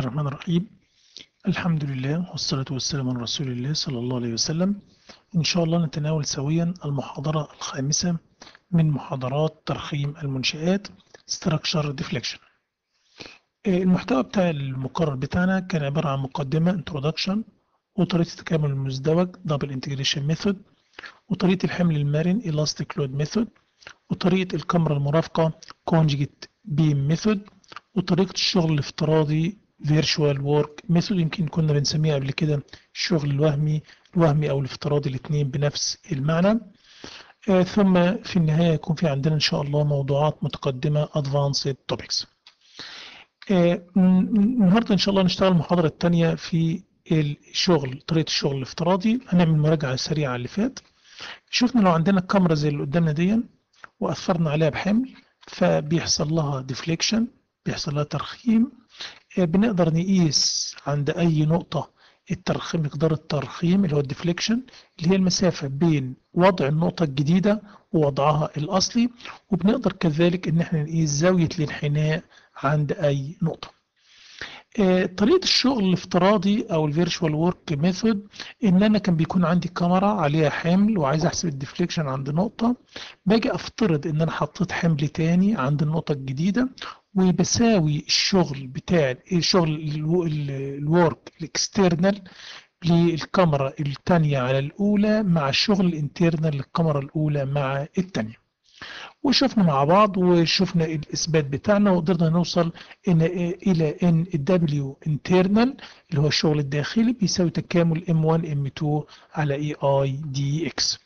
الرحمن الرحيم الحمد لله والصلاة والسلام على رسول الله صلى الله عليه وسلم إن شاء الله نتناول سويا المحاضرة الخامسة من محاضرات ترخيم المنشآت Structure Deflection المحتوى بتاع المقرر بتاعنا كان عبارة عن مقدمة Introduction وطريقة التكامل المزدوج Double Integration Method وطريقة الحمل المرن Elastic Load Method وطريقة الكاميرا المرافقة Conjugate Beam Method وطريقة الشغل الافتراضي Virtual Work Method يمكن كنا بنسميها قبل كده الشغل الوهمي الوهمي أو الافتراضي الاثنين بنفس المعنى آه ثم في النهاية يكون في عندنا إن شاء الله موضوعات متقدمة Advanced Topics آه النهاردة إن شاء الله نشتغل المحاضرة الثانية في الشغل طريقة الشغل الافتراضي هنعمل مراجعة سريعة على اللي فات شفنا لو عندنا الكاميرا زي اللي قدامنا دي وأثرنا عليها بحمل فبيحصل لها ديفليكشن بيحصل لها ترخيم بنقدر نقيس عند أي نقطة الترخيم مقدار الترخيم اللي هو الديفليكشن اللي هي المسافة بين وضع النقطة الجديدة ووضعها الأصلي وبنقدر كذلك إن احنا نقيس زاوية الانحناء عند أي نقطة. طريقة الشغل الافتراضي أو الفيرشوال ورك ميثود إن أنا كان بيكون عندي كاميرا عليها حمل وعايز أحسب الديفليكشن عند نقطة باجي أفترض إن أنا حطيت حمل تاني عند النقطة الجديدة وبساوي الشغل بتاع الشغل الورك الاكسترنال للكاميرا الثانية على الأولى مع الشغل الانترنال للكاميرا الأولى مع الثانية وشفنا مع بعض وشفنا الإثبات بتاعنا وقدرنا نوصل إن إلى إن الدبليو انترنال اللي هو الشغل الداخلي بيساوي تكامل M1 M2 على EI DX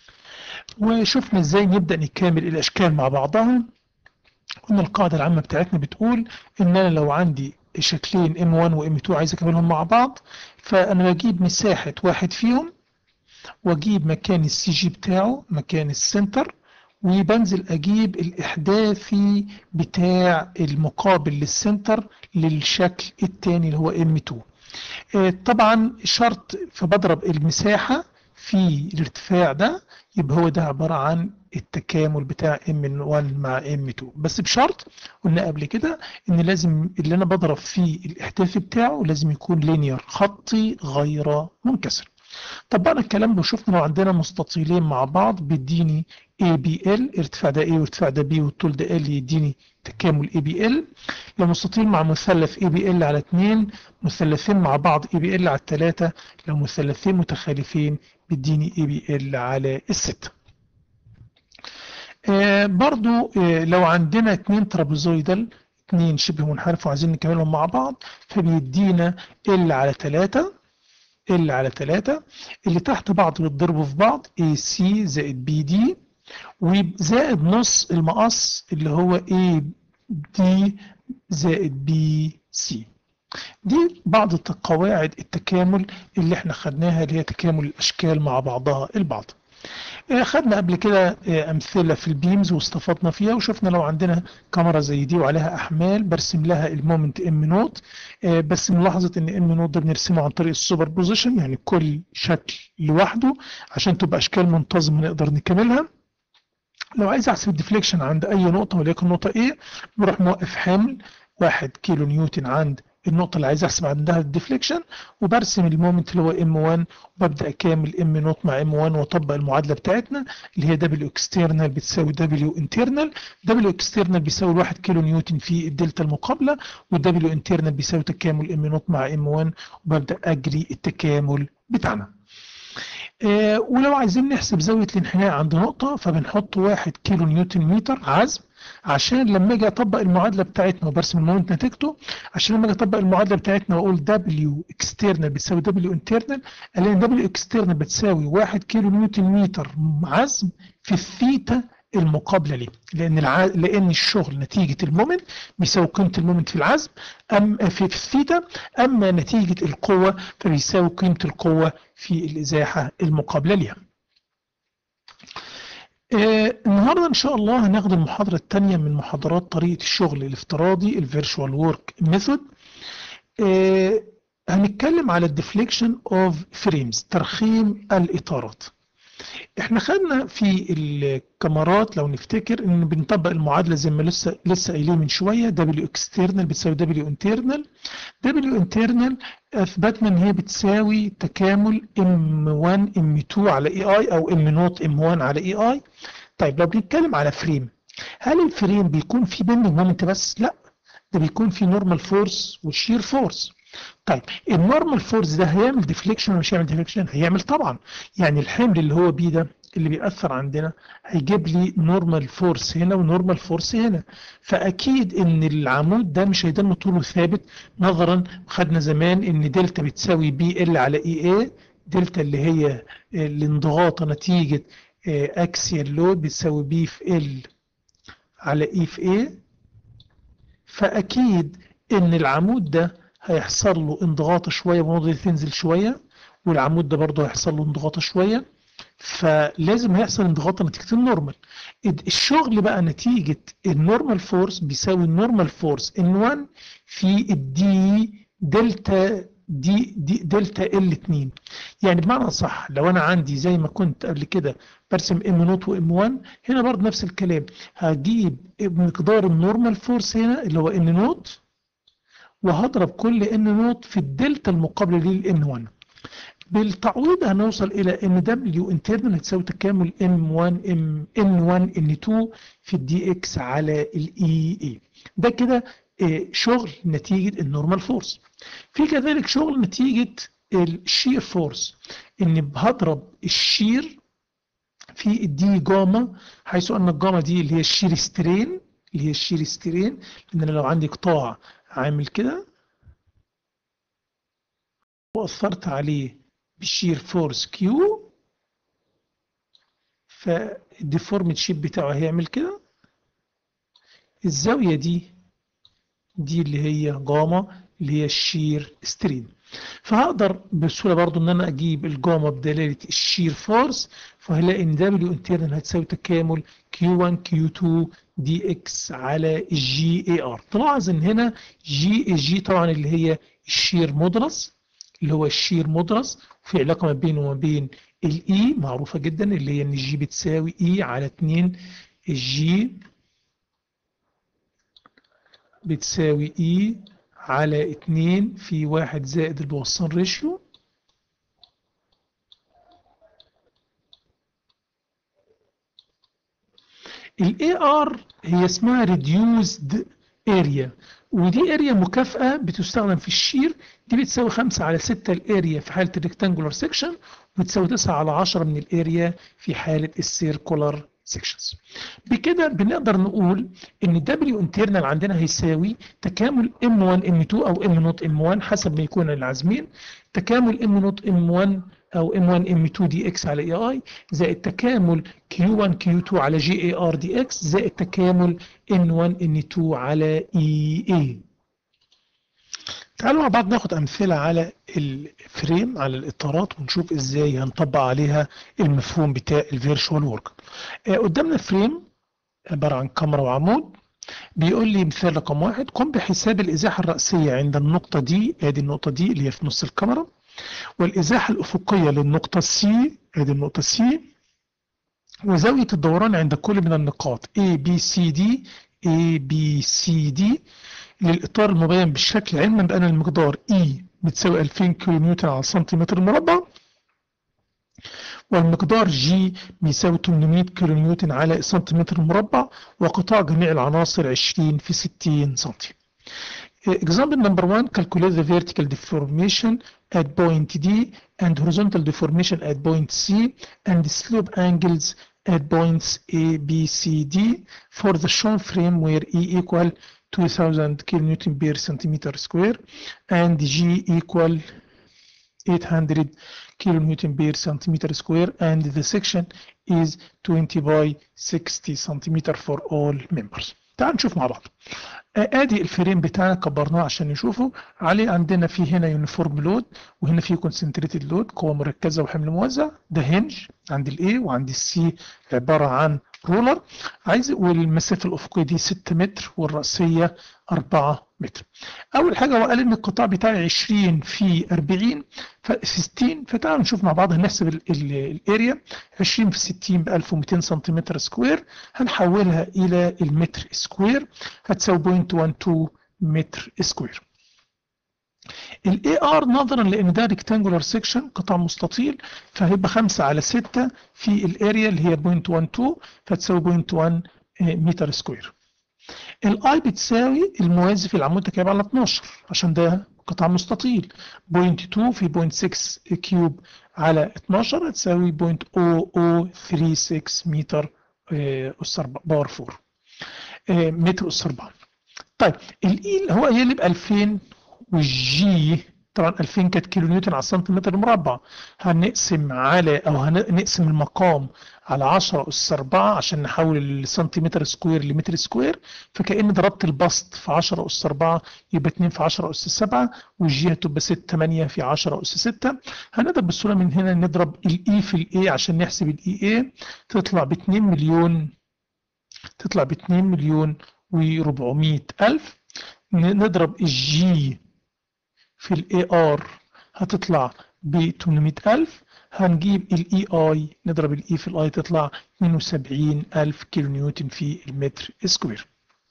وشفنا إزاي نبدأ نكامل الأشكال مع بعضها قلنا القاعدة العامة بتاعتنا بتقول إن أنا لو عندي شكلين M1 و M2 عايز أكملهم مع بعض فأنا بجيب مساحة واحد فيهم وأجيب مكان السي جي بتاعه مكان السنتر وبنزل أجيب الإحداثي بتاع المقابل للسنتر للشكل التاني اللي هو M2 طبعا شرط فبضرب المساحة في الارتفاع ده يبقى هو ده عبارة عن التكامل بتاع M1 مع M2 بس بشرط قلنا قبل كده ان لازم اللي انا بضرب فيه الاحداثي بتاعه لازم يكون لينير خطي غير منكسر طبقنا الكلام ده وشفنا لو عندنا مستطيلين مع بعض بيديني ABL ارتفاع ده A وارتفاع ده B والطول ده L يديني تكامل ABL لو مستطيل مع مثلث ABL على 2 مثلثين مع بعض ABL على 3 لو مثلثين متخالفين بيديني ABL على الستة آه برضو آه لو عندنا اتنين ترابيزويدال اتنين شبه منحرف وعايزين نكملهم مع بعض فبيدينا L على 3 L على 3 اللي تحت بعض بيتضربوا في بعض AC زائد BD وزائد نص المقص اللي هو AD زائد BC دي بعض قواعد التكامل اللي احنا خدناها اللي هي تكامل الاشكال مع بعضها البعض خدنا قبل كده امثله في البيمز واستفدنا فيها وشفنا لو عندنا كاميرا زي دي وعليها احمال برسم لها المومنت ام نوت بس ملاحظه ان ام نوت ده بنرسمه عن طريق السوبر بوزيشن يعني كل شكل لوحده عشان تبقى اشكال منتظمه نقدر نكملها لو عايز احسب الديفليكشن عند اي نقطه وليكن نقطه ايه بروح موقف حمل 1 كيلو نيوتن عند النقطة اللي عايز احسب عندها الديفليكشن وبرسم المومنت اللي هو M1 وببدأ اكامل M نوت مع M1 واطبق المعادلة بتاعتنا اللي هي W external بتساوي W internal W external بيساوي 1 كيلو نيوتن في الدلتا المقابلة و W internal بيساوي تكامل M نوت مع M1 وببدأ اجري التكامل بتاعنا. آه ولو عايزين نحسب زاوية الانحناء عند نقطة فبنحط 1 كيلو نيوتن متر عزم عشان لما اجي اطبق المعادله بتاعتنا وبرسم المومنت نتيجته عشان لما اجي اطبق المعادله بتاعتنا واقول دبليو اكسترنال بتساوي دبليو انترنال الاقي دبليو اكسترنال بتساوي 1 كيلو نيوتن متر عزم في الثيتا المقابله ليه لان الع... لان الشغل نتيجه المومنت بيساوي قيمه المومنت في العزم ام في الثيتا اما نتيجه القوه فبيساوي قيمه القوه في الازاحه المقابله ليها آه النهارده ان شاء الله هناخد المحاضره الثانيه من محاضرات طريقه الشغل الافتراضي الفيرتشوال ورك ميثود هنتكلم على الديفليكشن اوف فريمز ترخيم الاطارات احنا خدنا في الكاميرات لو نفتكر ان بنطبق المعادله زي ما لسه لسه قايلين من شويه دبليو اكسترنال بتساوي دبليو انترنال دبليو انترنال اثبتنا ان هي بتساوي تكامل ام 1 ام 2 على اي اي او ام نوت ام 1 على اي اي طيب لو بنتكلم على فريم هل الفريم بيكون فيه بيندنج مومنت بس لا ده بيكون فيه نورمال فورس وشير فورس طيب النورمال فورس ده هيعمل ديفليكشن ولا مش هيعمل ديفليكشن هيعمل طبعا يعني الحمل اللي هو بيه ده اللي بيأثر عندنا هيجيب لي نورمال فورس هنا ونورمال فورس هنا فأكيد إن العمود ده مش هيضل طوله ثابت نظرا خدنا زمان إن دلتا بتساوي بي ال على اي اي دلتا اللي هي الانضغاط نتيجة اكسيال لود بتساوي بي في ال على اي في اي فأكيد إن العمود ده هيحصل له انضغاط شوية والنقطة دي تنزل شوية والعمود ده برضه هيحصل له انضغاط شوية فلازم هيحصل انضغاط نتيجة النورمال الشغل بقى نتيجة النورمال فورس بيساوي النورمال فورس ان 1 في الدي دلتا دي, دي دلتا ال 2 يعني بمعنى صح لو انا عندي زي ما كنت قبل كده برسم ام نوت وام 1 هنا برضه نفس الكلام هجيب مقدار النورمال فورس هنا اللي هو ان نوت وهضرب كل ان نوت في الدلتا المقابله للان 1 بالتعويض هنوصل الى ان دبليو انترنال هتساوي تكامل ام 1 ام ان 1 ان 2 في الدي اكس على الاي اي ده كده شغل نتيجه النورمال فورس في كذلك شغل نتيجه الشير فورس ان هضرب الشير في الدي جاما حيث ان الجاما دي اللي هي الشير سترين اللي هي الشير سترين لان انا لو عندي قطاع عامل كده واثرت عليه بالشير فورس كيو فالديفورمد شيب بتاعه هيعمل كده الزاوية دي دي اللي هي جاما اللي هي الشير سترين فهقدر بسهولة برضو ان انا اجيب الجاما بدلالة الشير فورس فهلاقي ان دبليو انترنال هتساوي تكامل Q1 Q2 دي اكس على جي اي ار تلاحظ ان هنا جي جي طبعا اللي هي الشير مودرس اللي هو الشير مودرس في علاقة ما بينه وما بين الاي معروفة جدا اللي هي ان جي بتساوي اي على 2 الجي بتساوي اي على 2 في 1 زائد البوصان ريشيو الاي ار هي اسمها ريديوزد اريا ودي اريا مكافأة بتستخدم في الشير دي بتساوي 5 على 6 الاريا في حالة الريكتانجولار سيكشن وبتساوي 9 على 10 من الاريا في حالة السيركولار سيكشنز بكده بنقدر نقول ان دبليو انترنال عندنا هيساوي تكامل ام 1 ام 2 او ام نوت ام 1 حسب ما يكون العازمين تكامل ام نوت ام 1 او ام 1 ام 2 دي اكس على اي اي زائد تكامل كيو 1 كيو 2 على جي اي ار دي اكس زائد تكامل ان 1 ان 2 على اي اي تعالوا مع بعض ناخد امثله على الفريم على الاطارات ونشوف ازاي هنطبق عليها المفهوم بتاع الفيرشوال ورك قدامنا فريم عباره عن كاميرا وعمود بيقول لي مثال رقم واحد قم بحساب الازاحه الراسيه عند النقطه دي ادي النقطه دي اللي هي في نص الكاميرا والازاحه الافقيه للنقطه سي ادي النقطه سي وزاويه الدوران عند كل من النقاط A B C D A B C D للإطار المبين بالشكل علما بأن المقدار E بتساوي 2000 كيلو نيوتن على سنتيمتر مربع والمقدار G بيساوي 800 كيلو نيوتن على سنتيمتر مربع وقطاع جميع العناصر 20 في 60 سنتي. Example number one, calculate the vertical deformation at point D and horizontal deformation at point C and the slope angles at points A, B, C, D for the shown frame where E equal 2000 kilonewton per centimeter square and G equal 800 kilonewton per centimeter square and the section is 20 by 60 centimeter for all members تعال نشوف مع بعض ادي الفريم بتاعنا كبرناه عشان نشوفه عليه عندنا في هنا يونيفورم لود وهنا في كونسنتريتد لود قوه مركزه وحمل موزع ده هنج عند الاي وعند السي عباره عن رولر عايز والمسافه الافقيه دي 6 متر والراسيه 4 متر اول حاجه هو قال ان القطاع بتاعي 20 في 40 في 60 فتعالوا نشوف مع بعض هنحسب الاريا 20 في 60 ب 1200 سنتيمتر سكوير هنحولها الى المتر سكوير هتساوي 0.12 متر سكوير الاي ار نظرا لان ده ريكتانجولار سيكشن قطاع مستطيل فهيبقى 5 على 6 في الاريا اللي هي 0.12 فتساوي 0.1 متر سكوير الاي بتساوي الموازي في العمود تكعيب على 12 عشان ده قطاع مستطيل 0.2 في 0.6 كيوب على 12 هتساوي 0.0036 متر اس 4 باور 4 متر اس 4 طيب الاي هو يقلب 2000 والجي طبعا 2000 كانت كيلو نيوتن على السنتيمتر المربع هنقسم على او هنقسم المقام على 10 اس 4 عشان نحول السنتيمتر سكوير لمتر سكوير فكأن ضربت البسط في 10 اس 4 يبقى 2 في 10 اس 7 والجي هتبقى 6 8 في 10 اس 6 هنضرب بالصوره من هنا نضرب الاي في الاي عشان نحسب الاي اي تطلع ب 2 مليون تطلع ب 2 مليون و400 الف نضرب الجي في الاي ار هتطلع ب 800000 هنجيب الاي اي نضرب الاي في الاي تطلع 72000 كيلو نيوتن في المتر سكوير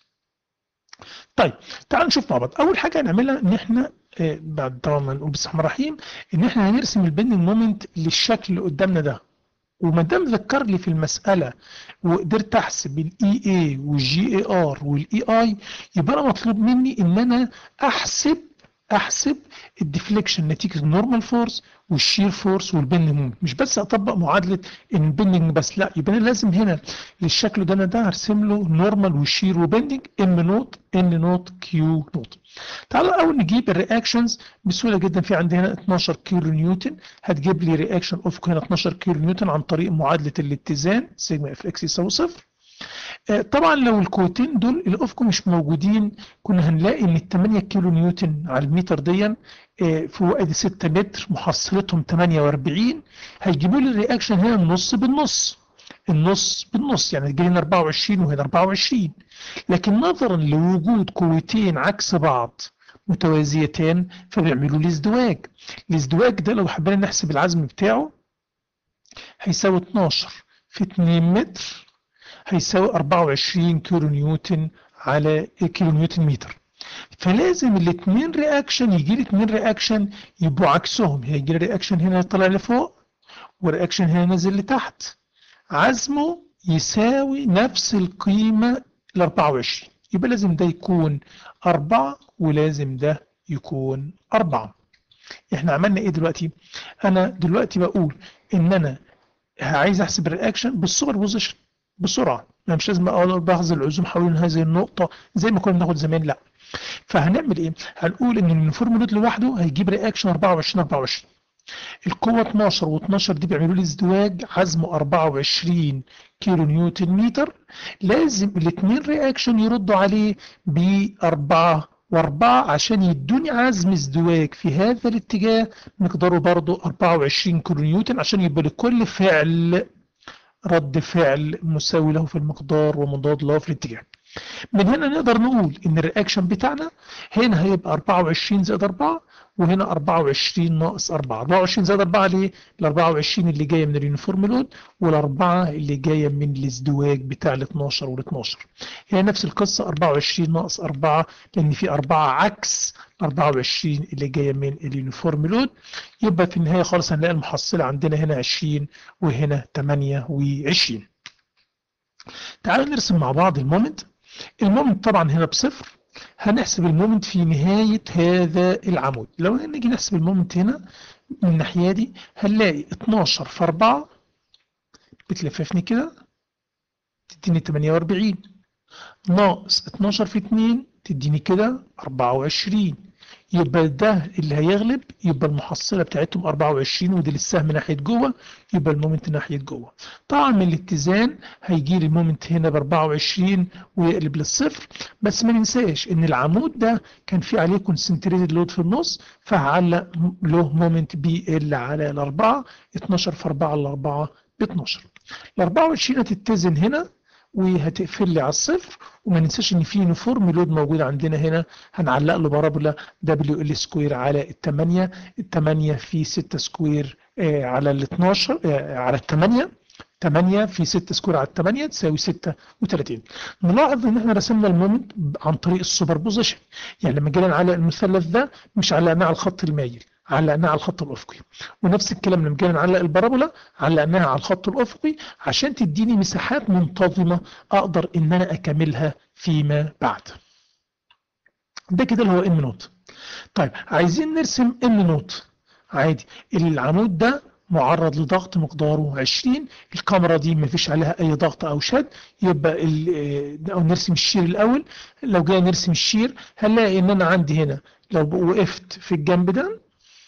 طيب تعال نشوف مع بعض اول حاجه هنعملها ان احنا آه بعد طبعا ما نقول بسم الله الرحيم ان احنا هنرسم البندنج مومنت للشكل اللي قدامنا ده وما دام ذكر لي في المساله وقدرت احسب الاي اي والجي اي ار والاي اي يبقى انا مطلوب مني ان انا احسب احسب الديفليكشن نتيجه النورمال فورس والشير فورس والبندنج مومنت مش بس اطبق معادله البندنج بس لا يبقى انا لازم هنا للشكل ده انا ده هرسم له نورمال وشير وبندنج ام نوت ان نوت كيو نوت تعالوا الاول نجيب الرياكشنز بسهوله جدا في عندي هنا 12 كيلو نيوتن هتجيب لي رياكشن افق هنا 12 كيلو نيوتن عن طريق معادله الاتزان سيجما اف اكس يساوي صفر طبعا لو القوتين دول الافق مش موجودين كنا هنلاقي ان ال 8 كيلو نيوتن على المتر ديا فوق ادي 6 متر محصلتهم 48 هيجيبوا لي الرياكشن هنا النص بالنص النص بالنص يعني تجي لنا 24 وهنا 24 لكن نظرا لوجود قوتين عكس بعض متوازيتان فبيعملوا لي ازدواج الازدواج ده لو حبينا نحسب العزم بتاعه هيساوي 12 في 2 متر هيساوي 24 كيلو نيوتن على كيلو نيوتن متر فلازم الاثنين رياكشن يجي لي اثنين رياكشن يبقوا عكسهم هيجي لي رياكشن هنا طالع لفوق ورياكشن هنا نازل لتحت عزمه يساوي نفس القيمة ال 24 يبقى لازم ده يكون 4 ولازم ده يكون 4 احنا عملنا ايه دلوقتي انا دلوقتي بقول ان انا عايز احسب الرياكشن بالسوبر بوزيشن بسرعه انا مش لازم اقعد بحث العزوم حوالين هذه النقطه زي ما كنا بناخد زمان لا فهنعمل ايه هنقول ان اليونيفورم لود لوحده هيجيب رياكشن 24 24 القوة 12 و12 دي بيعملوا لي ازدواج حزم 24 كيلو نيوتن متر لازم الاثنين رياكشن يردوا عليه ب 4 و4 عشان يدوني عزم ازدواج في هذا الاتجاه مقداره برضه 24 كيلو نيوتن عشان يبقى لكل فعل رد فعل مساوي له في المقدار ومضاد له في الاتجاه من هنا نقدر نقول ان الرياكشن بتاعنا هنا هيبقى 24 زائد 4 وهنا 24 ناقص 4 24 زائد 4 ليه ال 24 اللي جايه من اليونيفورم لود والاربعه اللي جايه من الازدواج بتاع ال 12 وال 12 هي نفس القصه 24 ناقص 4 لان في 4 عكس 24 اللي جايه من اليونيفورم لود يبقى في النهايه خالص هنلاقي المحصله عندنا هنا 20 وهنا 28 تعالوا نرسم مع بعض المومنت المومنت طبعا هنا بصفر هنحسب المومنت في نهاية هذا العمود لو نيجي نحسب المومنت هنا من الناحية دي هنلاقي 12 في 4 بتلففني كده تديني 48 ناقص 12 في 2 تديني كده 24 يبقى ده اللي هيغلب يبقى المحصلة بتاعتهم 24 ودي للسهم ناحية جوه يبقى المومنت ناحية جوه طبعا من الاتزان هيجي لي المومنت هنا ب 24 ويقلب للصفر بس ما ننساش ان العمود ده كان في عليه كونسنتريتد لود في النص فهعلق له مومنت بي ال على الاربعة 12 في 4 على 4 ب 12 ال 24 هتتزن هنا وهتقفل لي على الصفر وما ننساش ان في يونيفورم لود موجود عندنا هنا هنعلق له بارابولا دبليو ال سكوير على ال 8 ال 8 في 6 سكوير آه، على ال 12 آه، على ال 8 8 في 6 سكوير على 8 تساوي 36 نلاحظ ان احنا رسمنا المومنت عن طريق السوبر بوزيشن يعني لما جينا نعلق المثلث ده مش علقناه على الخط المايل علقناها على الخط الافقي ونفس الكلام لما جينا نعلق البارابولا علقناها على الخط الافقي عشان تديني مساحات منتظمه اقدر ان انا اكملها فيما بعد ده كده اللي هو ام نوت طيب عايزين نرسم ام نوت عادي العمود ده معرض لضغط مقداره 20 الكاميرا دي ما فيش عليها اي ضغط او شد يبقى او نرسم الشير الاول لو جينا نرسم الشير هنلاقي ان انا عندي هنا لو وقفت في الجنب ده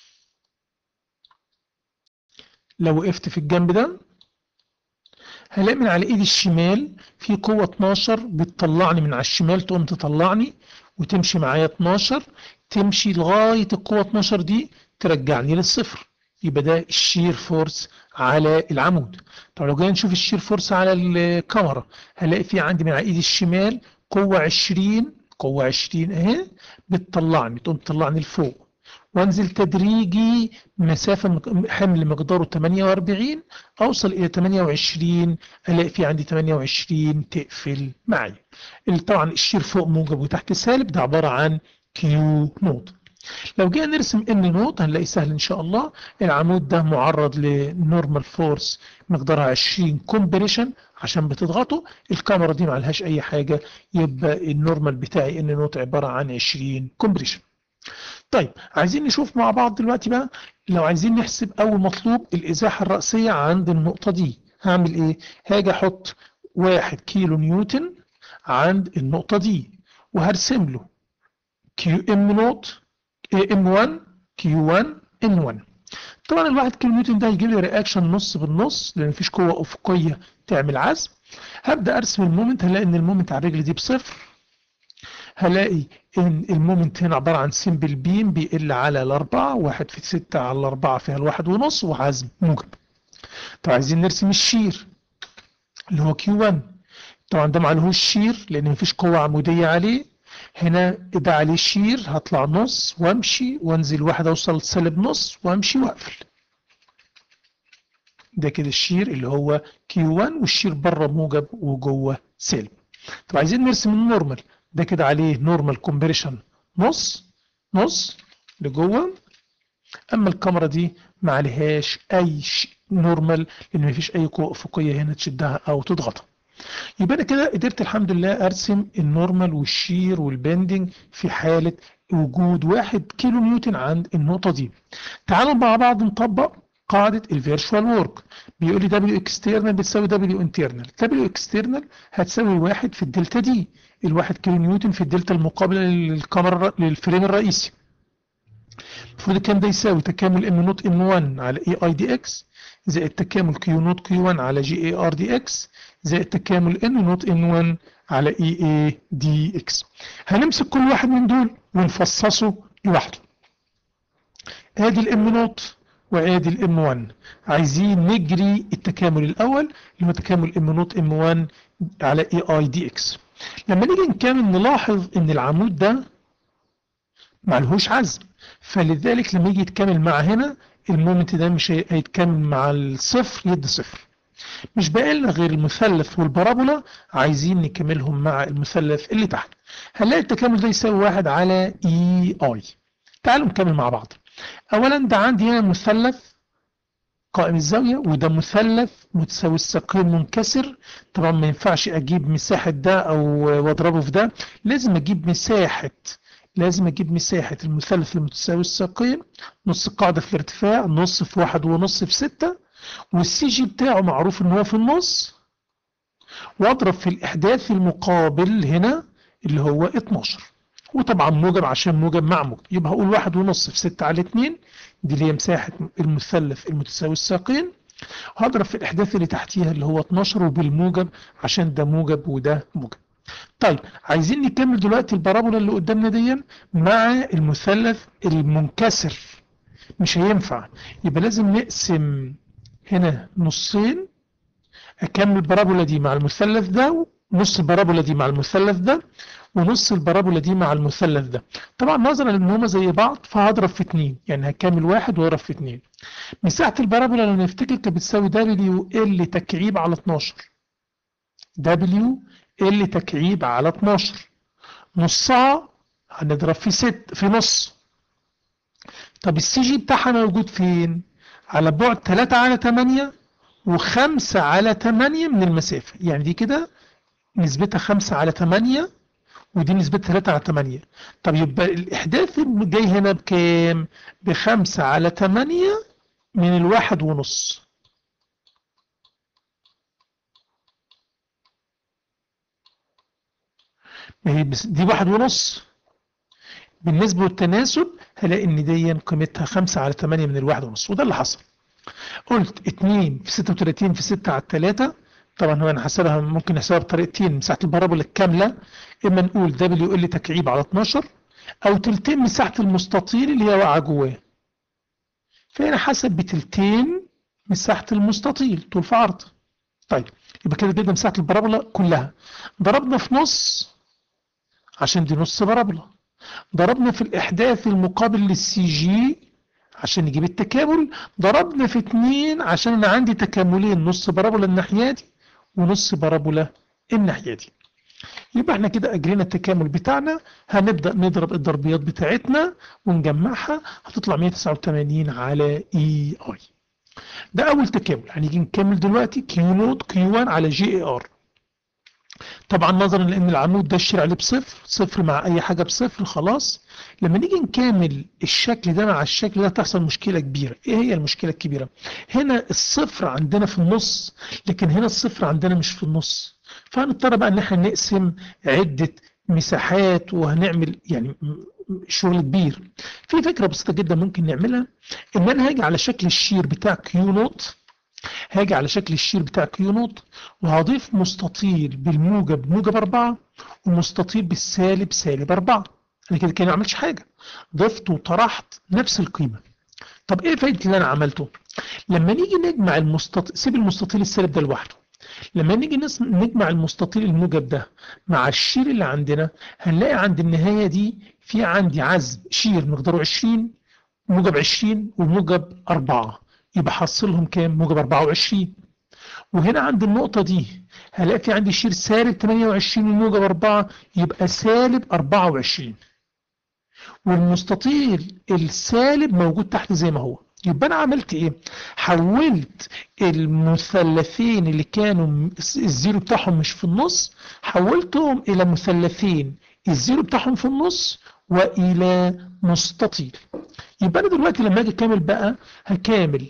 لو وقفت في الجنب ده هلاقي من على ايدي الشمال في قوة 12 بتطلعني من على الشمال تقوم تطلعني وتمشي معايا 12 تمشي لغاية القوة 12 دي ترجعني للصفر يبقى ده الشير فورس على العمود طب لو جينا نشوف الشير فورس على الكاميرا هلاقي في عندي من على ايدي الشمال قوة 20 قوة 20 اهي بتطلعني تقوم تطلعني لفوق وانزل تدريجي مسافة حمل مقداره 48 اوصل الى 28 الاقي في عندي 28 تقفل معي طبعا الشير فوق موجب وتحت سالب ده عبارة عن كيو نوت لو جينا نرسم ان نوت هنلاقي سهل ان شاء الله العمود ده معرض لنورمال فورس مقدارها 20 كومبريشن عشان بتضغطه الكاميرا دي ما لهاش اي حاجه يبقى النورمال بتاعي ان نوت عباره عن 20 كومبريشن طيب عايزين نشوف مع بعض دلوقتي بقى لو عايزين نحسب اول مطلوب الازاحه الراسيه عند النقطه دي هعمل ايه هاجي احط 1 كيلو نيوتن عند النقطه دي وهرسم له كيو ام نوت ام 1 كيو 1 ان 1 طبعا الواحد كيلو نيوتن ده هيجيب لي رياكشن نص بالنص لان مفيش قوه افقيه تعمل عزم هبدا ارسم المومنت هلاقي ان المومنت على الرجل دي بصفر هلاقي ان المومنت هنا عباره عن سمبل بيم بيقل على الاربعه واحد في ستة على الاربعه فيها الواحد ونص وعزم موجب طب عايزين نرسم الشير اللي هو كيو 1 طبعا ده معلهوش شير لان مفيش قوه عموديه عليه هنا ده عليه شير هطلع نص وامشي وانزل واحد اوصل سالب نص وامشي واقفل ده كده الشير اللي هو كيو 1 والشير بره موجب وجوه سالب طب عايزين نرسم النورمال ده كده عليه نورمال كومبريشن نص نص لجوه اما الكاميرا دي ما عليهاش اي نورمال لان ما فيش اي قوه افقيه هنا تشدها او تضغطها يبقى انا كده قدرت الحمد لله ارسم النورمال والشير والبندنج في حاله وجود واحد كيلو نيوتن عند النقطه دي تعالوا مع بعض نطبق قاعده الفيرشوال ورك بيقول لي دبليو اكسترنال بتساوي دبليو انترنال دبليو اكسترنال هتساوي واحد في الدلتا دي الواحد كيلو نيوتن في الدلتا المقابله للكاميرا للفريم الرئيسي المفروض الكلام ده يساوي تكامل ام نوت ام 1 على اي اي دي اكس زائد تكامل كيو نوت كيو 1 على جي اي ار دي اكس زائد تكامل ان نوت ان 1 على اي اي دي اكس هنمسك كل واحد من دول ونفصصه لوحده ادي الام نوت وادي الام 1 عايزين نجري التكامل الاول اللي هو تكامل ام نوت ام 1 على اي اي دي اكس لما نيجي نكمل نلاحظ ان العمود ده معلهوش عزم فلذلك لما يجي يتكامل مع هنا المومنت ده مش هيتكامل مع الصفر يد صفر مش باقي لنا غير المثلث والبارابولا عايزين نكملهم مع المثلث اللي تحت هنلاقي التكامل ده يساوي واحد على اي اي تعالوا نكمل مع بعض اولا ده عندي هنا مثلث قائم الزاوية وده مثلث متساوي الساقين منكسر طبعا ما ينفعش اجيب مساحة ده او واضربه في ده لازم اجيب مساحة لازم اجيب مساحة المثلث المتساوي الساقين نص القاعدة في الارتفاع نص في واحد ونص في ستة والسي جي بتاعه معروف ان هو في النص واضرب في الاحداث المقابل هنا اللي هو 12 وطبعا موجب عشان موجب مع موجب يبقى هقول واحد ونص في 6 على 2 دي اللي هي مساحة المثلث المتساوي الساقين هضرب في الإحداث اللي تحتيها اللي هو 12 وبالموجب عشان ده موجب وده موجب طيب عايزين نكمل دلوقتي البارابولا اللي قدامنا دي مع المثلث المنكسر مش هينفع يبقى لازم نقسم هنا نصين اكمل البارابولا دي مع المثلث ده نص البارابولا دي مع المثلث ده ونص البارابولا دي مع المثلث ده طبعا نظرا ان هما زي بعض فهضرب في اتنين يعني هكمل واحد واضرب في اتنين مساحة البارابولا لو نفتكر كانت بتساوي دبليو ال تكعيب على 12 دبليو ال تكعيب على 12 نصها هنضرب في ست في نص طب السي جي بتاعها موجود فين؟ على بعد 3 على 8 و5 على 8 من المسافة يعني دي كده نسبتها 5 على 8 ودي نسبتها 3 على 8 طب يبقى الإحداث جاي هنا بكام؟ ب 5 على 8 من الواحد ونص ما هي دي واحد ونص بالنسبة للتناسب هلاقي ان دي قيمتها 5 على 8 من الواحد ونص وده اللي حصل قلت 2 في 36 في 6 على 3 طبعا هو انا حسبها ممكن نحسبها بطريقتين مساحه البارابولا الكامله اما نقول دبليو ال تكعيب على 12 او تلتين مساحه المستطيل اللي هي واقعه جواه فهنا حسب بتلتين مساحه المستطيل طول في عرض طيب يبقى كده جبنا مساحه البارابولا كلها ضربنا في نص عشان دي نص بارابولا ضربنا في الاحداث المقابل للسي جي عشان نجيب التكامل ضربنا في اتنين عشان انا عندي تكاملين نص بارابولا الناحيه دي ونص بارابولا الناحيه دي يبقى احنا كده اجرينا التكامل بتاعنا هنبدا نضرب الضربيات بتاعتنا ونجمعها هتطلع 189 على اي اي ده اول تكامل هنيجي نكمل دلوقتي كيو نوت كيو 1 على جي اي ار طبعا نظرا لان العمود ده الشير عليه بصفر صفر مع اي حاجه بصفر خلاص لما نيجي نكامل الشكل ده مع الشكل ده تحصل مشكله كبيره ايه هي المشكله الكبيره هنا الصفر عندنا في النص لكن هنا الصفر عندنا مش في النص فهنضطر بقى ان احنا نقسم عده مساحات وهنعمل يعني شغل كبير في فكره بسيطه جدا ممكن نعملها ان انا هاجي على شكل الشير بتاع كيو نوت هاجي على شكل الشير بتاع كيو نوت وهضيف مستطيل بالموجب موجب 4 ومستطيل بالسالب سالب 4 انا كده كده ما عملتش حاجه ضفت وطرحت نفس القيمه طب ايه فايده اللي انا عملته لما نيجي نجمع المستطيل سيب المستطيل السالب ده لوحده لما نيجي نجمع المستطيل الموجب ده مع الشير اللي عندنا هنلاقي عند النهايه دي في عندي عزم شير مقداره 20 موجب 20 وموجب 4 يبقى حصلهم كام موجب 24 وهنا عند النقطة دي هلاقي في عندي شير سالب 28 وموجب 4 يبقى سالب 24 والمستطيل السالب موجود تحت زي ما هو يبقى انا عملت ايه حولت المثلثين اللي كانوا الزيرو بتاعهم مش في النص حولتهم الى مثلثين الزيرو بتاعهم في النص والى مستطيل يبقى انا دلوقتي لما اجي اكمل بقى هكامل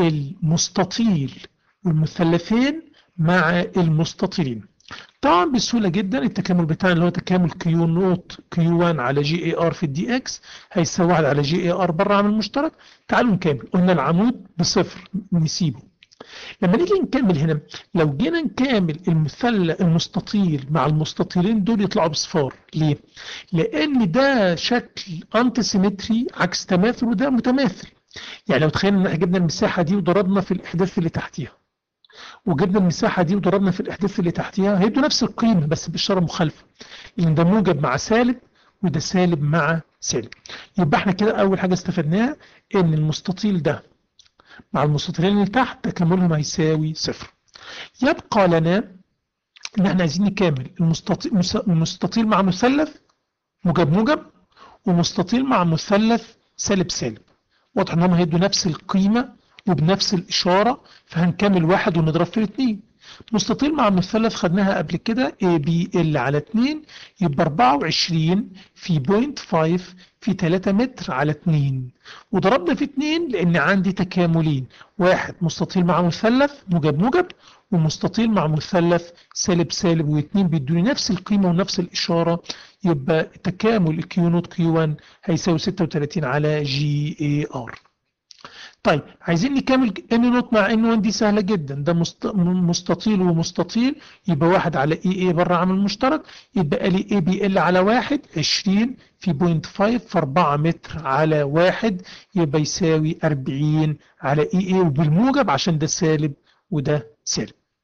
المستطيل والمثلثين مع المستطيلين طبعا بسهوله جدا التكامل بتاعنا اللي هو تكامل كيو نوت كيو 1 على جي اي ار في الدي اكس هيساوي 1 على جي اي ار بره عامل مشترك تعالوا نكمل قلنا العمود بصفر نسيبه لما نيجي نكمل هنا لو جينا نكامل المثلث المستطيل مع المستطيلين دول يطلعوا بصفار ليه؟ لان ده شكل انتي سيمتري عكس تماثل وده متماثل يعني لو تخيلنا ان احنا جبنا المساحه دي وضربنا في الاحداث اللي تحتيها وجبنا المساحه دي وضربنا في الاحداث اللي تحتيها هيدوا نفس القيمه بس باشاره مخالفه لان ده موجب مع سالب وده سالب مع سالب يبقى احنا كده اول حاجه استفدناها ان المستطيل ده مع المستطيلين اللي تحت تكاملهم هيساوي صفر يبقى لنا ان احنا عايزين نكامل المستطيل مع مثلث موجب موجب ومستطيل مع مثلث سالب سالب واضح ان هم هيدوا نفس القيمه وبنفس الاشاره فهنكمل واحد ونضرب في الاثنين مستطيل مع مثلث خدناها قبل كده اي بي ال على 2 يبقى 24 في بوينت 5 في 3 متر على 2 وضربنا في 2 لان عندي تكاملين واحد مستطيل مع مثلث موجب موجب ومستطيل مع مثلث سالب سالب واثنين بيدوني نفس القيمه ونفس الاشاره يبقى تكامل كيو نوت كيو 1 هيساوي 36 على جي اي ار طيب عايزين نكمل ان نوت مع ان 1 دي سهله جدا ده مستطيل ومستطيل يبقى واحد على اي اي بره عامل مشترك يبقى لي اي بي ال على واحد 20 في بوينت 5 في 4 متر على واحد يبقى يساوي 40 على اي اي وبالموجب عشان ده سالب وده سالب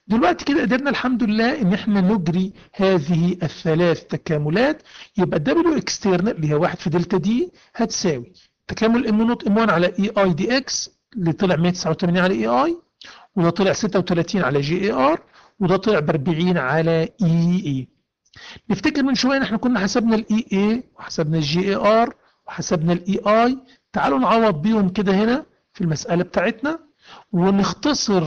دلوقتي كده قدرنا الحمد لله ان احنا نجري هذه الثلاث تكاملات يبقى الدبليو اكسترنال اللي هي 1 في دلتا دي هتساوي تكامل ام نوت ام 1 على اي اي دي اكس اللي طلع 189 على اي اي وده طلع 36 على جي اي ار وده طلع ب 40 على اي اي نفتكر من شويه ان احنا كنا حسبنا الاي اي وحسبنا الجي اي ار وحسبنا الاي اي تعالوا نعوض بيهم كده هنا في المساله بتاعتنا ونختصر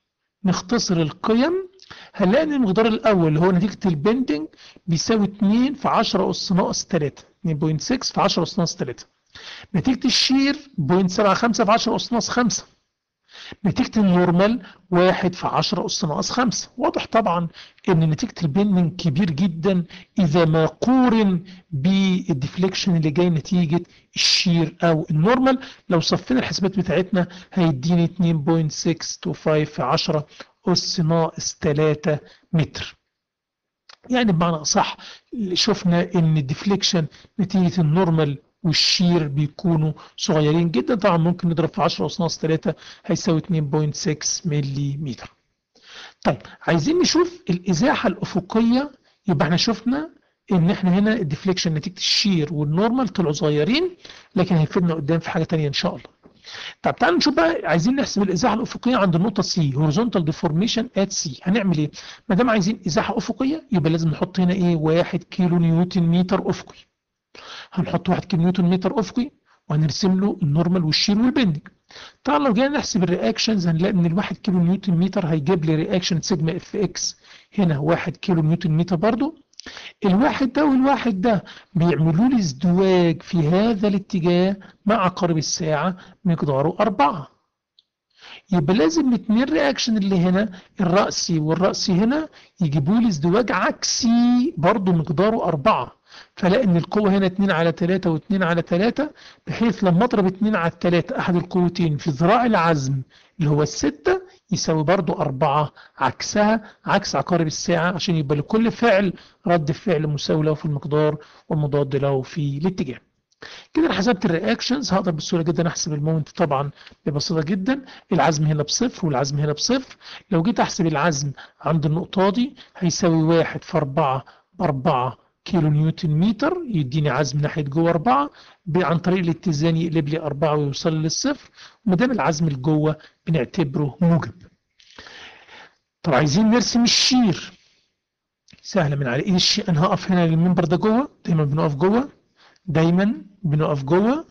نختصر القيم هنلاقي ان المقدار الاول اللي هو نتيجه البندنج بيساوي 2 في 10 اس ناقص 3 2.6 في 10 اس ناقص 3 نتيجه الشير 0.75 في 10 اس ناقص 5 نتيجة النورمال 1 في 10 أس ناقص 5 واضح طبعا ان نتيجة البندنج كبير جدا إذا ما قورن بالديفليكشن اللي جاي نتيجة الشير أو النورمال لو صفينا الحسابات بتاعتنا هيديني 2.625 في 10 أس ناقص 3 متر يعني بمعنى أصح شفنا ان الديفليكشن نتيجة النورمال والشير بيكونوا صغيرين جدا طبعا ممكن نضرب في 10 أس ناقص 3 هيساوي 2.6 ملم طيب عايزين نشوف الإزاحة الأفقية يبقى احنا شفنا ان احنا هنا الديفليكشن نتيجة الشير والنورمال طلعوا صغيرين لكن هيفيدنا قدام في حاجة تانية ان شاء الله طب تعالوا نشوف بقى عايزين نحسب الازاحه الافقيه عند النقطه سي هوريزونتال ديفورميشن ات سي هنعمل ايه ما دام عايزين ازاحه افقيه يبقى لازم نحط هنا ايه 1 كيلو نيوتن متر افقي هنحط 1 كيلو نيوتن متر افقي وهنرسم له النورمال والشير والبندنج طبعا لو جينا نحسب الرياكشنز هنلاقي ان ال 1 كيلو نيوتن متر هيجيب لي رياكشن سيجما اف اكس هنا 1 كيلو نيوتن متر برضه الواحد ده والواحد ده بيعملوا لي ازدواج في هذا الاتجاه مع عقارب الساعة مقداره أربعة يبقى لازم الاثنين رياكشن اللي هنا الرأسي والرأسي هنا يجيبوا لي ازدواج عكسي برضه مقداره أربعة فلاقي ان القوة هنا 2 على 3 و2 على 3 بحيث لما اضرب 2 على 3 احد القوتين في ذراع العزم اللي هو الستة يساوي برضو أربعة عكسها عكس عقارب الساعة عشان يبقى لكل فعل رد فعل مساوي له في المقدار ومضاد له في الاتجاه كده انا حسبت الرياكشنز هقدر بسهوله جدا احسب المومنت طبعا ببساطه جدا العزم هنا بصفر والعزم هنا بصفر لو جيت احسب العزم عند النقطه دي هيساوي واحد في 4 بأربعة كيلو نيوتن متر يديني عزم ناحيه جوه 4 عن طريق الاتزان يقلب لي 4 ويوصل للصفر وما دام العزم لجوه بنعتبره موجب. طب عايزين نرسم الشير سهله من على ايد الشير انا هقف هنا للمنبر ده جوه دايما بنقف جوه دايما بنقف جوه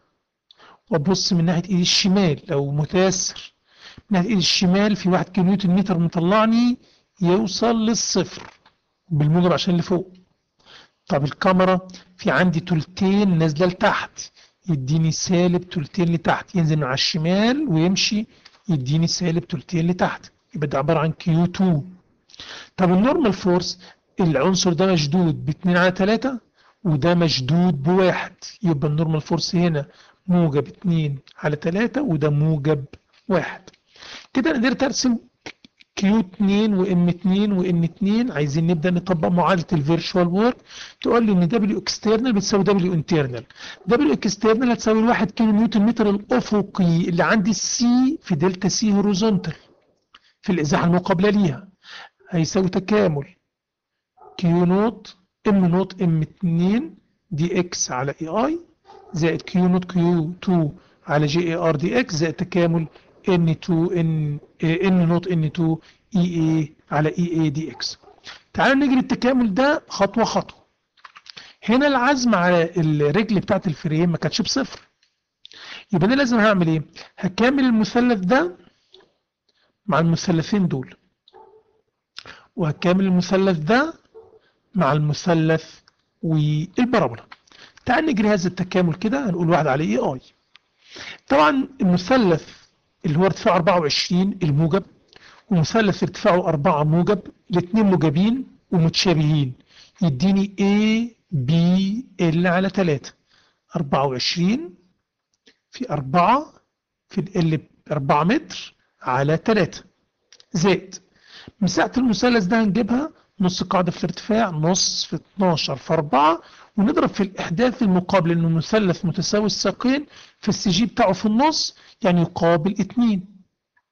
وابص من ناحيه ايد الشمال لو متيسر من ناحيه ايد الشمال في 1 كيلو نيوتن متر مطلعني يوصل للصفر بالموجب عشان لفوق طب الكاميرا في عندي تلتين نازله لتحت يديني سالب تلتين لتحت ينزل من على الشمال ويمشي يديني سالب تلتين لتحت يبقى ده عباره عن كيو 2 طب النورمال فورس العنصر ده مشدود ب 2 على 3 وده مشدود بواحد يبقى النورمال فورس هنا موجب 2 على 3 وده موجب واحد كده انا قدرت ارسم كيو 2 وام 2 وان 2 عايزين نبدا نطبق معادله الفيرشوال وورك تقول لي ان دبليو اكسترنال بتساوي دبليو انترنال دبليو اكسترنال هتساوي 1 كيلو نيوتن متر الافقي اللي عندي السي في دلتا سي هوريزونتال في الازاحه المقابله ليها هيساوي تكامل كيو نوت ام نوت ام 2 دي اكس على اي اي زائد كيو نوت كيو 2 على جي اي ار دي اكس زائد تكامل N2 N N نوت N2 EA على EA دي اكس تعالوا نجري التكامل ده خطوة خطوة هنا العزم على الرجل بتاعت الفريم ما كانتش بصفر يبقى انا لازم هعمل ايه هكامل المثلث ده مع المثلثين دول وهكامل المثلث ده مع المثلث والبارابولا تعال نجري هذا التكامل كده هنقول واحد على اي اي طبعا المثلث اللي هو ارتفاعه 24 الموجب ومثلث ارتفاعه 4 موجب الاثنين موجبين ومتشابهين يديني A B L على 3 24 في 4 في ال 4 متر على 3 زائد مساحة المثلث ده هنجيبها نص قاعدة في الارتفاع نص في 12 في 4 ونضرب في الإحداث المقابل إنه مثلث متساوي الساقين في السي جي بتاعه في النص يعني يقابل 2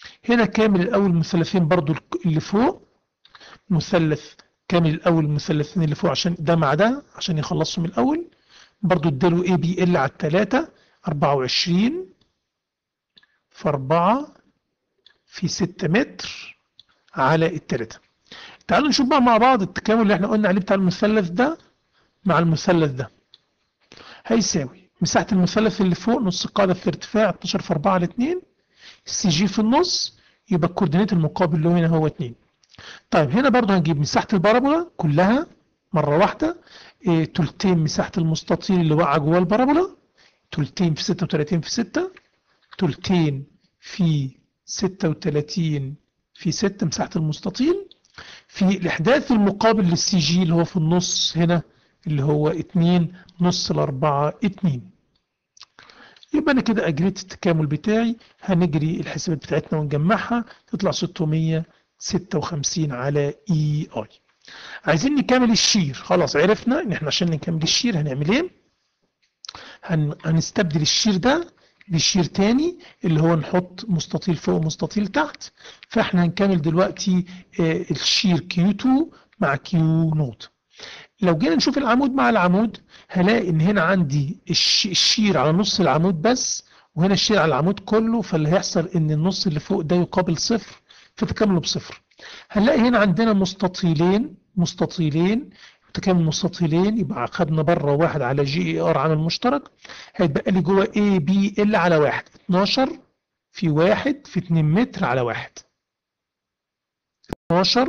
هنا كامل الأول مثلثين برضو اللي فوق مثلث كامل الأول المثلثين اللي فوق عشان ده مع ده عشان يخلصهم الأول برضو اداله اي بي ال على التلاتة 24 في 4 في 6 متر على التلاتة تعالوا نشوف بقى مع بعض التكامل اللي احنا قلنا عليه بتاع المثلث ده مع المثلث ده هيساوي مساحة المثلث اللي فوق نص قاعدة في ارتفاع 12 في 4 على 2 السي جي في النص يبقى الكوردينيت المقابل له هنا هو 2 طيب هنا برضو هنجيب مساحة البارابولا كلها مرة واحدة إيه تلتين مساحة المستطيل اللي وقع جوه البارابولا تلتين في 36 في 6 تلتين في 36 في 6 مساحة المستطيل في الإحداث المقابل للسي جي اللي هو في النص هنا اللي هو 2 نص الأربعة 2 يبقى أنا كده أجريت التكامل بتاعي هنجري الحسابات بتاعتنا ونجمعها تطلع 656 على اي اي عايزين نكمل الشير خلاص عرفنا ان احنا عشان نكمل الشير هنعمل ايه هن... هنستبدل الشير ده بشير تاني اللي هو نحط مستطيل فوق ومستطيل تحت فاحنا هنكمل دلوقتي آه الشير كيو 2 مع كيو نوت لو جينا نشوف العمود مع العمود هلاقي ان هنا عندي الش... الشير على نص العمود بس وهنا الشير على العمود كله فاللي هيحصل ان النص اللي فوق ده يقابل صفر فتكامله بصفر هنلاقي هنا عندنا مستطيلين مستطيلين تكامل مستطيلين يبقى خدنا بره واحد على جي اي ار عامل مشترك هيتبقى لي جوه اي بي ال على واحد 12 في واحد في 2 متر على واحد 12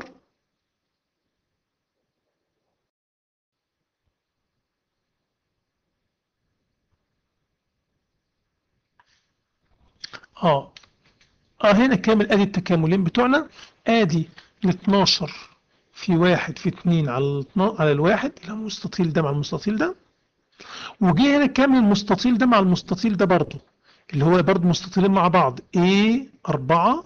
اه اه هنا كامل ادي التكاملين بتوعنا ادي ال 12 في واحد في اتنين على على الواحد اللي هو المستطيل ده مع المستطيل ده وجي هنا كامل المستطيل ده مع المستطيل ده برضه اللي هو برضه مستطيلين مع بعض A 4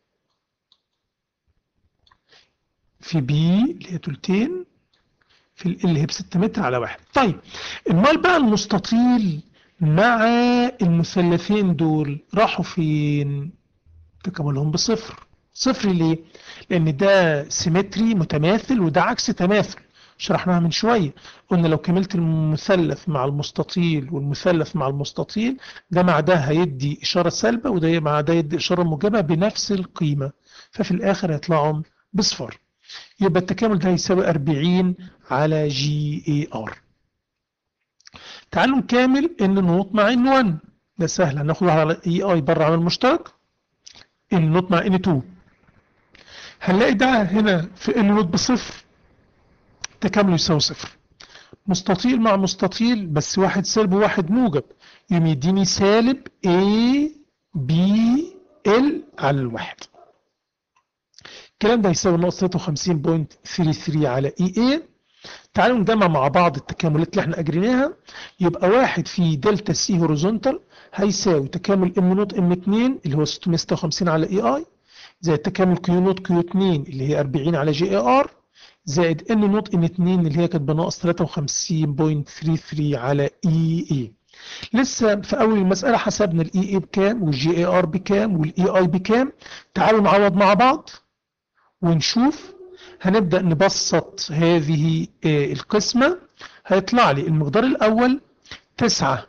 في B اللي هي تلتين في ال اللي هي ب 6 متر على واحد طيب امال بقى المستطيل مع المثلثين دول راحوا فين تكاملهم بصفر صفر ليه لان ده سيمتري متماثل وده عكس تماثل شرحناها من شوية قلنا لو كملت المثلث مع المستطيل والمثلث مع المستطيل ده مع ده هيدي إشارة سالبة وده مع ده يدي إشارة موجبة بنفس القيمة ففي الآخر هيطلعهم بصفر يبقى التكامل ده هيساوي 40 على جي اي ار تعالوا نكامل ان نوت مع ان 1 ده سهل هناخد على اي اي بره عامل مشترك ان نوت مع ان 2 هنلاقي ده هنا في ان نوت بصفر تكامله يساوي صفر مستطيل مع مستطيل بس واحد سالب وواحد موجب يوم يديني سالب A B L على الواحد الكلام ده يساوي ناقص 53.33 على اي اي تعالوا نجمع مع بعض التكاملات اللي احنا اجريناها يبقى واحد في دلتا سي هوريزونتال هيساوي تكامل ام نوت ام 2 اللي هو 656 على اي اي زائد تكامل كيو نوت كيو 2 اللي هي 40 على جي اي ار زائد ان نوت ان 2 اللي هي كانت بناقص 53.33 على اي اي لسه في اول المساله حسبنا الاي اي بكام والجي اي ار بكام والاي اي بكام تعالوا نعوض مع بعض ونشوف هنبدا نبسط هذه القسمه هيطلع لي المقدار الاول 9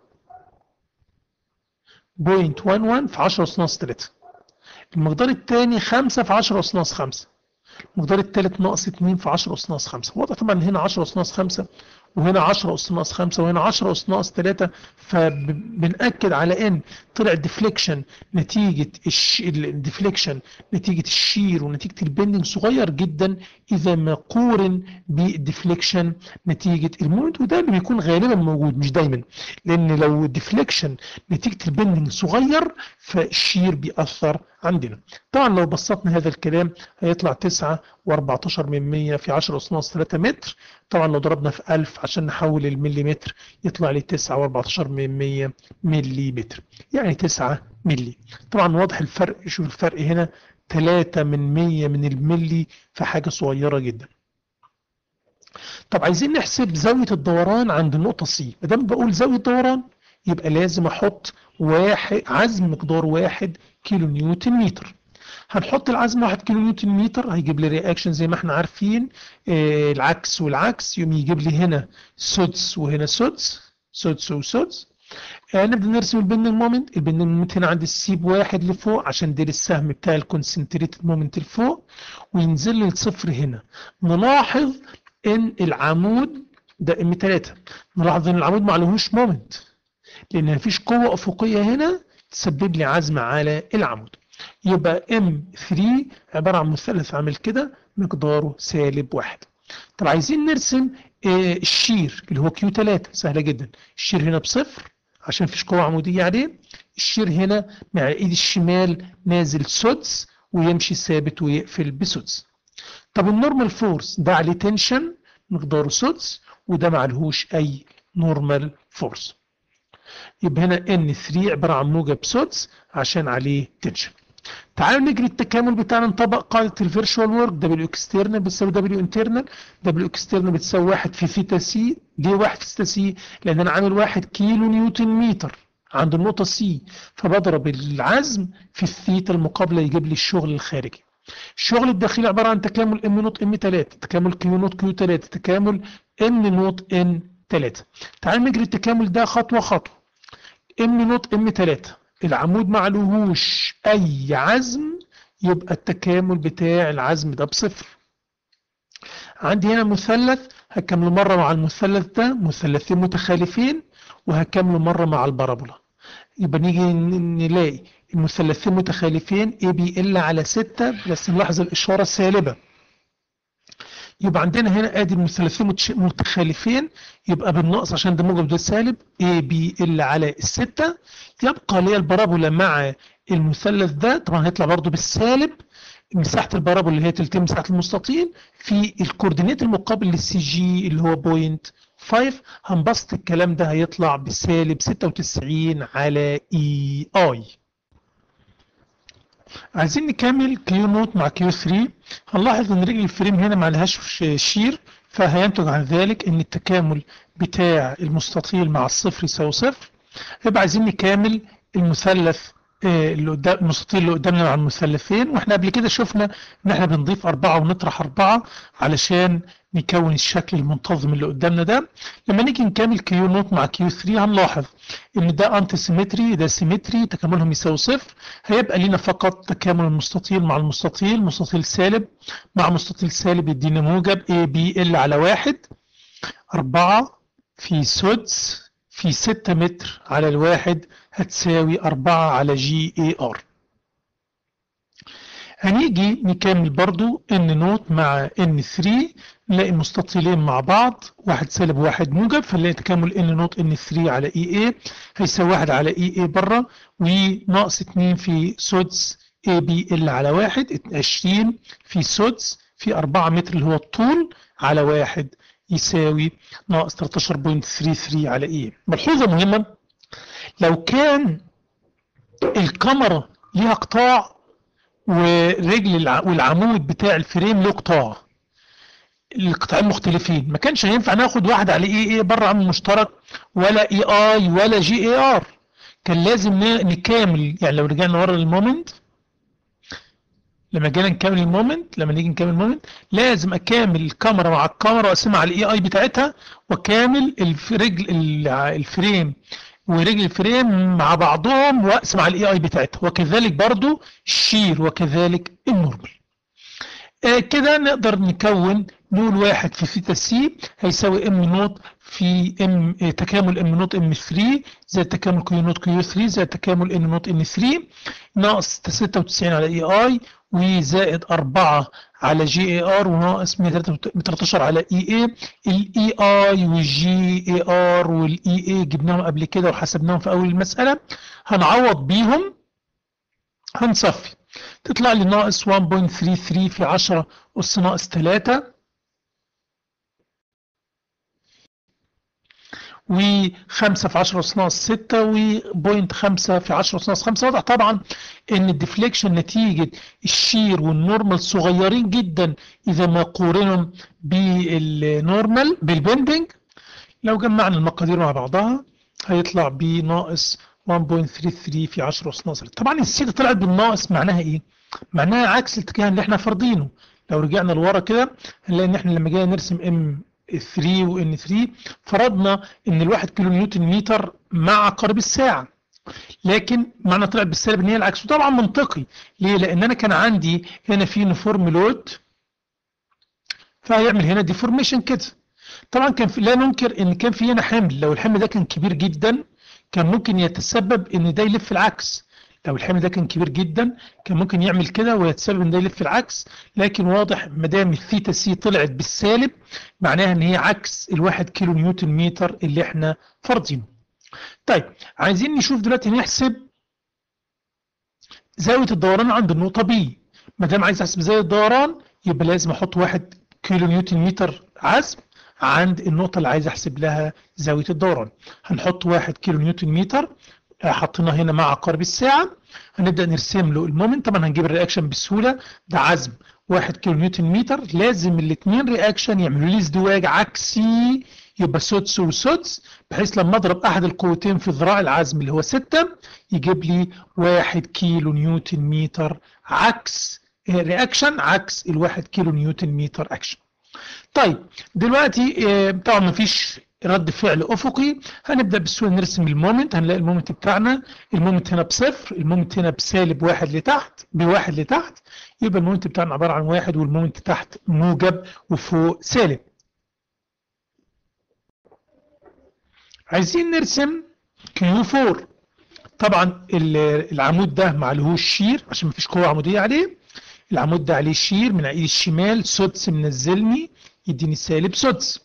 بوينت 11 في 10 أس ناقص 3 المقدار الثاني 5 في 10 أس ناقص 5 المقدار الثالث ناقص 2 في 10 أس ناقص 5 واضح طبعا هنا 10 أس ناقص 5 وهنا 10 أس ناقص 5 وهنا 10 أس ناقص 3 فبنأكد على إن طلع الديفليكشن نتيجة الديفليكشن نتيجة الشير ونتيجة البندنج صغير جدا إذا ما قورن بالديفليكشن نتيجة المومنت وده اللي بيكون غالبا موجود مش دايما لأن لو الديفليكشن نتيجة البندنج صغير فالشير بيأثر عندنا طبعا لو بسطنا هذا الكلام هيطلع 9 و14 من 100 في 10 أس ناقص 3 متر طبعا لو ضربنا في 1000 عشان نحول المليمتر يطلع لي 9 و14 من 100 ملي متر يعني 9 ملي طبعا واضح الفرق شوف الفرق هنا 3 من 100 من الملي في حاجة صغيرة جدا طب عايزين نحسب زاوية الدوران عند النقطة C ما دام بقول زاوية دوران يبقى لازم احط واحد عزم مقدار واحد كيلو نيوتن متر هنحط العزم 1 كيلو نيوتن متر هيجيب لي رياكشن زي ما احنا عارفين آه العكس والعكس يوم يجيب لي هنا سدس وهنا سدس سدس وسدس آه نبدا نرسم البندنج مومنت البندنج مومنت هنا عند السيب واحد لفوق عشان ده السهم بتاع الكونسنتريتد مومنت لفوق وينزل لي الصفر هنا نلاحظ ان العمود ده ام 3 نلاحظ ان العمود ما عليهوش مومنت لان مفيش قوه افقيه هنا تسبب لي عزم على العمود يبقى M3 عبارة عن مثلث عامل كده مقداره سالب واحد طب عايزين نرسم آه الشير اللي هو Q3 سهلة جدا الشير هنا بصفر عشان مفيش قوة عمودية عليه الشير هنا مع ايد الشمال نازل سدس ويمشي ثابت ويقفل بسدس طب النورمال فورس ده عليه تنشن مقداره سدس وده معلهوش اي نورمال فورس يبقى هنا N3 عبارة عن موجب سدس عشان عليه تنشن تعالوا نجري التكامل بتاعنا نطبق قاعدة الفيرشوال ورك دبليو اكسترنال بتساوي دبليو انترنال دبليو اكسترنال بتساوي 1 في ثيتا سي ليه 1 في ثيتا سي؟ لأن أنا عامل 1 كيلو نيوتن متر عند النقطة سي فبضرب العزم في الثيتا المقابلة يجيب لي الشغل الخارجي. الشغل الداخلي عبارة عن تكامل ام نوت ام 3 تكامل كيو نوت كيو 3 تكامل ام نوت ان 3 تعالوا نجري التكامل ده خطوة خطوة ام نوت ام 3 العمود معلوهوش اي عزم يبقى التكامل بتاع العزم ده بصفر عندي هنا مثلث هكمله مرة مع المثلث ده مثلثين متخالفين وهكمله مرة مع البارابولا يبقى نيجي نلاقي المثلثين متخالفين اي بي ال على 6 بس نلاحظ الاشارة السالبة يبقى عندنا هنا ادي المثلثين متخالفين يبقى بالنقص عشان ده موجب ده سالب اي بي ال على الستة يبقى لي البارابولا مع المثلث ده طبعا هيطلع برضو بالسالب مساحة البارابولا اللي هي تلتين مساحة المستطيل في الكوردينيت المقابل للسي جي اللي هو بوينت 5 هنبسط الكلام ده هيطلع بسالب 96 على اي اي عايزين نكمل كيو نوت مع كيو 3 هنلاحظ ان رجل الفريم هنا ما لهاش شير فهينتج عن ذلك ان التكامل بتاع المستطيل مع الصفر يساوي صفر يبقى عايزين نكامل المثلث اللي قدام المستطيل اللي قدامنا مع المثلثين واحنا قبل كده شفنا ان احنا بنضيف أربعة ونطرح أربعة علشان نكون الشكل المنتظم اللي قدامنا ده لما نيجي نكمل كيو نوت مع كيو 3 هنلاحظ ان ده انتي سيمتري ده سيمتري تكاملهم يساوي صفر هيبقى لينا فقط تكامل المستطيل مع المستطيل مستطيل سالب مع مستطيل سالب يدينا موجب اي بي ال على واحد أربعة في سدس في 6 متر على الواحد هتساوي 4 على جي اي ار هنيجي نكمل برضو ان نوت مع ان 3 نلاقي مستطيلين مع بعض واحد سالب واحد موجب فنلاقي تكامل ان نوت ان 3 على اي اي هيساوي واحد على اي اي بره وناقص 2 في سدس اي بي ال على واحد 20 في سدس في 4 متر اللي هو الطول على واحد يساوي ناقص 13.33 على ايه ملحوظة مهمة لو كان الكاميرا ليها قطاع ورجل والعمود بتاع الفريم له قطاع القطاعين مختلفين ما كانش هينفع ناخد واحد على اي اي بره عامل مشترك ولا اي اي ولا جي اي ار كان لازم نكامل يعني لو رجعنا ورا للمومنت لما جينا نكمل المومنت لما نيجي نكمل المومنت لازم اكامل الكاميرا مع الكاميرا واقسمها على الاي اي بتاعتها واكامل رجل الفريم ورجل الفريم مع بعضهم واقسم على الاي اي بتاعتها وكذلك برضو الشير وكذلك النورمال آه كده نقدر نكون نقول واحد في ثيتا سي هيساوي ام نوت في ام آه تكامل ام نوت ام 3 زائد تكامل كيو نوت كيو 3 زائد تكامل ان نوت ان 3 ناقص 96 على اي اي وزائد 4 على جي اي ار وناقص 113 على اي اي الاي اي والجي اي ار والاي اي جبناهم قبل كده وحسبناهم في اول المساله هنعوض بيهم هنصفي تطلع لي ناقص 1.33 في 10 أس ناقص 3 و5 في 10 أس ناقص 6 و.5 في 10 أس ناقص 5 واضح طبعا ان الديفليكشن نتيجة الشير والنورمال صغيرين جدا اذا ما قورنهم بالنورمال بالبندنج لو جمعنا المقادير مع بعضها هيطلع بناقص 1.33 في 10 أس ناقص طبعا السيتا طلعت بالناقص معناها ايه؟ معناها عكس الاتجاه اللي احنا فارضينه لو رجعنا لورا كده هنلاقي ان احنا لما جينا نرسم ام 3 وان 3 فرضنا ان الواحد كيلو نيوتن متر مع عقارب الساعه لكن معنى طلع بالسالب ان هي العكس وطبعا منطقي ليه؟ لان انا كان عندي هنا في يونيفورم لود فهيعمل هنا ديفورميشن كده طبعا كان في لا ننكر ان كان في هنا حمل لو الحمل ده كان كبير جدا كان ممكن يتسبب ان ده يلف العكس لو الحمل ده كان كبير جدا كان ممكن يعمل كده ويتسبب ان ده يلف العكس لكن واضح ما دام الثيتا سي طلعت بالسالب معناها ان هي عكس الواحد كيلو نيوتن متر اللي احنا فرضينه طيب عايزين نشوف دلوقتي نحسب زاويه الدوران عند النقطه بي ما دام عايز احسب زاويه الدوران يبقى لازم احط 1 كيلو نيوتن متر عزم عند النقطه اللي عايز احسب لها زاويه الدوران هنحط 1 كيلو نيوتن متر حطيناه هنا مع عقارب الساعه هنبدا نرسم له المومنت طبعا هنجيب الرياكشن بسهوله ده عزم 1 كيلو نيوتن متر لازم الاثنين رياكشن يعملوا لي ازدواج عكسي يبقى سدس وسدس بحيث لما اضرب احد القوتين في ذراع العزم اللي هو 6 يجيب لي 1 كيلو نيوتن متر عكس رياكشن عكس ال1 كيلو نيوتن متر اكشن. طيب دلوقتي آه، طبعا مفيش رد فعل افقي هنبدا بسهوله نرسم المومنت هنلاقي المومنت بتاعنا المومنت هنا بصفر المومنت هنا بسالب واحد لتحت بواحد لتحت يبقى المومنت بتاعنا عباره عن واحد والمومنت تحت موجب وفوق سالب عايزين نرسم كيو 4 طبعا ال- العمود ده معلهوش شير عشان مفيش قوه عموديه عليه العمود ده عليه شير من ايد الشمال سدس منزلني يديني سالب سدس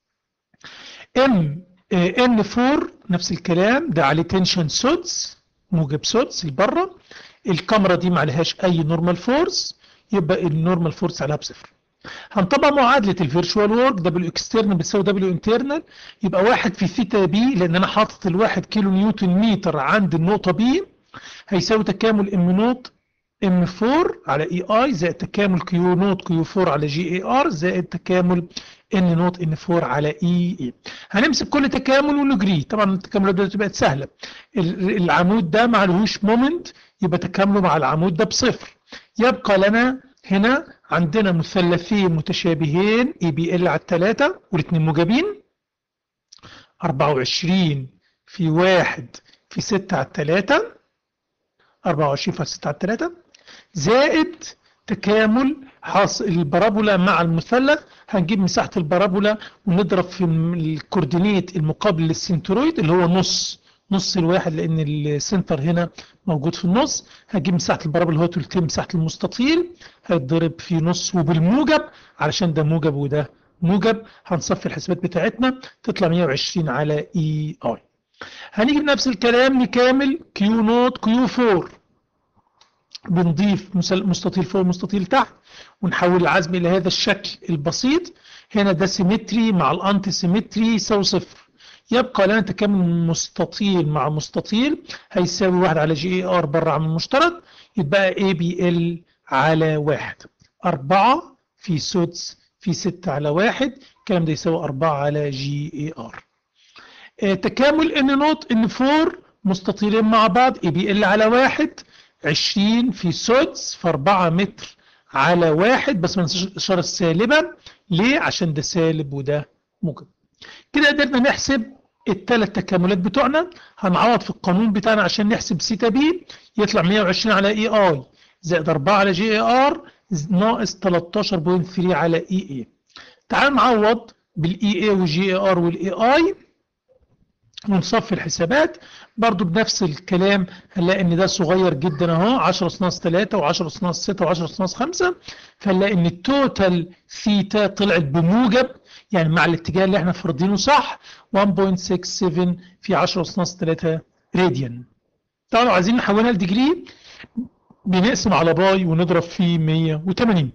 ام ان 4 نفس الكلام ده عليه تنشن سدس موجب سدس لبره الكاميرا دي ما عليهاش اي نورمال فورس يبقى النورمال فورس عليها بصفر هنطبق معادله الفيرشوال وورك دبليو اكسترنال بتساوي دبليو انترنال يبقى واحد في ثيتا بي لان انا حاطط الواحد كيلو نيوتن متر عند النقطه بي هيساوي تكامل ام نوت ام 4 على اي اي زائد تكامل كيو نوت كيو 4 على جي اي ار زائد تكامل ان نوت ان 4 على اي اي هنمسك كل تكامل ونجريه طبعا التكاملات دلوقتي بقت سهله ال- العمود ده ما عليهوش مومنت يبقى تكامله مع العمود ده بصفر يبقى لنا هنا عندنا مثلثين متشابهين اي بي ال على الثلاثه والاثنين موجبين 24 في 1 في 6 على الثلاثه 24 في 6 على الثلاثه زائد تكامل حاصل البارابولا مع المثلث هنجيب مساحة البارابولا ونضرب في الم- الكوردينيت المقابل للسنترويد اللي هو نص نص الواحد لان السنتر هنا موجود في النص هجيب مساحة البارابولا اللي هو تلتين مساحة المستطيل هيتضرب في نص وبالموجب علشان ده موجب وده موجب هنصفي الحسابات بتاعتنا تطلع 120 على اي اي هنيجي بنفس الكلام نكامل كيو نوت كيو 4 بنضيف مسل- مستطيل فوق مستطيل تحت ونحول العزم الى هذا الشكل البسيط هنا ده سيمتري مع الانتي سيمتري يساوي صفر يبقى لنا تكامل مستطيل مع مستطيل هيساوي واحد على جي اي ار بره عامل مشترك يبقى اي بي ال على واحد أربعة في سدس في ستة على واحد الكلام ده يساوي أربعة على جي اي ار آه، تكامل ان نوت ان 4 مستطيلين مع بعض اي بي ال على واحد 20 في سدس في 4 متر على واحد بس ما ننساش الاشاره السالبه ليه؟ عشان ده سالب وده موجب. كده قدرنا نحسب الثلاث تكاملات بتوعنا هنعوض في القانون بتاعنا عشان نحسب سيتا بي يطلع 120 على اي اي زائد 4 على جي اي ار ناقص 13.3 على اي اي. تعال نعوض بالاي اي والجي اي ار والاي اي ونصفي الحسابات برضو بنفس الكلام هنلاقي ان ده صغير جدا اهو 10 اس ناقص 3 و10 اس ناقص 6 و10 اس ناقص 5 فنلاقي ان التوتال ثيتا طلعت بموجب يعني مع الاتجاه اللي احنا فرضينه صح 1.67 في 10 اس ناقص 3 راديان طبعا لو عايزين نحولها لديجري بنقسم على باي ونضرب فيه 180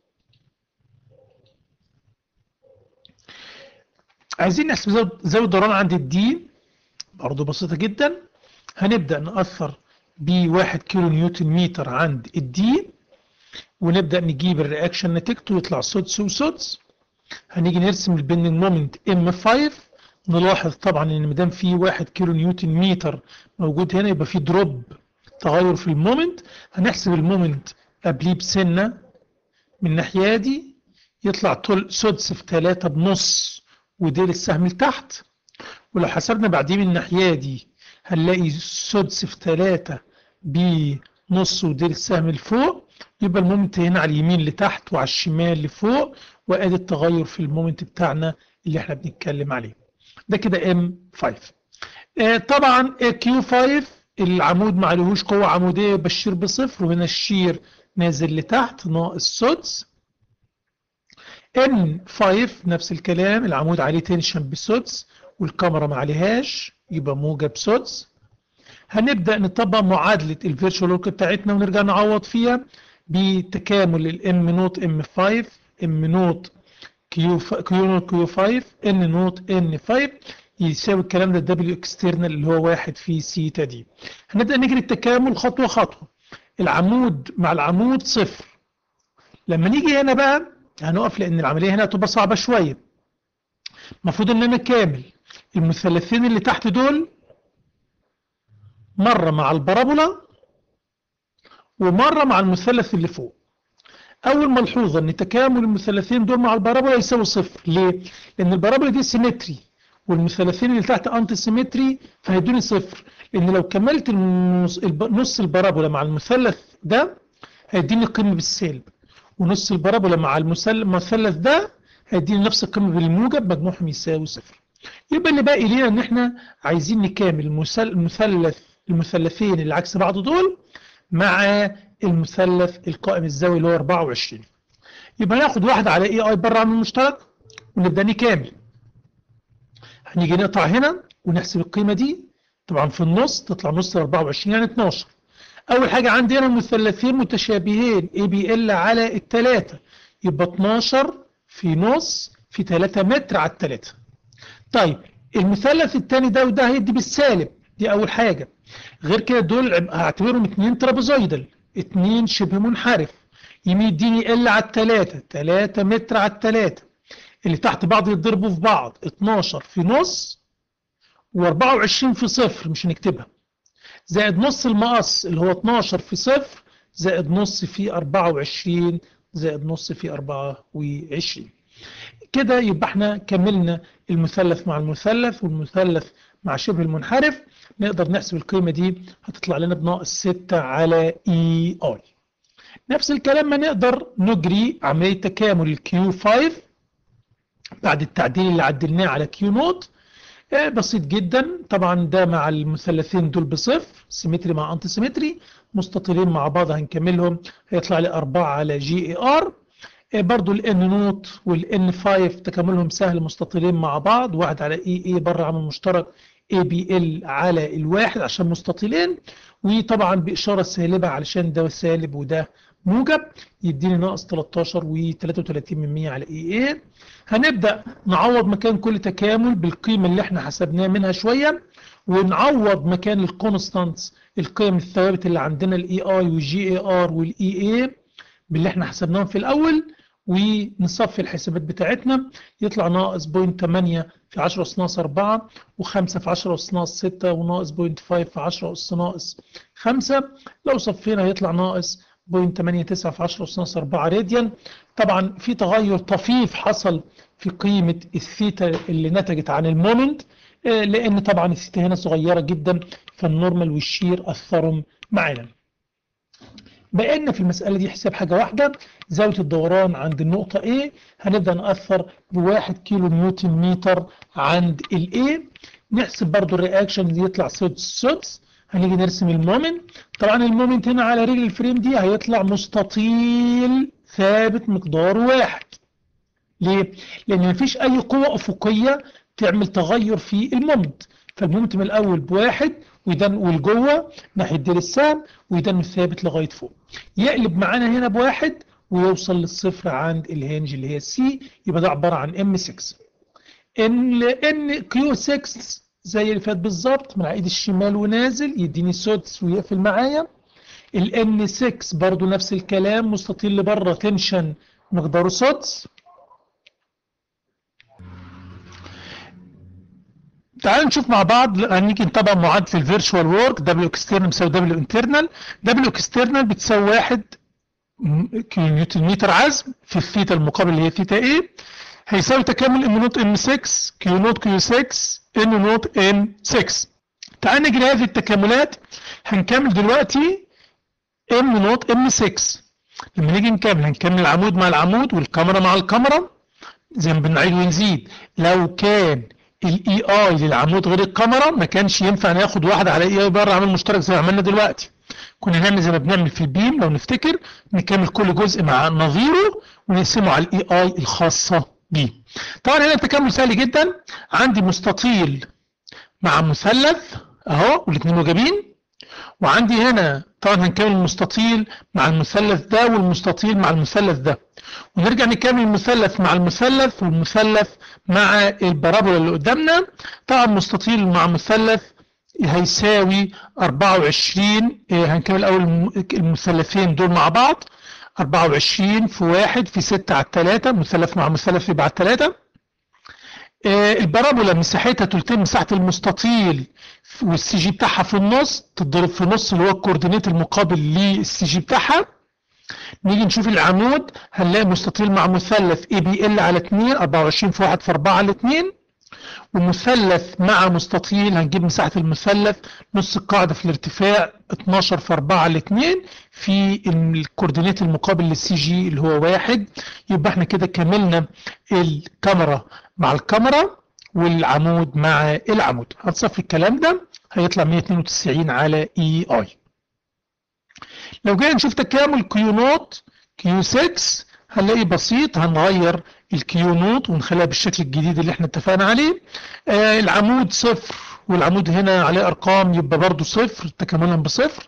عايزين نحسب زاوية- زاوية الدوران عند الدي برضه بسيطة جدا هنبدأ نأثر بواحد كيلو نيوتن متر عند الدي ونبدأ نجيب الرياكشن نتيجته يطلع سدس وسدس هنيجي نرسم البندنج مومنت ام 5 نلاحظ طبعا ان مدام في 1 كيلو نيوتن متر موجود هنا يبقى في دروب تغير في المومنت هنحسب المومنت قبليه بسنه من الناحيه دي يطلع طول سدس في 3 بنص وديل السهم لتحت ولو حسبنا بعدين من الناحيه دي هنلاقي سدس في 3 بنص وديل السهم لفوق يبقى المومنت هنا على اليمين لتحت وعلى الشمال لفوق وادي التغير في المومنت بتاعنا اللي احنا بنتكلم عليه ده كده ام 5 آه طبعا كيو 5 العمود ما عليهوش قوه عموديه بشير بصفر وهنا الشير نازل لتحت ناقص سدس ان 5 نفس الكلام العمود عليه تنشن بسدس والكاميرا ما عليهاش يبقى موجب سدس هنبدا نطبق معادله الفيرتشوال ورك بتاعتنا ونرجع نعوض فيها بتكامل الام نوت ام 5 ام نوت كيو كيو نوت كيو 5 ان نوت ان 5 يساوي الكلام ده دبليو اكسترنال اللي هو واحد في سيتا دي هنبدا نجري التكامل خطوه خطوه العمود مع العمود صفر لما نيجي هنا بقى هنقف لان العمليه هنا هتبقى صعبه شويه المفروض ان انا كامل المثلثين اللي تحت دول مره مع البارابولا ومره مع المثلث اللي فوق اول ملحوظه ان تكامل المثلثين دول مع البارابولا يساوي صفر ليه لان البارابولا دي سيمتري والمثلثين اللي تحت انتي سيمتري فهيدوني صفر لان لو كملت النص, نص البارابولا مع المثلث ده هيديني قيمه بالسالب ونص البارابولا مع المثلث ده هيديني نفس القيمه بالموجب مجموعهم يساوي صفر يبقى اللي باقي لينا ان احنا عايزين نكامل المثلث المثلثين اللي عكس بعض دول مع المثلث القائم الزاوي اللي هو 24 يبقى ناخد واحده على اي اي بره عن المشترك ونبدا نكامل هنيجي نقطع هنا ونحسب القيمه دي طبعا في النص تطلع نص 24 يعني 12 اول حاجه عندي هنا مثلثين متشابهين اي بي ال على الثلاثه يبقى 12 في نص في 3 متر على الثلاثه طيب المثلث الثاني ده وده هيدي بالسالب دي اول حاجه غير كده دول هعتبرهم اثنين ترابيزويدال اثنين شبه منحرف يمين يديني ال على الثلاثه 3 متر على الثلاثه اللي تحت بعض يتضربوا في بعض 12 في نص و24 في صفر مش هنكتبها زائد نص المقص اللي هو 12 في صفر زائد نص في 24 زائد نص في 24 كده يبقى احنا كملنا المثلث مع المثلث والمثلث مع شبه المنحرف نقدر نحسب القيمة دي هتطلع لنا بناقص 6 على اي اي نفس الكلام ما نقدر نجري عملية تكامل الكيو 5 بعد التعديل اللي عدلناه على كيو نوت بسيط جدا طبعا ده مع المثلثين دول بصفر سيمتري مع انتي سيمتري مستطيلين مع بعض هنكملهم هيطلع لي 4 على جي اي ار برضو الان نوت والان 5 تكاملهم سهل مستطيلين مع بعض واحد على اي اي بره عامل مشترك اي بي ال على الواحد عشان مستطيلين وطبعا باشاره سالبه علشان ده سالب وده موجب يديني ناقص 13 و33 من 100 على اي اي هنبدا نعوض مكان كل تكامل بالقيمه اللي احنا حسبناها منها شويه ونعوض مكان الكونستانتس القيم الثوابت اللي عندنا الاي اي والجي اي ار والاي اي باللي احنا حسبناهم في الاول ونصفي الحسابات بتاعتنا يطلع ناقص 0.8 في 10 أس ناقص 4 و5 في 10 أس ناقص 6 وناقص 0.5 في 10 أس ناقص 5 لو صفينا هيطلع ناقص 0.89 في 10 أس ناقص 4 راديان طبعا في تغير طفيف حصل في قيمة الثيتا اللي نتجت عن المومنت لأن طبعا الثيتا هنا صغيرة جدا فالنورمال والشير أثرهم معانا بقينا في المسألة دي حساب حاجة واحدة زاوية الدوران عند النقطة A هنبدأ نأثر بواحد كيلو نيوتن متر عند ال A نحسب برضو الرياكشن دي يطلع سدس سدس هنيجي نرسم المومنت طبعا المومنت هنا على رجل الفريم دي هيطلع مستطيل ثابت مقداره واحد ليه؟ لأن مفيش أي قوة أفقية تعمل تغير في المومنت فالمومنت من الأول بواحد ويدن والجوه ناحيه دير السهم ويدن ثابت لغايه فوق يقلب معانا هنا بواحد ويوصل للصفر عند الهنج اللي هي سي يبقى ده عباره عن ام 6 ان ان كيو 6 زي اللي فات بالظبط من على ايد الشمال ونازل يديني سدس ويقفل معايا الان 6 برضو نفس الكلام مستطيل لبره تنشن مقداره سدس تعالوا نشوف مع بعض هنيجي نطبق معادله الفيرتشوال وورك دبليو اكسترنال بيساوي دبليو انترنال دبليو اكسترنال بتساوي 1 كيلو نيوتن متر عزم في الثيتا المقابل اللي هي ثيتا ايه هيساوي تكامل ام نوت ام 6 كيو نوت كيو 6 ان نوت ام 6 تعال نجري هذه التكاملات هنكمل دلوقتي ام نوت ام 6 لما نيجي نكمل هنكمل العمود مع العمود والكاميرا مع الكاميرا زي ما بنعيد ونزيد لو كان الاي اي للعمود غير الكاميرا ما كانش ينفع ناخد واحده على اي اي بره عامل مشترك زي ما عملنا دلوقتي كنا نعمل زي ما بنعمل في البيم لو نفتكر نكمل كل جزء مع نظيره ونقسمه على الاي اي الخاصه بيه طبعا هنا التكامل سهل جدا عندي مستطيل مع مثلث اهو والاثنين موجبين وعندي هنا طبعا هنكمل المستطيل مع المثلث ده والمستطيل مع المثلث ده ونرجع نكمل المثلث مع المثلث والمثلث مع البارابولا اللي قدامنا طبعا مستطيل مع مثلث هيساوي 24 هنكمل اول المثلثين دول مع بعض 24 في 1 في 6 على 3 مثلث مع مثلث يبقى على 3 البارابولا مساحتها تلتين مساحه المستطيل والسي جي بتاعها في النص تتضرب في النص اللي هو الكوردينيت المقابل للسي جي بتاعها نيجي نشوف العمود هنلاقي مستطيل مع مثلث اي بي ال على 2 24 في 1 في 4 على 2 ومثلث مع مستطيل هنجيب مساحة المثلث نص القاعدة في الارتفاع 12 في 4 على 2 في الكوردينيت المقابل للسي جي اللي هو واحد يبقى احنا كده كملنا الكاميرا مع الكاميرا والعمود مع العمود هنصفي الكلام ده هيطلع 192 على اي اي لو جينا نشوف تكامل كيو نوت كيو 6 هنلاقي بسيط هنغير الكيو نوت ونخليها بالشكل الجديد اللي احنا اتفقنا عليه آه العمود صفر والعمود هنا عليه ارقام يبقى برضو صفر تكاملا بصفر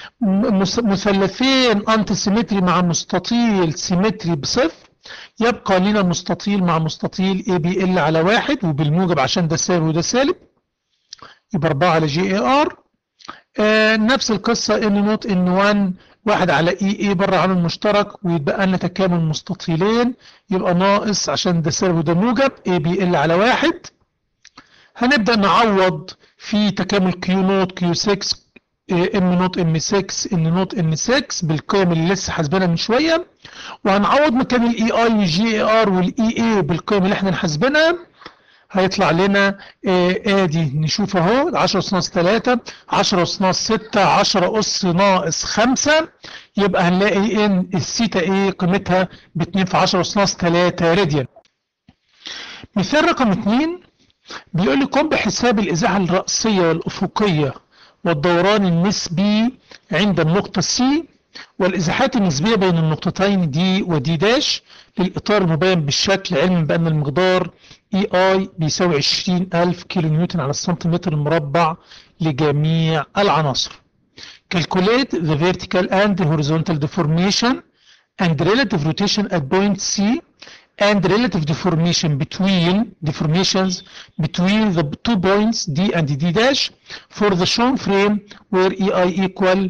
مثلثين انتي سيمتري مع مستطيل سيمتري بصفر يبقى لنا مستطيل مع مستطيل اي بي ال على واحد وبالموجب عشان ده سالب وده سالب يبقى 4 على جي اي ار آه نفس القصة ان نوت ان 1 واحد على اي اي بره عامل مشترك ويتبقى لنا تكامل مستطيلين يبقى ناقص عشان ده سالب وده موجب اي بي ال على واحد هنبدأ نعوض في تكامل كيو نوت كيو 6 ام نوت ام 6 ان نوت ان 6 بالقيم اللي لسه حاسبينها من شويه وهنعوض مكان الاي اي والجي اي ار والاي اي بالقيم اللي احنا حاسبينها هيطلع لنا آه ادي نشوف اهو 10 اس ناقص 3 10 اس ناقص 6 10 اس ناقص 5 يبقى هنلاقي ان الثيتا ايه قيمتها ب 2 في 10 اس ناقص 3 راديان مثال رقم 2 بيقول لي قم بحساب الازاحه الراسيه والافقيه والدوران النسبي عند النقطه سي والازاحات النسبيه بين النقطتين دي ودي داش للاطار المبين بالشكل علما بان المقدار اي اي بيساوي 20000 كيلو نيوتن على السنتيمتر المربع لجميع العناصر. Calculate the vertical and the horizontal deformation and relative rotation at point C and relative deformation between deformations between the two points D and D dash for the shown frame where EI equal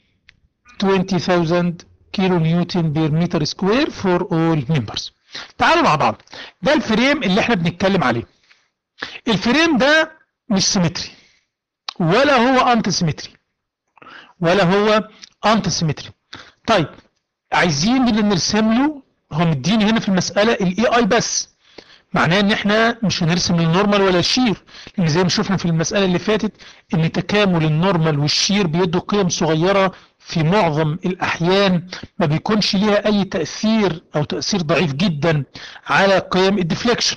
20,000 كيلو نيوتن بير متر سكوير فور all members. تعالوا مع بعض ده الفريم اللي احنا بنتكلم عليه الفريم ده مش سيمتري ولا هو انتي سيمتري ولا هو انتي سيمتري طيب عايزين اللي نرسم له هو مديني هنا في المساله الاي اي بس معناه ان احنا مش هنرسم النورمال ولا الشير لان زي ما شفنا في المساله اللي فاتت ان تكامل النورمال والشير بيدوا قيم صغيره في معظم الأحيان ما بيكونش ليها أي تأثير أو تأثير ضعيف جدا على قيم الديفليكشن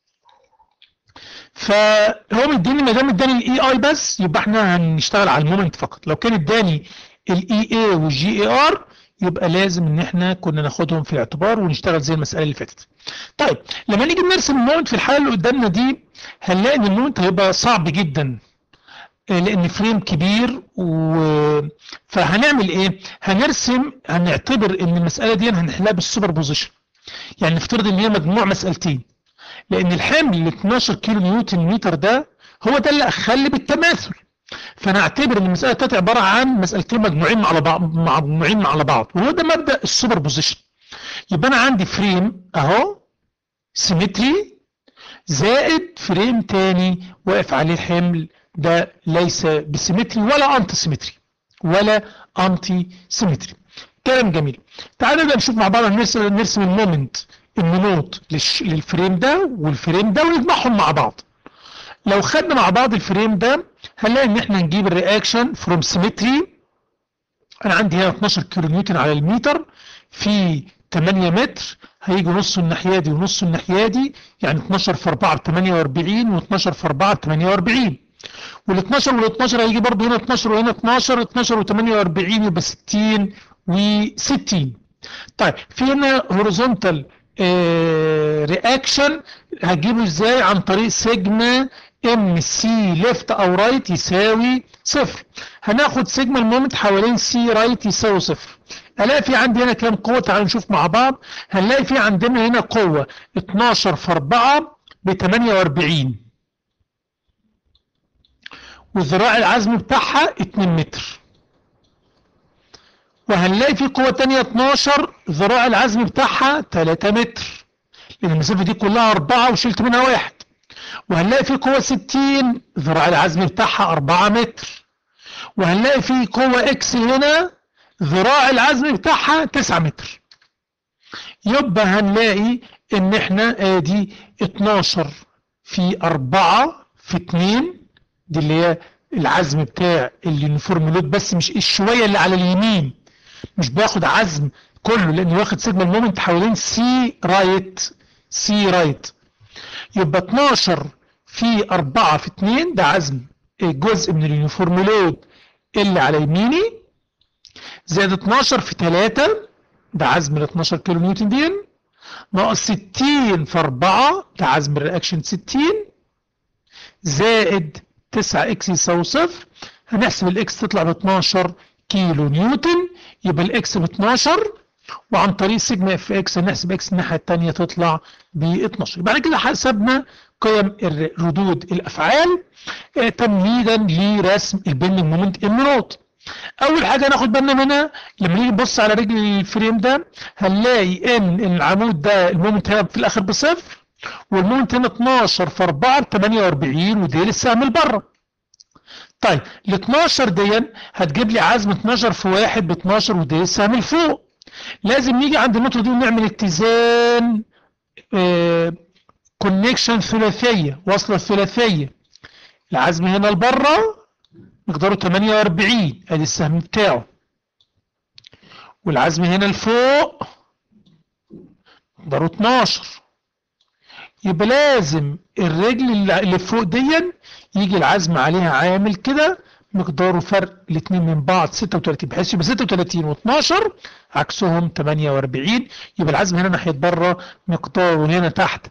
فهو مديني ما دام اداني الاي اي بس يبقى احنا هنشتغل على المومنت فقط لو كان اداني الاي اي والجي اي ار يبقى لازم ان احنا كنا ناخدهم في الاعتبار ونشتغل زي المساله اللي فاتت. طيب لما نيجي نرسم المومنت في الحاله اللي قدامنا دي هنلاقي ان المومنت هيبقى صعب جدا لان فريم كبير و... فهنعمل ايه هنرسم هنعتبر ان المساله دي هنحلها بالسوبر بوزيشن يعني نفترض ان هي مجموع مسالتين لان الحمل 12 كيلو نيوتن متر ده هو ده اللي اخلي بالتماثل فنعتبر ان المساله بتاعتي عباره عن مسالتين مجموعين على بعض مجموعين على بعض وهو ده مبدا السوبر بوزيشن يبقى انا عندي فريم اهو سيمتري زائد فريم تاني واقف عليه حمل ده ليس بسيمتري ولا انتي سيمتري ولا انتي سيمتري كلام جميل تعالوا نبدا نشوف مع بعض نرسم نرسم المومنت النوت للفريم ده والفريم ده ونجمعهم مع بعض لو خدنا مع بعض الفريم ده هنلاقي ان احنا نجيب الرياكشن فروم سيمتري انا عندي هنا 12 كيلو نيوتن على المتر في 8 متر هيجي نص الناحيه دي ونص الناحيه دي يعني 12 في 4 ب 48 و12 في 4 ب 48 وال 12 وال 12 هيجي برضه هنا 12 وهنا 12 12 و48 يبقى 60 و60 طيب في هنا هوريزونتال رياكشن هتجيبه ازاي عن طريق سيجما ام سي ليفت او رايت يساوي صفر هناخد سيجما المومنت حوالين سي رايت يساوي صفر الاقي في عندي هنا كام قوه تعالوا نشوف مع بعض هنلاقي في عندنا هنا قوه 12 في 4 ب 48 وذراع العزم بتاعها 2 متر وهنلاقي في قوة تانية 12 ذراع العزم بتاعها 3 متر لأن المسافة دي كلها 4 وشلت منها واحد وهنلاقي في قوة 60 ذراع العزم بتاعها 4 متر وهنلاقي في قوة اكس هنا ذراع العزم بتاعها 9 متر يبقى هنلاقي ان احنا ادي 12 في 4 في 2 دي اللي هي العزم بتاع اليونيفورم لود بس مش الشويه اللي على اليمين مش باخد عزم كله لانه واخد سيجما المومنت حوالين سي رايت سي رايت يبقى 12 في 4 في 2 ده عزم جزء من اليونيفورم لود اللي على يميني زائد 12 في 3 ده عزم ال 12 كيلو نيوتن دي ناقص 60 في 4 ده عزم الرياكشن 60 زائد 9 اكس يساوي صفر هنحسب الاكس تطلع ب 12 كيلو نيوتن يبقى الاكس ب 12 وعن طريق سيجما اف اكس هنحسب اكس الناحيه الثانيه تطلع ب 12 بعد كده حسبنا قيم ردود الافعال تمهيدا لرسم البندنج مومنت ام نوت اول حاجه ناخد بالنا منها لما نيجي نبص على رجل الفريم ده هنلاقي ان العمود ده المومنت هنا في الاخر بصفر والمومنت هنا 12 في 4 ب 48 ودي للسهم لبره طيب ال 12 دي هتجيب لي عزم 12 في 1 ب 12 ودي السهم لفوق لازم نيجي عند النقطه دي ونعمل اتزان كونكشن آه ثلاثيه وصله ثلاثيه العزم هنا لبره مقداره 48 ادي السهم بتاعه والعزم هنا لفوق مقداره 12 يبقى لازم الرجل اللي فوق دي يجي العزم عليها عامل كده مقداره فرق الاثنين من بعض 36 بحيث يبقى 36 و12 عكسهم 48 يبقى العزم هنا ناحيه بره مقداره هنا تحت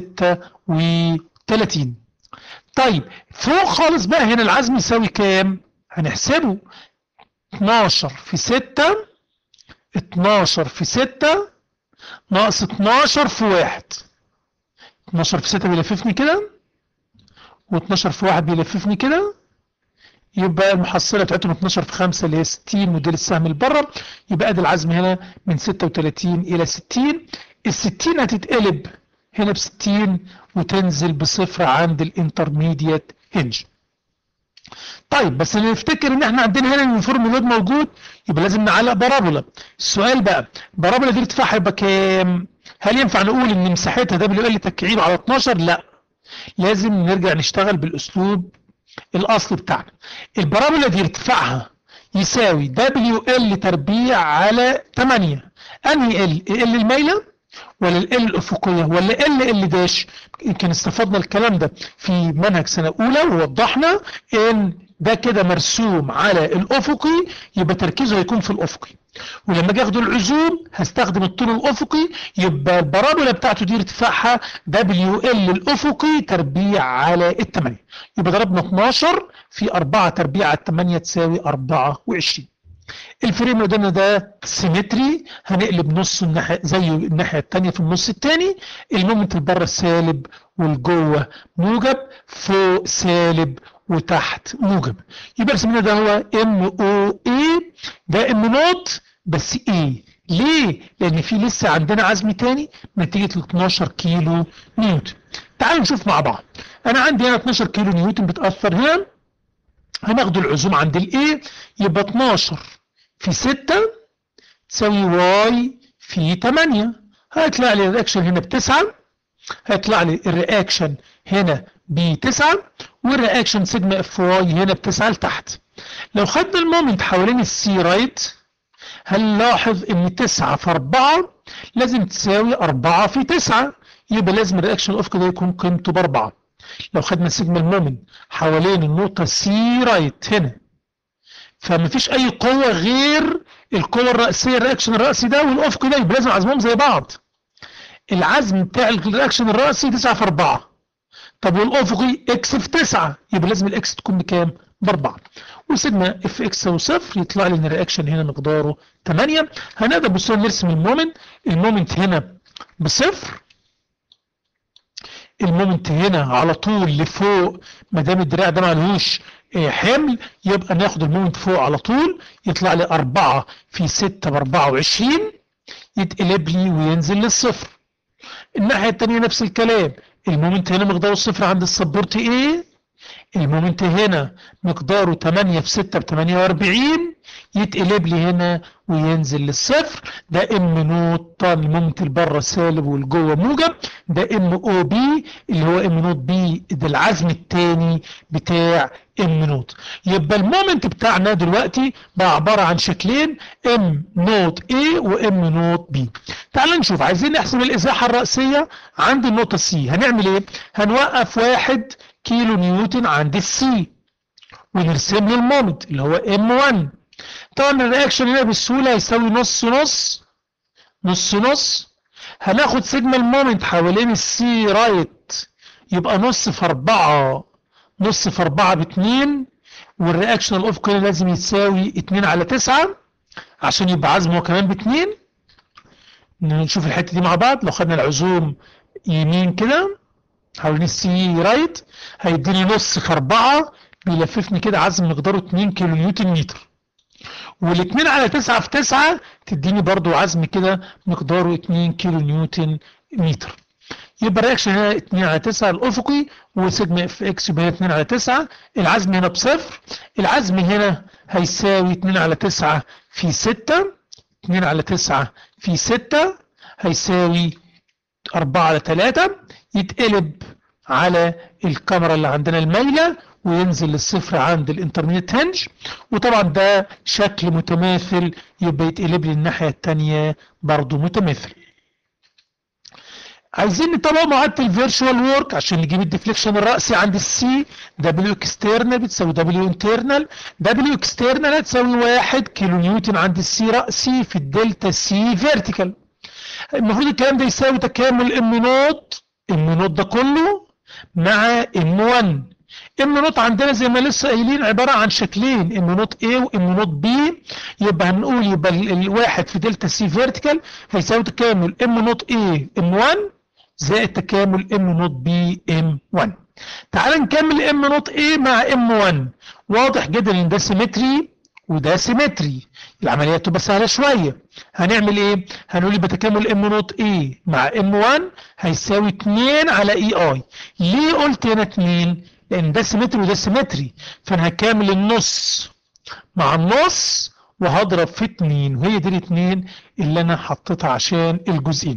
36 طيب فوق خالص بقى هنا العزم يساوي كام؟ هنحسبه 12 في 6 12 في 6 ناقص 12 في 1 12 في 6 بيلففني كده و12 في 1 بيلففني كده يبقى المحصله بتاعتهم 12 في 5 اللي هي 60 موديل السهم اللي بره يبقى ادي العزم هنا من 36 الى 60 ال 60 هتتقلب هنا ب 60 وتنزل بصفر عند الانترميديت هنج طيب بس نفتكر ان احنا عندنا هنا اليونيفورم لود موجود يبقى لازم نعلق بارابولا السؤال بقى البارابولا دي ارتفاعها يبقى كام هل ينفع نقول ان مساحتها دبليو ال تكعيب على 12 لا لازم نرجع نشتغل بالاسلوب الاصلي بتاعنا البارابولا دي ارتفاعها يساوي دبليو ال تربيع على 8 انهي ال ال المايله ولا ال الافقيه ولا ال ال داش يمكن استفدنا الكلام ده في منهج سنه اولى ووضحنا ان ده كده مرسوم على الافقي يبقى تركيزه هيكون في الافقي ولما اجي اخد العزوم هستخدم الطول الافقي يبقى البارابولا بتاعته دي ارتفاعها دبليو ال الافقي تربيع على الثمانية يبقى ضربنا 12 في 4 تربيع على 8 تساوي 24 الفريم اللي قدامنا ده سيمتري هنقلب نص الناحيه زي الناحيه الثانيه في النص الثاني المومنت اللي بره سالب والجوه موجب فوق سالب وتحت موجب يبقى رسمنا ده هو ام او اي ده ام نوت بس ايه ليه؟ لان في لسه عندنا عزم تاني نتيجه ال 12 كيلو نيوتن تعالوا نشوف مع بعض انا عندي هنا 12 كيلو نيوتن بتاثر هنا هناخد العزوم عند الايه يبقى 12 في 6 تساوي واي في 8 هيطلع لي الرياكشن هنا بتسعة هيطلع لي الرياكشن هنا بتسعة والرياكشن سيجما اف واي هنا بتسعة لتحت لو خدنا المومنت حوالين السي رايت هنلاحظ ان 9 في 4 لازم تساوي 4 في 9 يبقى لازم الرياكشن الافقي ده يكون قيمته باربعة لو خدنا سيجما المومنت حوالين النقطة سي رايت هنا فمفيش اي قوة غير القوة الرئيسية الرياكشن الرئيسي ده والافقي ده يبقى لازم عزمهم زي بعض العزم بتاع الرياكشن الرئيسي 9 في 4 طب والافقي اكس في 9 يبقى لازم الاكس تكون بكام؟ باربعة وسيجما اف اكس تساوي صفر يطلع لي ان الرياكشن هنا مقداره 8 هنقدر بصوا نرسم المومنت المومنت هنا بصفر المومنت هنا على طول لفوق ما دام الدراع ده معلهوش حمل يبقى ناخد المومنت فوق على طول يطلع لي 4 في 6 ب 24 يتقلب لي وينزل للصفر الناحية التانية نفس الكلام المومنت هنا مقداره الصفر عند السبورت ايه المومنت هنا مقداره 8 في 6 ب 48 يتقلب لي هنا وينزل للصفر ده ام نوت طبعا المومنت اللي بره سالب والجوه موجب ده ام او بي اللي هو ام نوت بي ده العزم الثاني بتاع ام نوت يبقى المومنت بتاعنا دلوقتي بقى عباره عن شكلين ام نوت اي وام نوت بي تعال نشوف عايزين نحسب الازاحه الراسيه عند النقطه سي هنعمل ايه هنوقف واحد كيلو نيوتن عند السي ونرسم له المومنت اللي هو ام 1 طبعا الرياكشن هنا بالسهوله هيساوي نص نص نص نص هناخد سيجما المومنت حوالين السي رايت يبقى نص في 4 نص في 4 ب 2 والرياكشن الافقي لازم يتساوي 2 على 9 عشان يبقى عزمه كمان ب 2 نشوف الحته دي مع بعض لو خدنا العزوم يمين كده حوالين السي رايت هيديني نص في 4 بيلففني كده عزم مقداره 2 كيلو نيوتن متر والاثنين على 9 في 9 تديني برضو عزم كده مقداره 2 كيلو نيوتن متر يبقى الرياكشن هنا 2 على 9 الافقي وسيجما اف اكس يبقى 2 على 9 العزم هنا بصفر العزم هنا هيساوي 2 على 9 في 6 2 على 9 في 6 هيساوي 4 على 3 يتقلب على الكاميرا اللي عندنا المايلة وينزل للصفر عند الانترميت هنج وطبعا ده شكل متماثل يبقى يتقلب لي الناحية التانية برضو متماثل عايزين نطبق معادله الفيرشوال وورك عشان نجيب الديفليكشن الرأسي عند السي دبليو اكسترنال بتساوي دبليو انترنال دبليو اكسترنال هتساوي 1 كيلو نيوتن عند السي رأسي في الدلتا سي فيرتيكال المفروض الكلام ده يساوي تكامل ام نوت ام نوت ده كله مع ام 1 ام نوت عندنا زي ما لسه قايلين عباره عن شكلين ام نوت A وام نوت B يبقى هنقول يبقى الواحد في دلتا سي فيرتيكال هيساوي تكامل ام نوت A ام 1 زائد تكامل ام نوت B ام 1 تعال نكمل ام نوت A مع ام 1 واضح جدا ان ده سيمتري وده سيمتري العمليه تبقى سهله شويه هنعمل ايه هنقول يبقى تكامل ام نوت A مع ام 1 هيساوي 2 على اي اي ليه قلت هنا 2 لان ده سيمتري وده سيمتري فانا هكامل النص مع النص وهضرب في 2 وهي دي الاثنين اللي انا حطيتها عشان الجزئين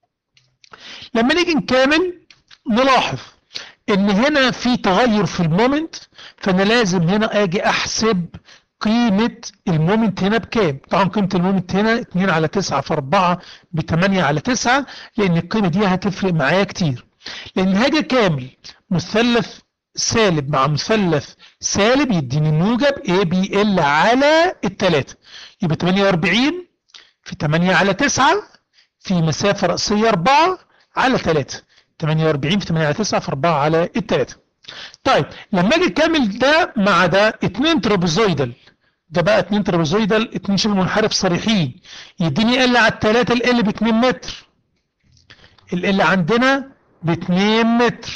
لما نيجي نكامل نلاحظ ان هنا في تغير في المومنت فانا لازم هنا اجي احسب قيمة المومنت هنا بكام طبعا قيمة المومنت هنا 2 على 9 في 4 ب 8 على 9 لان القيمة دي هتفرق معايا كتير لان هاجي كامل مثلث سالب مع مثلث سالب يديني موجب اي بي ال على التلاتة يبقى 48 في 8 على 9 في مسافة رأسية 4 على 3 48 في 8 على 9 في 4 على التلاتة طيب لما اجي اكمل ده مع ده 2 ترابيزويدال ده بقى 2 ترابيزويدال 2 شبه منحرف صريحين يديني ال على التلاتة ال ب 2 متر ال عندنا ب 2 متر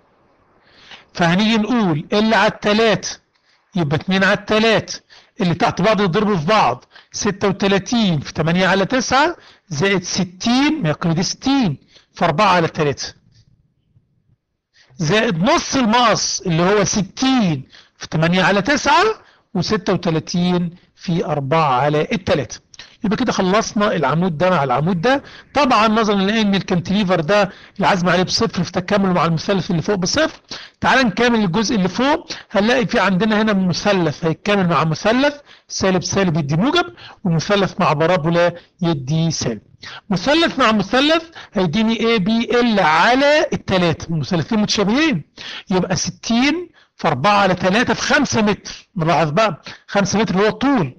فهنيجي نقول ال على التلاتة يبقى 2 على التلاتة اللي تحت بعض يضربوا في بعض 36 في 8 على 9 زائد 60 ما يقل دي 60 في 4 على 3 زائد نص المقص اللي هو 60 في 8 على 9 و36 في 4 على الثلاثة يبقى كده خلصنا العمود ده مع العمود ده طبعا نظرا لان الكانتليفر ده العزم عليه بصفر في تكامله مع المثلث اللي فوق بصفر تعال نكمل الجزء اللي فوق هنلاقي في عندنا هنا مثلث هيتكامل مع مثلث سالب سالب يدي موجب ومثلث مع بارابولا يدي سالب مثلث مع مثلث هيديني اي بي ال على الثلاثه مثلثين متشابهين يبقى 60 في 4 على 3 في 5 متر نلاحظ بقى 5 متر هو الطول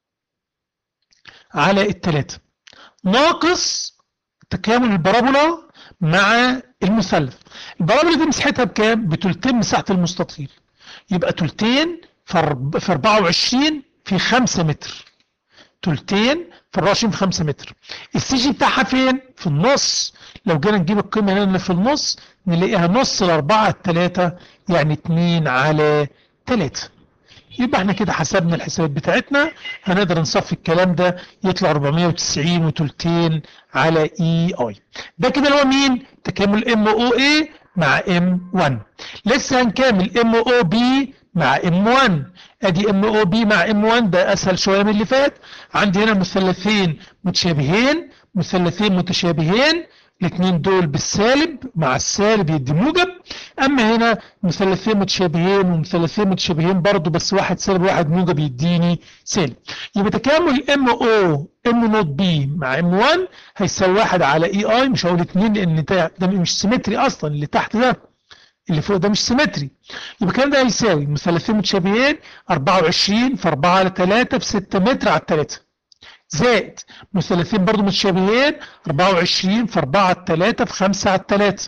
على الثلاثة ناقص تكامل البرابولا مع المثلث البرابولا دي مساحتها بكام؟ بتلتين مساحة المستطيل يبقى تلتين في 24 في 5 متر تلتين في 24 في 5 متر السي جي بتاعها فين؟ في النص لو جينا نجيب القيمة هنا اللي في النص نلاقيها نص الأربعة التلاتة يعني 2 على 3 يبقى احنا كده حسبنا الحسابات بتاعتنا هنقدر نصفي الكلام ده يطلع 490 وتلتين على اي اي ده كده اللي هو مين تكامل ام او اي مع ام 1 لسه هنكمل ام او بي مع ام 1 ادي ام او بي مع ام 1 ده اسهل شويه من اللي فات عندي هنا مثلثين متشابهين مثلثين متشابهين الاثنين دول بالسالب مع السالب يدي موجب اما هنا مثلثين متشابهين ومثلثين متشابهين برضو بس واحد سالب واحد موجب يديني سالب يبقى تكامل ام او ام نوت بي مع ام 1 هيساوي واحد على اي اي مش هقول اثنين لان ده, ده مش سيمتري اصلا اللي تحت ده اللي فوق ده مش سيمتري يبقى الكلام ده هيساوي مثلثين متشابهين 24 في 4 على 3 في 6 متر على 3 زائد مثلثين برضو متشابهين 24 في 4 على 3 في 5 على 3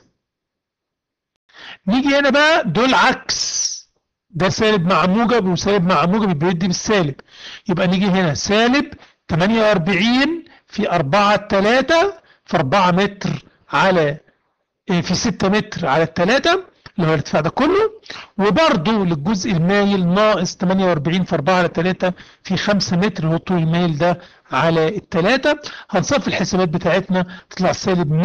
نيجي هنا بقى دول عكس ده سالب مع موجب وسالب مع موجب بيدي بالسالب يبقى نيجي هنا سالب 48 في 4 على 3 في 4 متر على في 6 متر على 3 اللي هو الارتفاع ده كله وبرده للجزء المايل ناقص 48 في 4 على 3 في 5 متر هو طول المايل ده على الثلاثة هنصف الحسابات بتاعتنا تطلع سالب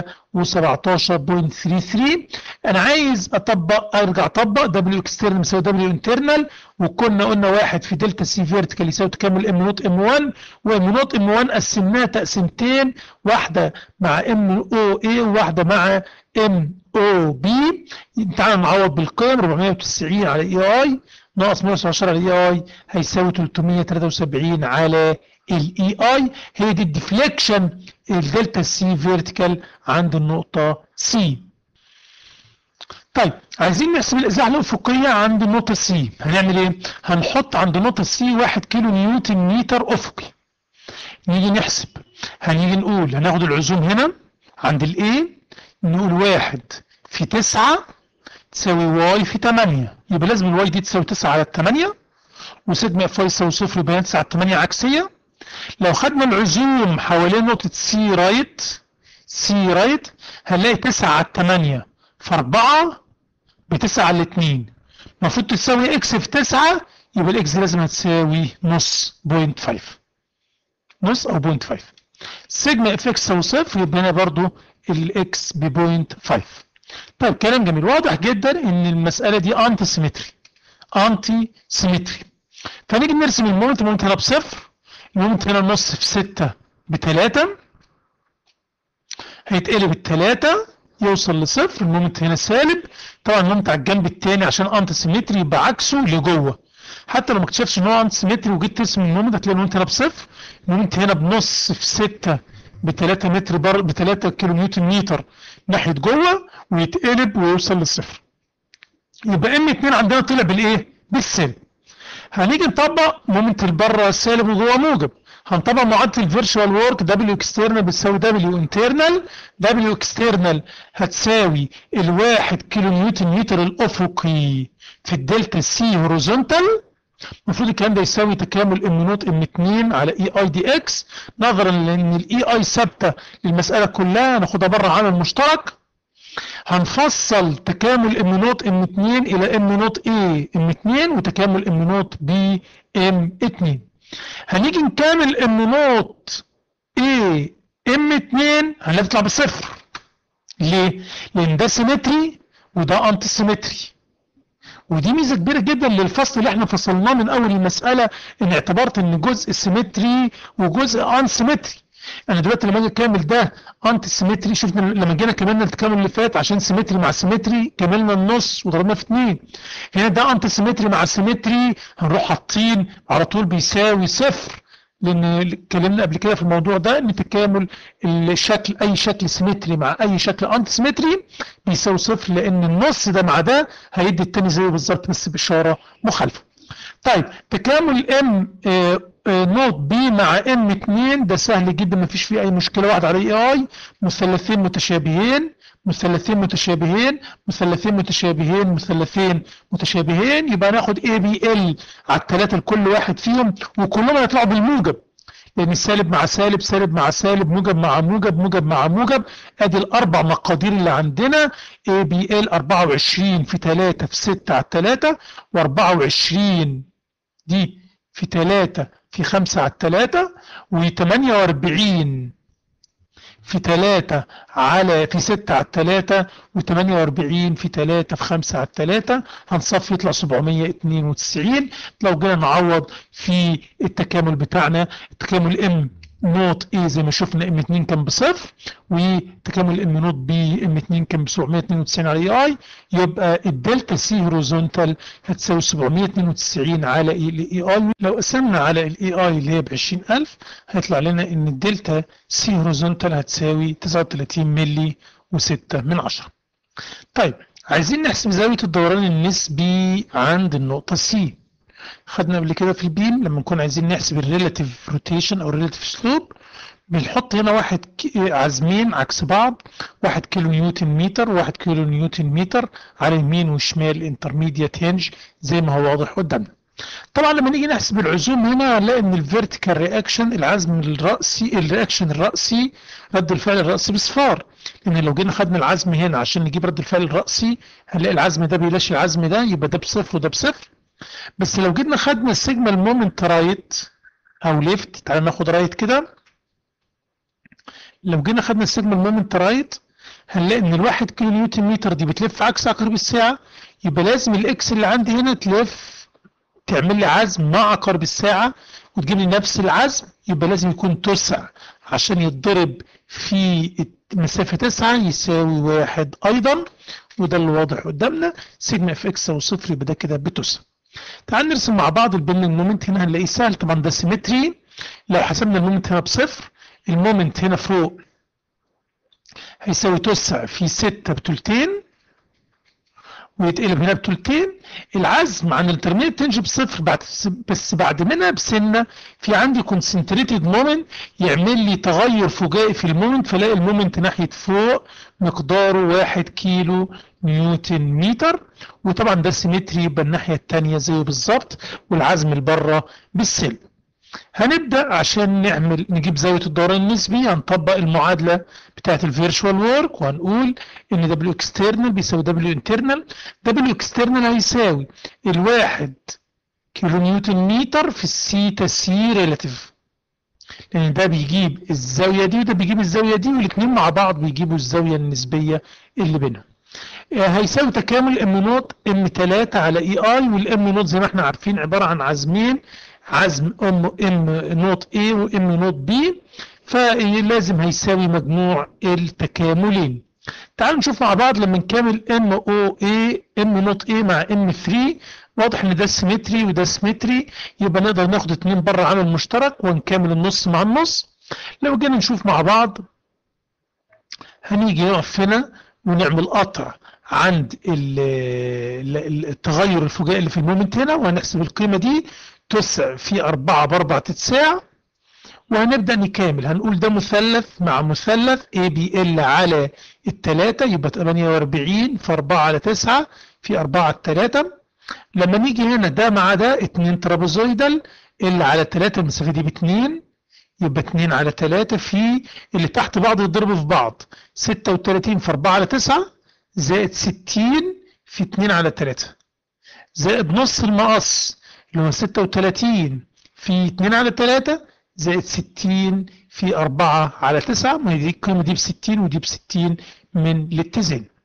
117.33 انا عايز اطبق ارجع اطبق دبليو اكسترنال يساوي دبليو انترنال وكنا قلنا واحد في دلتا سي فيرتيكال يساوي تكامل ام نوت ام 1 وام نوت ام 1 قسمناها تقسيمتين واحده مع ام او اي وواحده مع ام او بي تعالى نعوض بالقيم 490 على اي اي ناقص 119 على اي اي هيساوي 373 على الاي اي هي دي الديفليكشن الدلتا سي فيرتيكال عند النقطه سي طيب عايزين نحسب الازاحه الافقيه عند النقطه سي هنعمل ايه هنحط عند النقطه سي 1 كيلو نيوتن متر افقي نيجي نحسب هنيجي نقول هناخد العزوم هنا عند الاي نقول 1 في 9 تساوي واي في 8 يبقى لازم الواي دي تساوي 9 على 8 وسيجما اف واي يساوي صفر يبقى 9 على 8 عكسيه لو خدنا العزوم حوالين نقطة سي رايت سي رايت هنلاقي 9 على 8 في 4 ب 9 على 2 المفروض تساوي اكس في 9 يبقى الاكس لازم هتساوي نص بوينت 5 نص او بوينت 5 سيجما اف اكس تساوي صفر يبقى هنا برضو الاكس ببوينت 5 طيب كلام جميل واضح جدا ان المسألة دي انتي سيمتري انتي سيمتري فنيجي نرسم المومنت المومنت هنا بصفر المومنت هنا النص في 6 بتلاتة هيتقلب التلاتة يوصل لصفر المومنت هنا سالب طبعا المومنت على الجنب التاني عشان انتي سيمتري يبقى عكسه لجوه حتى لو ما اكتشفش ان هو انتي سيمتري وجيت ترسم المومنت هتلاقي المومنت هنا بصفر المومنت هنا بنص في 6 ب 3 متر بر ب 3 كيلو نيوتن متر ناحيه جوه ويتقلب ويوصل للصفر يبقى ام 2 عندنا طلع بالايه؟ بالسالب هنيجي نطبق مومنت البره سالب وجوه موجب هنطبق معادله الفيرشوال وورك دبليو اكسترنال بتساوي دبليو انترنال دبليو اكسترنال هتساوي الواحد كيلو نيوتن متر الافقي في الدلتا سي هوريزونتال المفروض الكلام ده يساوي تكامل ام نوت ام 2 على اي اي دي اكس نظرا لان الاي اي ثابته للمساله كلها هناخدها بره عامل مشترك هنفصل تكامل ام نوت ام 2 الى ام نوت اي ام 2 وتكامل ام نوت بي ام 2 هنيجي نكامل ام نوت اي ام 2 هنلاقي تطلع بصفر ليه؟ لان ده سيمتري وده انتي سيمتري ودي ميزه كبيره جدا للفصل اللي احنا فصلناه من اول المساله ان اعتبرت ان جزء سيمتري وجزء ان سيمتري انا دلوقتي لما اجي اكمل ده انتي سيمتري شفنا لما جينا كملنا التكامل اللي فات عشان سيمتري مع سيمتري كملنا النص وضربنا في اثنين هنا ده انتي سيمتري مع سيمتري هنروح حاطين على طول بيساوي صفر لان اتكلمنا قبل كده في الموضوع ده ان تكامل الشكل اي شكل سيمتري مع اي شكل انتي سيمتري بيساوي صفر لان النص ده مع ده هيدي التاني زيه بالظبط بس باشاره مخالفه. طيب تكامل ام نوت بي مع ام 2 ده سهل جدا ما فيش فيه اي مشكله واحد على اي اي مثلثين متشابهين مثلثين متشابهين مثلثين متشابهين مثلثين متشابهين يبقى ناخد اي بي ال على الثلاثه لكل واحد فيهم وكلهم هيطلعوا بالموجب لان السالب مع سالب سالب مع سالب موجب مع موجب موجب مع موجب ادي الاربع مقادير اللي عندنا اي بي ال 24 في 3 في 6 على 3 و24 دي في 3 في 5 على 3 و48 في 3 على في 6 على 3 و48 في 3 في 5 على 3 هنصفي يطلع 792 لو جينا نعوض في التكامل بتاعنا التكامل ام نوت اي زي ما شفنا ام 2 كان بصفر وتكامل ام نوت بي ام 2 كان ب 792 على اي اي يبقى الدلتا سي هوريزونتال هتساوي 792 على اي الاي اي لو قسمنا على الاي اي اللي هي ب 20000 هيطلع لنا ان الدلتا سي هوريزونتال هتساوي 39 ملي و6 من 10 طيب عايزين نحسب زاويه الدوران النسبي عند النقطه سي خدنا قبل كده في البيم لما نكون عايزين نحسب الريلاتيف روتيشن او الريلاتيف سلوب بنحط هنا واحد عزمين عكس بعض واحد كيلو نيوتن متر وواحد كيلو نيوتن متر على اليمين والشمال انترميديات هنج زي ما هو واضح قدامنا طبعا لما نيجي نحسب العزوم هنا هنلاقي ان الفيرتيكال رياكشن العزم الراسي الرياكشن الراسي رد الفعل الراسي بصفار لان لو جينا خدنا العزم هنا عشان نجيب رد الفعل الراسي هنلاقي العزم ده بيلاشي العزم ده يبقى ده بصفر وده بصفر بس لو جينا خدنا السيجما المومنت رايت او ليفت تعالى ناخد رايت كده لو جينا خدنا السيجما المومنت رايت هنلاقي ان الواحد كيلو نيوتن متر دي بتلف عكس عقرب الساعه يبقى لازم الاكس اللي عندي هنا تلف تعمل لي عزم مع عقرب الساعه وتجيب لي نفس العزم يبقى لازم يكون تسع عشان يتضرب في مسافة 9 يساوي واحد أيضا وده اللي واضح قدامنا سيجما اف اكس او صفر يبقى ده كده بتسع تعال نرسم مع بعض البندنج مومنت هنا هنلاقيه سهل طبعا ده سيمتري لو حسبنا المومنت هنا بصفر المومنت هنا فوق هيساوي تسع في ستة بتلتين ويتقلب هنا بتلتين العزم عن الترمينال تنجي بصفر بعد بس بعد منها بسنه في عندي كونسنتريتد مومنت يعمل لي تغير فجائي في المومنت فلاقي المومنت ناحيه فوق مقداره 1 كيلو نيوتن متر وطبعا ده سيمتري يبقى الناحيه الثانيه زيه بالظبط والعزم اللي بره بالسلب هنبدا عشان نعمل نجيب زاويه الدوران النسبي هنطبق المعادله بتاعه الفيرشوال وورك وهنقول ان دبليو اكسترنال بيساوي دبليو انترنال دبليو اكسترنال هيساوي الواحد كيلو نيوتن متر في السيتا سي ريلاتيف لان ده بيجيب الزاويه دي وده بيجيب الزاويه دي والاثنين مع بعض بيجيبوا الزاويه النسبيه اللي بينهم هيساوي تكامل ام نوت ام 3 على اي اي والام نوت زي ما احنا عارفين عباره عن عزمين عزم ام ام نوت A وام نوت B فلازم هيساوي مجموع التكاملين تعالوا نشوف مع بعض لما نكامل ام او اي ام نوت A مع ام 3 واضح ان ده سيمتري وده سيمتري يبقى نقدر ناخد اتنين بره عامل مشترك ونكمل النص مع النص لو جينا نشوف مع بعض هنيجي نقف هنا ونعمل قطع عند التغير الفجائي اللي في المومنت هنا وهنحسب القيمه دي تسع في 4 بأربع تساع وهنبدأ نكامل هنقول ده مثلث مع مثلث اي بي ال على التلاتة يبقى 48 في 4 على 9 في 4 على 3 لما نيجي هنا ده مع ده 2 ترابيزويدال ال على 3 المسافة دي ب 2 يبقى 2 على 3 في اللي تحت بعض يضربوا في بعض 36 في 4 على 9 زائد 60 في 2 على 3 زائد نص المقص اللي هو 36 في 2 على 3 زائد 60 في 4 على 9 ما هي دي القيمة دي ب 60 ودي ب 60 من الاتزان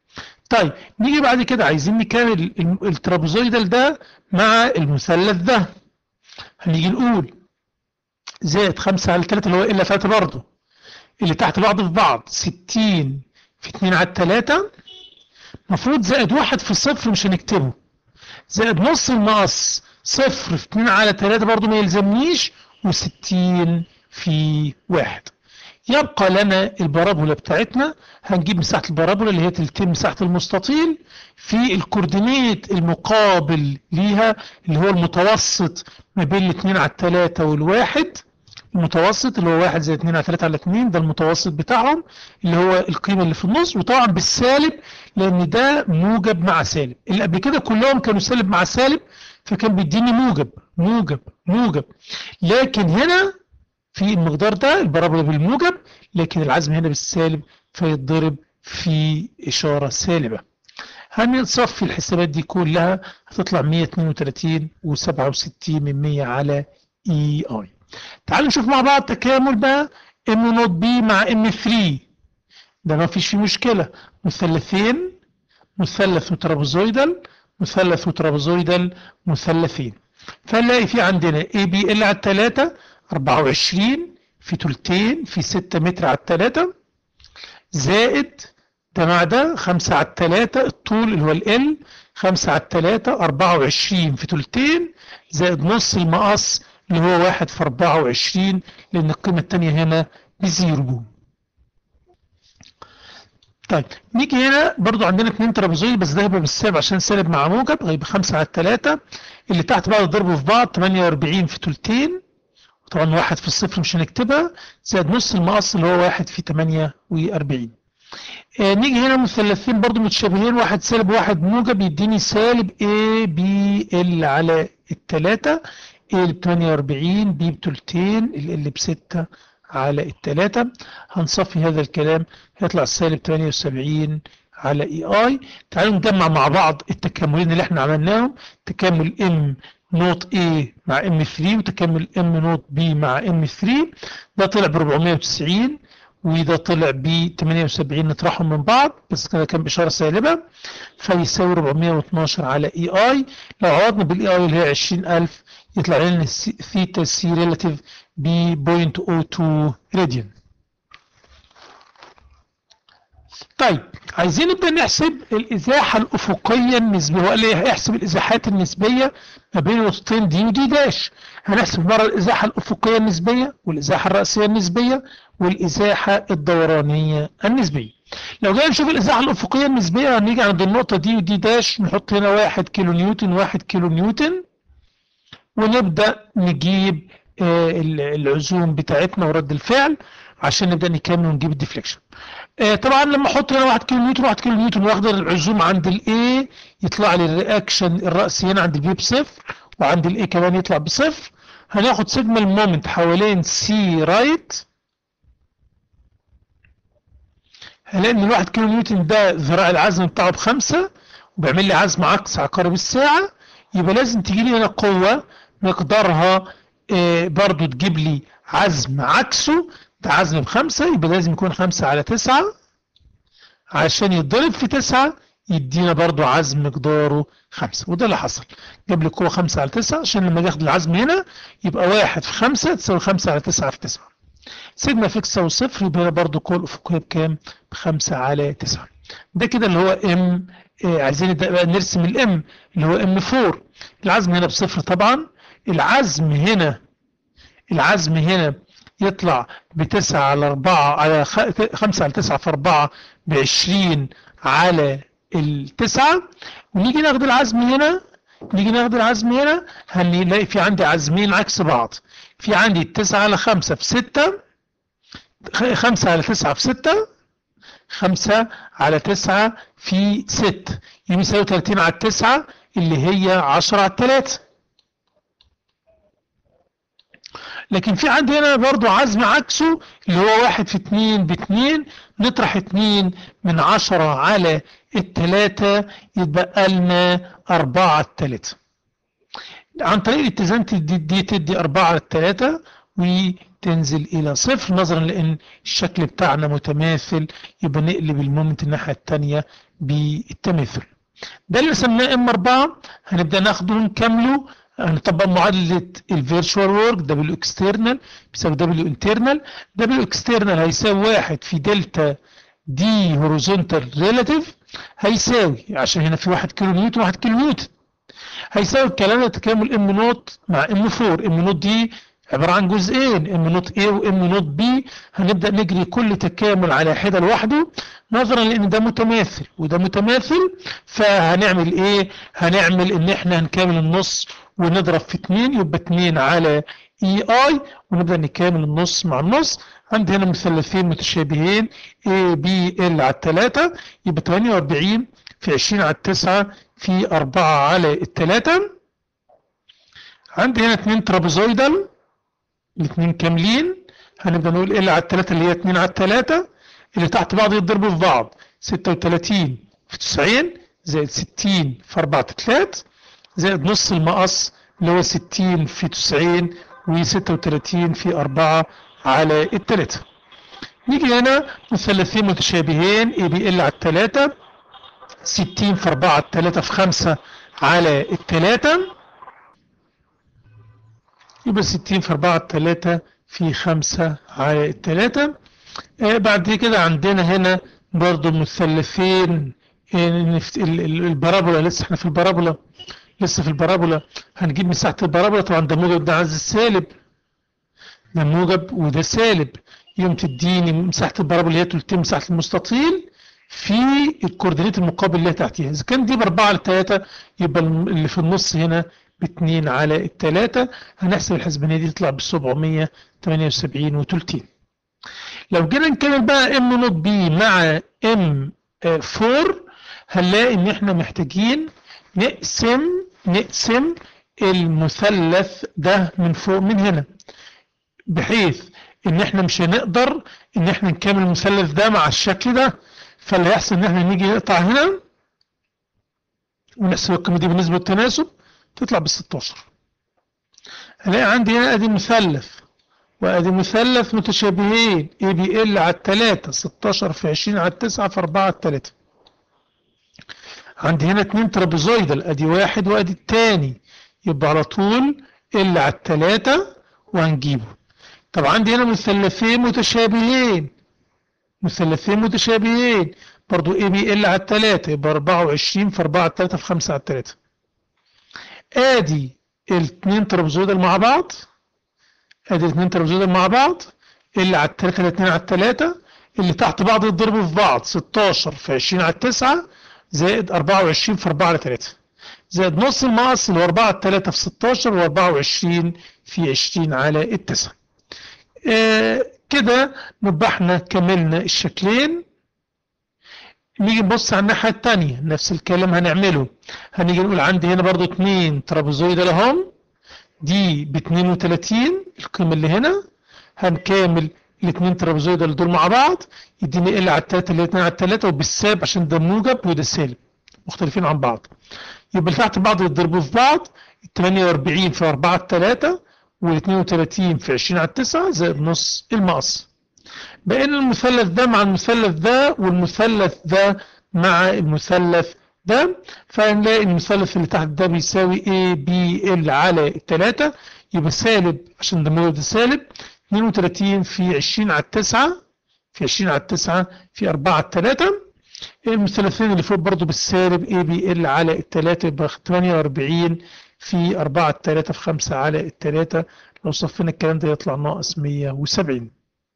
طيب نيجي بعد كده عايزين نكمل الم- الترابيزويدال ده مع المثلث ده هنيجي نقول زائد 5 على 3 اللي هو الا 3 برضه اللي تحت بعض في بعض 60 في 2 على 3 المفروض زائد 1 في الصفر مش هنكتبه زائد نص المقص صفر في 2 على 3 برضه ما يلزمنيش و60 في 1 يبقى لنا البارابولا بتاعتنا هنجيب مساحة البارابولا اللي هي تلتين مساحة المستطيل في الكوردينيت المقابل ليها اللي هو المتوسط ما بين الاثنين على الثلاثة والواحد المتوسط اللي هو واحد زي اتنين على تلاتة على اتنين ده المتوسط بتاعهم اللي هو القيمة اللي في النص وطبعا بالسالب لأن ده موجب مع سالب اللي قبل كده كلهم كانوا سالب مع سالب فكان بيديني موجب موجب موجب لكن هنا في المقدار ده البارابولا بالموجب لكن العزم هنا بالسالب فيتضرب في إشارة سالبة هنصفي الحسابات دي كلها هتطلع 132 و67 من 100 على اي اي تعالوا نشوف مع بعض تكامل بقى ام نوت بي مع ام 3 ده ما فيش فيه مشكلة مثلثين مثلث وترابيزويدال مثلث وترابيزويدال مثلثين فنلاقي في عندنا اي بي ال على الثلاثة 24 في تلتين في 6 متر على الثلاثة زائد ده مع ده 5 على الثلاثة الطول اللي هو ال 5 على الثلاثة 24 في تلتين زائد نص المقص اللي هو 1 في 24 لأن القيمة الثانية هنا بزيرو طيب نيجي هنا برضو عندنا اتنين ترابيزويد بس ده هيبقى بالسالب عشان سالب مع موجب هيبقى 5 على الثلاثة اللي تحت بعد ضربه في بعض 48 في تلتين طبعا واحد في الصفر مش هنكتبها زائد نص المقص اللي هو واحد في 48 آه نيجي هنا مثلثين برضو متشابهين واحد سالب واحد موجب يديني سالب A B L على التلاتة A ب 48 B بتلتين ال L بستة على التلاتة هنصفي هذا الكلام هيطلع سالب 78 على اي اي تعالوا نجمع مع بعض التكاملين اللي احنا عملناهم تكامل ام نوت A مع ام 3 وتكامل ام نوت B مع ام 3 ده طلع ب 490 وده طلع ب 78 نطرحهم من بعض بس كده كان بإشارة سالبة فيساوي 412 على اي اي لو عوضنا بالاي اي اللي هي 20000 يطلع لنا ثيتا سي ريلاتيف ب 0.02 راديان طيب عايزين نبدا نحسب الازاحه الافقيه النسبيه هو قال لي هيحسب الازاحات النسبيه ما بين النقطتين دي ودي داش هنحسب مره الازاحه الافقيه النسبيه والازاحه الراسيه النسبيه والازاحه الدورانيه النسبيه لو جينا نشوف الازاحه الافقيه النسبيه هنيجي عند النقطه دي ودي داش نحط هنا 1 كيلو نيوتن 1 كيلو نيوتن ونبدا نجيب آه العزوم بتاعتنا ورد الفعل عشان نبدا نكمل ونجيب الديفليكشن آه طبعا لما احط هنا 1 كيلو نيوتن 1 كيلو نيوتن واخد العزوم عند الاي يطلع لي الرياكشن الراسي هنا عند البي بصفر وعند الاي كمان يطلع بصفر هناخد سيجما المومنت حوالين سي رايت هنلاقي ان الواحد كيلو نيوتن ده ذراع العزم بتاعه بخمسة وبيعمل لي عزم عكس عقارب الساعة يبقى لازم تجي لي هنا قوة مقدارها آه برضو تجيب لي عزم عكسه ده عزم بخمسة يبقى لازم يكون خمسة على تسعة عشان يتضرب في تسعة يدينا برضو عزم مقداره خمسة وده اللي حصل جاب لي قوة خمسة على تسعة عشان لما ياخد العزم هنا يبقى واحد في خمسة تساوي خمسة على تسعة في تسعة سيجما فيكس تساوي صفر يبقى هنا برضو قوة الأفقية بكام؟ بخمسة على تسعة ده كده اللي هو ام آه عايزين بقى نرسم الام اللي هو ام 4 العزم هنا بصفر طبعا العزم هنا العزم هنا يطلع بتسعة على أربعة على خمسة على تسعة في أربعة بعشرين على التسعة ونيجي ناخد العزم هنا نيجي ناخد العزم هنا هنلاقي في عندي عزمين عكس بعض في عندي التسعة على خمسة في ستة خمسة على تسعة في ستة خمسة على تسعة في ست يساوي تلاتين على التسعة اللي هي عشرة على التلاتة لكن في عندي هنا برضو عزم عكسه اللي هو واحد في اتنين باتنين نطرح اتنين من عشرة على التلاتة يتبقى لنا أربعة على التلاتة عن طريق الاتزان دي, دي تدي أربعة على التلاتة وتنزل الى صفر نظرا لان الشكل بتاعنا متماثل يبقى نقلب المومنت الناحيه الثانيه بالتماثل ده اللي سمناه ام 4 هنبدا ناخده ونكمله هنطبق معادله الفيرتشوال ورك دبليو اكسترنال بيساوي دبليو انترنال دبليو اكسترنال هيساوي واحد في دلتا دي هوريزونتال ريلاتيف هيساوي عشان هنا في 1 كيلو نيوتن 1 كيلو نيوتن هيساوي الكلام ده تكامل ام نوت مع ام 4 ام نوت دي عبارة عن جزئين ام نوت A وام نوت B هنبدأ نجري كل تكامل على حدة لوحده نظرا لان ده متماثل وده متماثل فهنعمل ايه هنعمل ان احنا هنكامل النص ونضرب في 2 يبقى 2 على اي اي ونبدأ نكامل النص مع النص عندي هنا مثلثين متشابهين A B L على 3 يبقى 48 في 20 على 9 في 4 على الثلاثة عندي هنا اثنين ترابيزويدال الاثنين كاملين هنبدأ نقول ال على الثلاثة اللي هي 2 على الثلاثة اللي تحت بعض يتضربوا في بعض 36 في 90 زائد 60 في 4 تلات زائد نص المقص اللي هو 60 في 90 و36 في 4 على الثلاثة نيجي هنا مثلثين متشابهين اي بي ال على الثلاثة 60 في 4 على 3 في 5 على الثلاثة يبقى 60 في 4 على 3 في 5 على الثلاثة آه بعد كده عندنا هنا برضو مثلثين آه البارابولا لسه احنا في البارابولا لسه في البارابولا هنجيب مساحة البارابولا طبعا ده موجب ده عز السالب ده موجب وده سالب يوم تديني مساحة البارابولا اللي هي تلتين مساحة المستطيل في الكوردينيت المقابل اللي تحتيها اذا كان دي باربعة على التلاتة يبقى اللي في النص هنا باتنين على التلاتة هنحسب الحسبانية دي تطلع بالسبعمية تمانية وسبعين وتلتين لو جينا نكمل بقى ام نوت بي مع ام فور هنلاقي ان احنا محتاجين نقسم نقسم المثلث ده من فوق من هنا بحيث ان احنا مش هنقدر ان احنا نكمل المثلث ده مع الشكل ده فاللي هيحصل ان احنا نيجي نقطع هنا ونحسب القيمه دي بالنسبه للتناسب تطلع بال 16 هلاقي عندي هنا ادي مثلث وادي مثلث متشابهين اي بي ال على الثلاثة 16 في 20 على 9 في 4 على 3 عندي هنا اتنين ترابيزويدال ادي واحد وادي الثاني يبقى على طول ال على الثلاثة وهنجيبه طب عندي هنا مثلثين متشابهين مثلثين متشابهين برضو اي بي ال على الثلاثة يبقى 24 في 4 على 3 في 5 على 3 ادي الاثنين ترابيزويدال مع بعض ادي الاثنين ترابيزويدال مع بعض اللي على الثلاثة الاثنين على الثلاثة اللي تحت بعض يتضربوا في بعض 16 في 20 على 9 زائد 24 في 4 على 3 زائد نص المقص اللي هو 4 على 3 في 16 و24 في 20 على التسعة آه كده نبقى احنا كملنا الشكلين نيجي نبص على الناحية التانية نفس الكلام هنعمله هنيجي نقول عندي هنا برضو اتنين ترابيزويدال اهم دي ب 32 القيمة اللي هنا هنكامل الاثنين ترابيزويدال دول مع بعض يديني ال على التلاتة اللي اتنين على التلاتة وبالسالب عشان ده موجب وده سالب مختلفين عن بعض يبقى اللي تحت بعض يتضربوا في بعض 48 في 4 على 3 وال 32 في 20 على 9 زائد نص المقص بقينا المثلث ده مع المثلث ده والمثلث ده مع المثلث ده فهنلاقي المثلث اللي تحت ده بيساوي A B L على التلاتة يبقى سالب عشان ده موجب ده سالب 32 في 20 على التسعة في 20 على التسعة في 4 على التلاتة المثلثين اللي فوق برضو بالسالب A B L على التلاتة يبقى 48 في 4 على التلاتة في 5 على التلاتة لو صفينا الكلام ده يطلع ناقص 170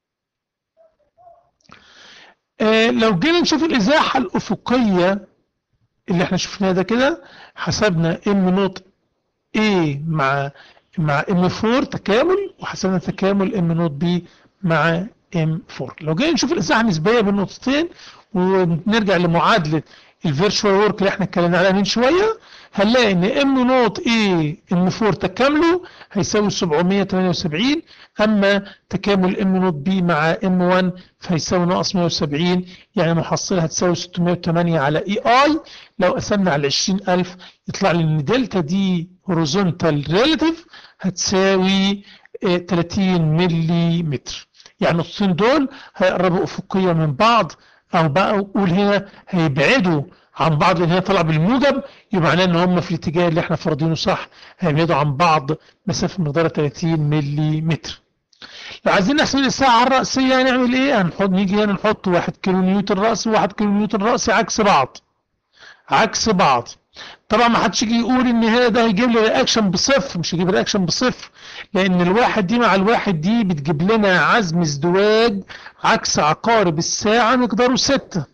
آه لو جينا نشوف الإزاحة الأفقية اللي احنا شفناها ده كده حسبنا ام نوت A مع مع ام 4 تكامل وحسبنا تكامل ام نوت B مع ام 4 لو جينا نشوف الإزاحة النسبية بين النقطتين ونرجع لمعادلة الفيرتشوال ورك اللي احنا اتكلمنا عليها من شوية هنلاقي ان ام نوت اي ام 4 تكامله هيساوي 778 اما تكامل ام نوت بي مع ام 1 فهيساوي ناقص 170 يعني محصلها هتساوي 608 على اي اي لو قسمنا على 20000 يطلع لي ان دلتا دي هوريزونتال ريلاتيف هتساوي آه، 30 ملي متر يعني النقطتين دول هيقربوا افقيا من بعض او بقى قول هنا هيبعدوا عن بعض لان هي طالعه بالموجب يبقى معناه ان هم في الاتجاه اللي احنا فرضينه صح هيبعدوا عن بعض مسافه مقدارها 30 ملي متر لو عايزين نحسب الساعه الرأسيه هنعمل ايه هنحط نيجي هنا نحط 1 كيلو نيوتن رأسي و1 كيلو نيوتن رأسي عكس بعض عكس بعض طبعا ما حدش يجي يقول ان هنا ده هيجيب لي رياكشن بصفر مش هيجيب رياكشن بصفر لان الواحد دي مع الواحد دي بتجيب لنا عزم ازدواج عكس عقارب الساعه مقداره 6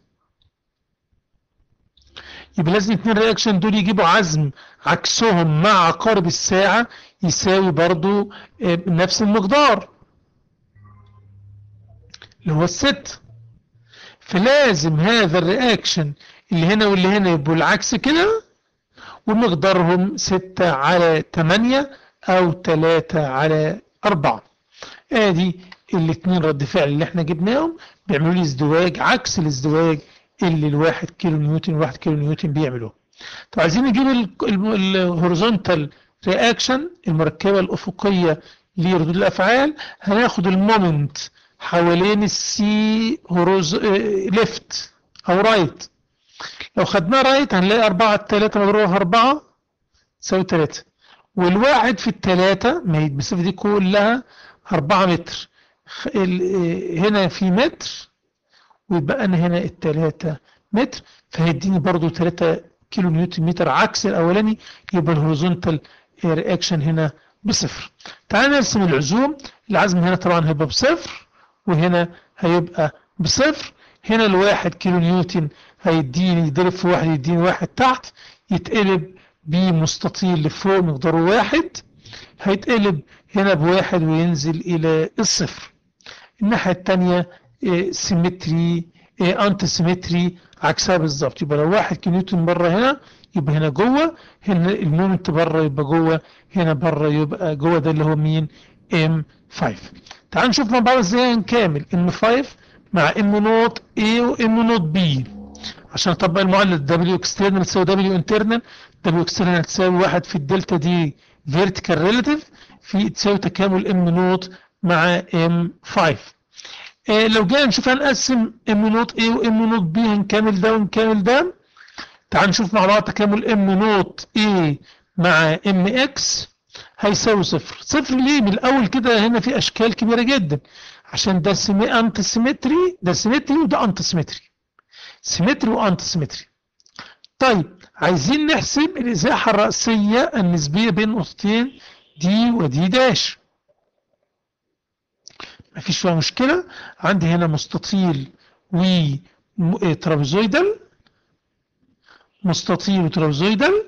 يبقى لازم الاثنين رياكشن دول يجيبوا عزم عكسهم مع عقارب الساعه يساوي برضو آه، نفس المقدار اللي هو الست فلازم هذا الرياكشن اللي هنا واللي هنا يبقوا العكس كده ومقدارهم 6 على 8 او 3 على 4 ادي الاثنين رد فعل اللي احنا جبناهم بيعملوا لي ازدواج عكس الازدواج اللي الواحد كيلو نيوتن واحد كيلو نيوتن بيعملوه طب عايزين نجيب الهوريزونتال رياكشن المركبه الافقيه لردود الافعال هناخد المومنت حوالين السي هوروز ليفت او رايت لو خدناه رايت هنلاقي 4 على 3 مضروبه في 4 تساوي 3 والواحد في الثلاثة ما هي المسافة دي كلها 4 متر خ- ال- آه، هنا في متر ويبقى أنا هنا الثلاثة متر فهيديني برضو 3 كيلو نيوتن متر عكس الأولاني يبقى الهوريزونتال رياكشن هنا بصفر تعال نرسم العزوم العزم هنا طبعا هيبقى بصفر وهنا هيبقى بصفر هنا الواحد كيلو نيوتن هيديني يضرب في واحد يديني واحد تحت يتقلب بمستطيل لفوق مقداره واحد هيتقلب هنا بواحد وينزل إلى الصفر الناحية التانية إيه، سيمتري إيه، انت سيمتري عكسها بالظبط يبقى لو واحد كيلو نيوتن بره هنا يبقى هنا جوه هنا المومنت بره يبقى جوه هنا بره يبقى جوه ده اللي هو مين ام 5 تعال نشوف مع بعض ازاي نكامل ام 5 مع ام نوت A وام نوت B عشان اطبق المعادله دبليو اكسترنال تساوي دبليو انترنال دبليو اكسترنال تساوي واحد في الدلتا دي فيرتيكال ريلاتيف في تساوي تكامل ام نوت مع ام 5 إيه لو جينا نشوف هنقسم ام نوت A وام نوت B هنكمل ده ونكمل ده تعال نشوف مع بعض تكامل ام نوت A مع ام اكس هيساوي صفر صفر ليه من الاول كده هنا في اشكال كبيره جدا عشان ده سيمي انت سيمتري ده سيمتري وده انت سيمتري سيمتري وانت سيمتري طيب عايزين نحسب الازاحه الراسيه النسبيه بين نقطتين دي ودي داش مفيش فيها مشكله عندي هنا مستطيل وترابيزويدال مستطيل وترابيزويدال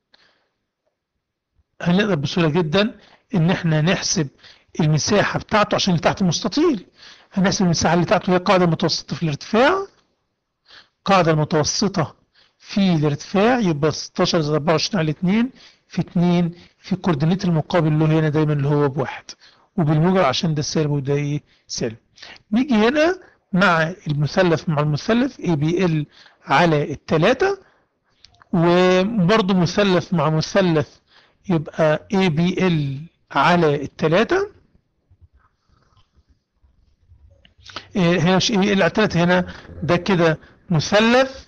هنقدر بسهولة جدا ان احنا نحسب المساحة بتاعته عشان اللي تحت المستطيل هنحسب المساحة اللي تحته هي قاعدة متوسطة في الارتفاع قاعدة متوسطة في الارتفاع يبقى 16 زائد 24 على 2 في 2 في الكوردينيت المقابل اللي هو هنا دايما اللي هو بواحد وبالموجب عشان ده سالب وده ايه سالب نيجي هنا مع المثلث مع المثلث اي بي ال على الثلاثة وبرضه مثلث مع مثلث يبقى اي بي ال على الثلاثة هنا مش اي بي ال على الثلاثة هنا ده كده مثلث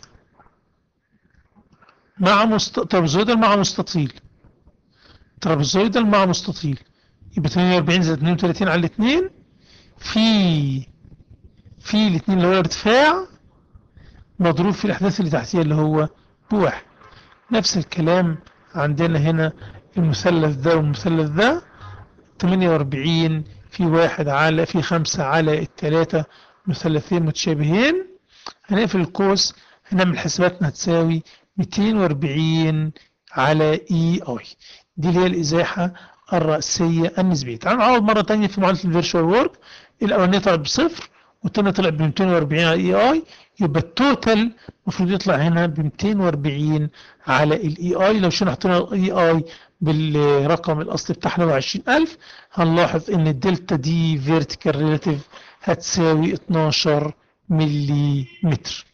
مع مست... ترابيزويدال مع مستطيل ترابيزويدال مع مستطيل يبقى 48 زائد 32 على الاثنين في في الاثنين اللي هو الارتفاع مضروب في الاحداث اللي تحتيها اللي هو بواحد نفس الكلام عندنا هنا المثلث ده والمثلث ده 48 في واحد على في خمسة على الثلاثة مثلثين متشابهين هنقفل القوس هنعمل حساباتنا هتساوي 240 على اي اي دي اللي هي الازاحة الرأسية النسبية تعالوا نعوض مرة تانية في معادلة الفيرشوال وورك الأولانية طلعت بصفر والتانية طلعت ب 240 على اي اي يبقى التوتال المفروض يطلع هنا ب 240 على الاي اي لو شلنا حطينا الاي اي بالرقم الاصلي بتاعنا هو 20000 هنلاحظ ان الدلتا دي فيرتيكال ريلاتيف هتساوي 12 ملي متر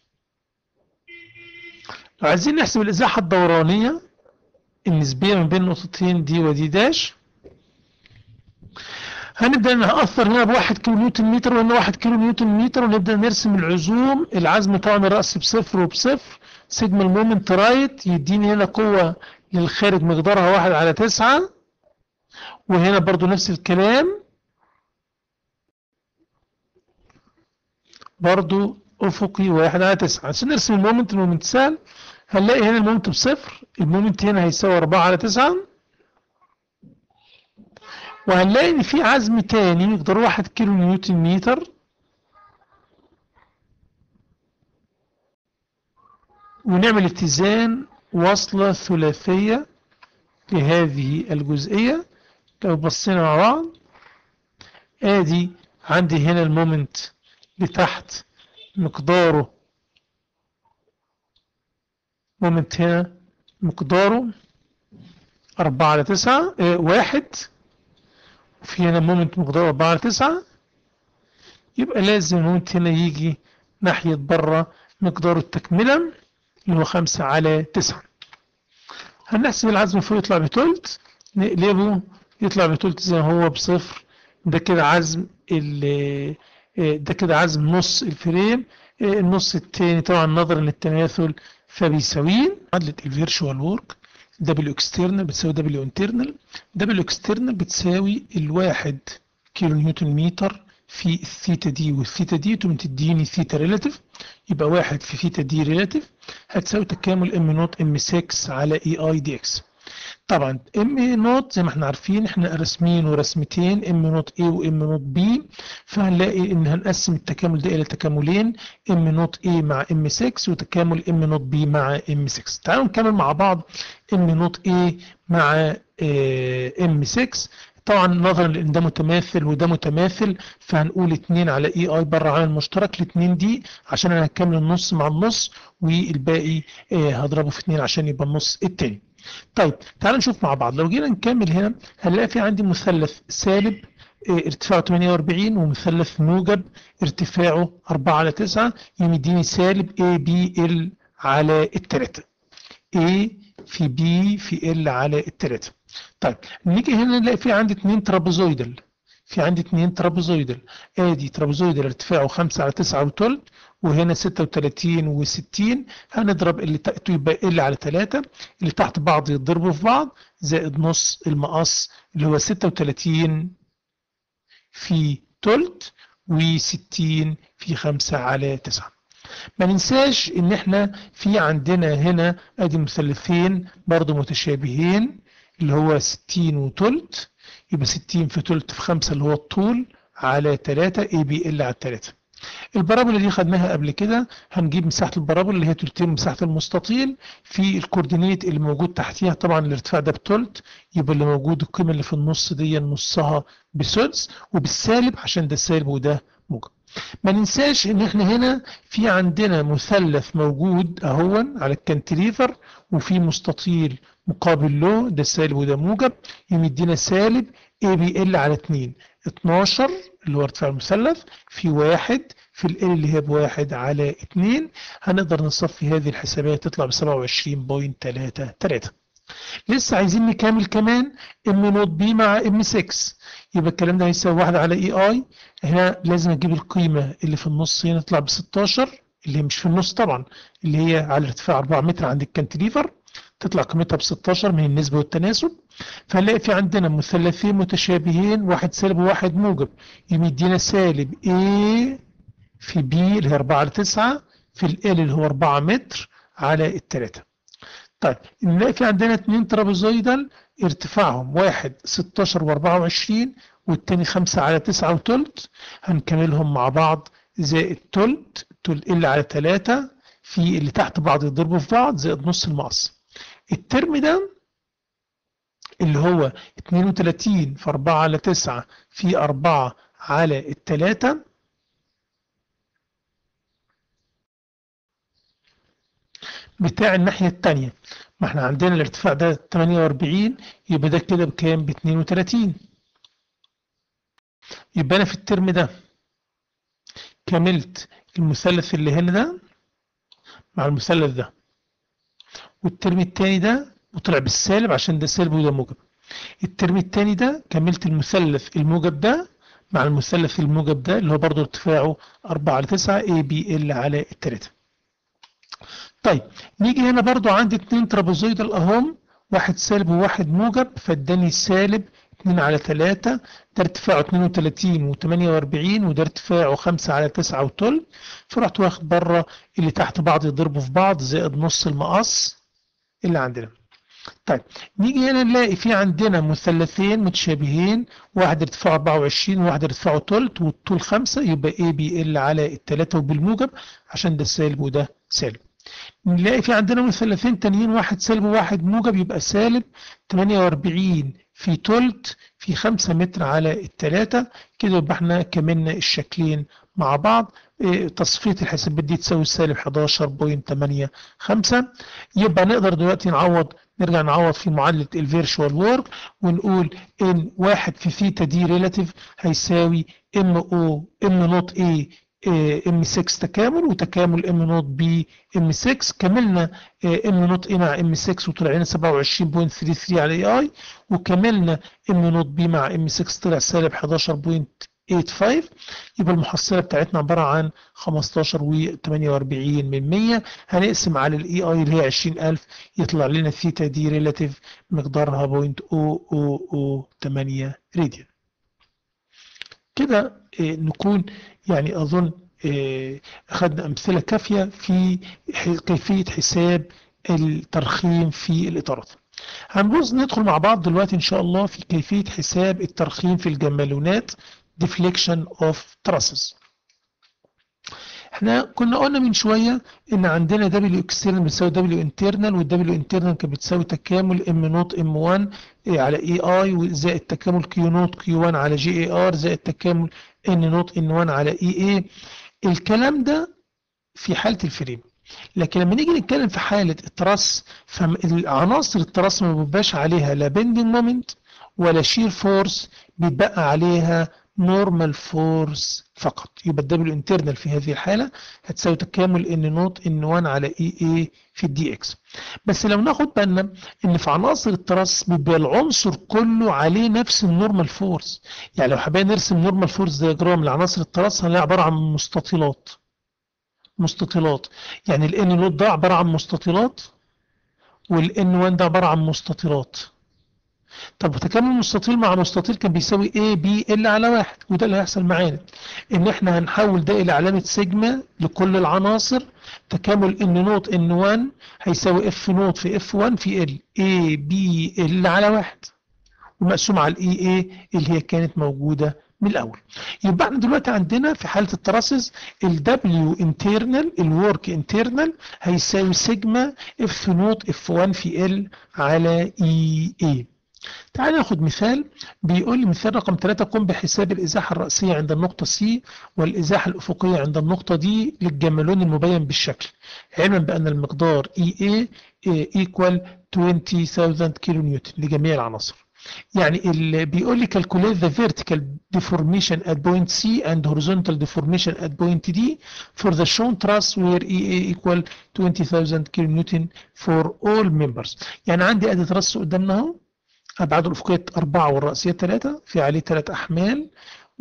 لو عايزين نحسب الازاحه الدورانيه النسبيه ما بين نقطتين دي ودي داش هنبدأ نأثر هنا بواحد كيلو نيوتن متر وهنا واحد كيلو نيوتن متر ونبدأ نرسم العزوم العزم طبعا الرأس بصفر وبصفر سيجما المومنت رايت يديني هنا قوة للخارج مقدارها واحد على تسعة وهنا برضو نفس الكلام برضو أفقي واحد على تسعة عشان نرسم المومنت المومنت سهل هنلاقي هنا المومنت بصفر المومنت هنا هيساوي أربعة على تسعة وهنلاقي ان في عزم تاني مقداره واحد كيلو نيوتن متر ونعمل اتزان وصلة ثلاثية لهذه الجزئية لو بصينا مع بعض ادي عندي هنا المومنت لتحت مقداره مومنت هنا مقداره أربعة على تسعة اه واحد في هنا مومنت مقداره 4 على 9 يبقى لازم المومنت هنا يجي ناحية بره مقدار التكملة اللي هو 5 على 9 هنحسب العزم فوق يطلع بتلت نقلبه يطلع بتلت زي ما هو بصفر ده كده عزم ده كده عزم نص الفريم النص التاني طبعا نظرا للتماثل فبيساويه معادلة الفيرشوال وورك دبليو اكسترنال بتساوي دبليو انترنال دبليو اكسترنال بتساوي الواحد كيلو نيوتن متر في الثيتا دي والثيتا دي تقوم تديني ثيتا ريلاتيف يبقى واحد في ثيتا دي ريلاتيف هتساوي تكامل ام نوت ام 6 على اي اي دي اكس طبعا ام نوت زي ما احنا عارفين احنا رسمين ورسمتين ام نوت اي وام نوت بي فهنلاقي ان هنقسم التكامل ده الى تكاملين ام نوت اي مع ام 6 وتكامل ام نوت بي مع ام 6 تعالوا نكمل مع بعض ام نوت اي مع ام 6 طبعا نظرا لان ده متماثل وده متماثل فهنقول 2 على اي اي بره عامل مشترك الاثنين دي عشان انا هكمل النص مع النص والباقي هضربه في 2 عشان يبقى النص التاني طيب تعالوا نشوف مع بعض لو جينا نكمل هنا هنلاقي في عندي مثلث سالب ارتفاعه 48 ومثلث موجب ارتفاعه 4 على 9 يمديني سالب A B L على التلاتة A في B في L على التلاتة طيب نيجي هنا نلاقي في عندي اتنين ترابيزويدال في عندي اتنين ترابيزويدال ادي ترابيزويدال ارتفاعه 5 على 9 وتلت وهنا 36 و60 هنضرب اللي تحته يبقى ال على 3 اللي تحت بعض يتضربوا في بعض زائد نص المقص اللي هو 36 في تلت و60 في 5 على 9 ما ننساش ان احنا في عندنا هنا ادي مثلثين برضو متشابهين اللي هو 60 وتلت يبقى 60 في تلت في 5 اللي هو الطول على 3 اي بي ال على 3 البرابولا دي خدناها قبل كده هنجيب مساحة البرابولا اللي هي تلتين مساحة المستطيل في الكوردينيت اللي موجود تحتيها طبعا الارتفاع ده بتلت يبقى اللي موجود القيمة اللي في النص دي نصها بسدس وبالسالب عشان ده سالب وده موجب ما ننساش ان احنا هنا في عندنا مثلث موجود اهون على الكانتليفر وفي مستطيل مقابل له ده سالب وده موجب يمدينا سالب اي بي ال على 2 12 اللي هو ارتفاع المثلث في واحد في ال اللي هي بواحد على 2 هنقدر نصفي هذه الحسابات تطلع ب 27.33 لسه عايزين نكمل كمان ام نوت بي مع ام 6 يبقى الكلام ده هيساوي 1 على اي اي هنا لازم اجيب القيمه اللي في النص هنا تطلع ب 16 اللي هي مش في النص طبعا اللي هي على ارتفاع 4 متر عند الكانتليفر تطلع قيمتها ب 16 من النسبة والتناسب فهنلاقي في عندنا مثلثين متشابهين واحد سالب وواحد موجب يمدينا سالب A في B اللي هي 4 على 9 في ال L اللي هو 4 متر على التلاتة طيب نلاقي في عندنا اثنين ترابيزويدال ارتفاعهم واحد 16 و24 والتاني 5 على 9 وتلت هنكملهم مع بعض زائد تلت تلت ال على 3 في اللي تحت بعض يضربوا في بعض زائد نص المقص الترم ده اللي هو 32 في 4 على 9 في 4 على التلاتة بتاع الناحية التانية ما احنا عندنا الارتفاع ده 48 يبقى ده كده بكام ب 32 يبقى انا في الترم ده كملت المثلث اللي هنا ده مع المثلث ده والترم الثاني ده وطلع بالسالب عشان ده سالب وده موجب الترم الثاني ده كملت المثلث الموجب ده مع المثلث الموجب ده اللي هو برضه ارتفاعه 4 على 9 اي بي ال على 3 طيب نيجي هنا برضه عندي اتنين ترابيزويدال اهم واحد سالب وواحد موجب فاداني سالب 2 على 3 ده ارتفاعه 32 و48 وده ارتفاعه 5 على 9 وتل فرحت واخد بره اللي تحت بعض يضربوا في بعض زائد نص المقص اللي عندنا طيب نيجي هنا نلاقي في عندنا مثلثين متشابهين واحد ارتفاعه 24 وواحد ارتفاعه تلت والطول 5 يبقى A بي ال على الثلاثة وبالموجب عشان ده سالب وده سالب نلاقي في عندنا مثلثين تانيين واحد سالب وواحد موجب يبقى سالب 48 في تلت في 5 متر على الثلاثة كده يبقى احنا كملنا الشكلين مع بعض إيه، تصفية الحسابات دي تساوي سالب 11.85 يبقى نقدر دلوقتي نعوض نرجع نعوض في معادلة الفيرشوال وورك ونقول ان واحد في ثيتا دي ريلاتيف هيساوي ام او ام نوت اي ام 6 تكامل وتكامل ام نوت بي ام 6 كملنا ام نوت اي مع ام 6 وطلع لنا 27.33 على اي اي وكملنا ام نوت بي مع ام 6 طلع سالب 11.85 يبقى المحصله بتاعتنا عباره عن 15 و48 من 100 هنقسم على الاي اي اللي هي 20000 يطلع لنا ثيتا دي ريلاتيف مقدارها 0.0008 راديان كده آه، نكون يعني أظن آه، أخذنا أمثلة كافية في كيفية حساب الترخيم في الإطارات هنبص ندخل مع بعض دلوقتي إن شاء الله في كيفية حساب الترخيم في الجمالونات deflection of trusses احنا كنا قلنا من شوية ان عندنا دبليو اكسترنال بتساوي دبليو انترنال والدبليو انترنال كانت بتساوي تكامل ام نوت ام 1 على اي اي زائد تكامل كيو نوت كيو 1 على جي اي ار زائد تكامل ان نوت ان 1 على اي اي الكلام ده في حالة الفريم لكن لما نيجي نتكلم في حالة التراس فالعناصر التراس ما بيبقاش عليها لا بندنج مومنت ولا شير فورس بيتبقى عليها نورمال فورس فقط يبقى الدبليو انترنال في هذه الحالة هتساوي تكامل ان نوت ان 1 على اي اي في الدي اكس بس لو ناخد بالنا ان في عناصر التراس بيبقى العنصر كله عليه نفس النورمال فورس يعني لو حابين نرسم نورمال فورس دياجرام لعناصر التراس هنلاقي عبارة عن مستطيلات مستطيلات يعني الان نوت ده عبارة عن مستطيلات والان 1 ده عبارة عن مستطيلات طب تكامل مستطيل مع مستطيل كان بيساوي A B L على واحد وده اللي هيحصل معانا ان احنا هنحول ده الى علامة سيجما لكل العناصر تكامل ان نوت ان 1 هيساوي اف نوت في اف 1 في ال A B L على واحد ومقسوم على الاي اي اللي هي كانت موجودة من الاول يبقى احنا دلوقتي عندنا في حالة التراسز ال W internal الورك internal هيساوي سيجما اف نوت اف 1 في ال على اي اي تعال ناخد مثال بيقول لي مثال رقم 3 قم بحساب الإزاحة الرأسية عند النقطة C والإزاحة الأفقية عند النقطة D للجمالون المبين بالشكل علما بأن المقدار EA equal 20,000 كيلو نيوتن لجميع العناصر يعني اللي بيقول لي calculate the vertical deformation at point C and horizontal deformation at point D for the shown truss where EA equal 20,000 كيلو نيوتن for all members يعني عندي ادي ترس قدامنا اهو أبعاده الأفقية أربعة والرأسية ثلاثة في عليه ثلاث أحمال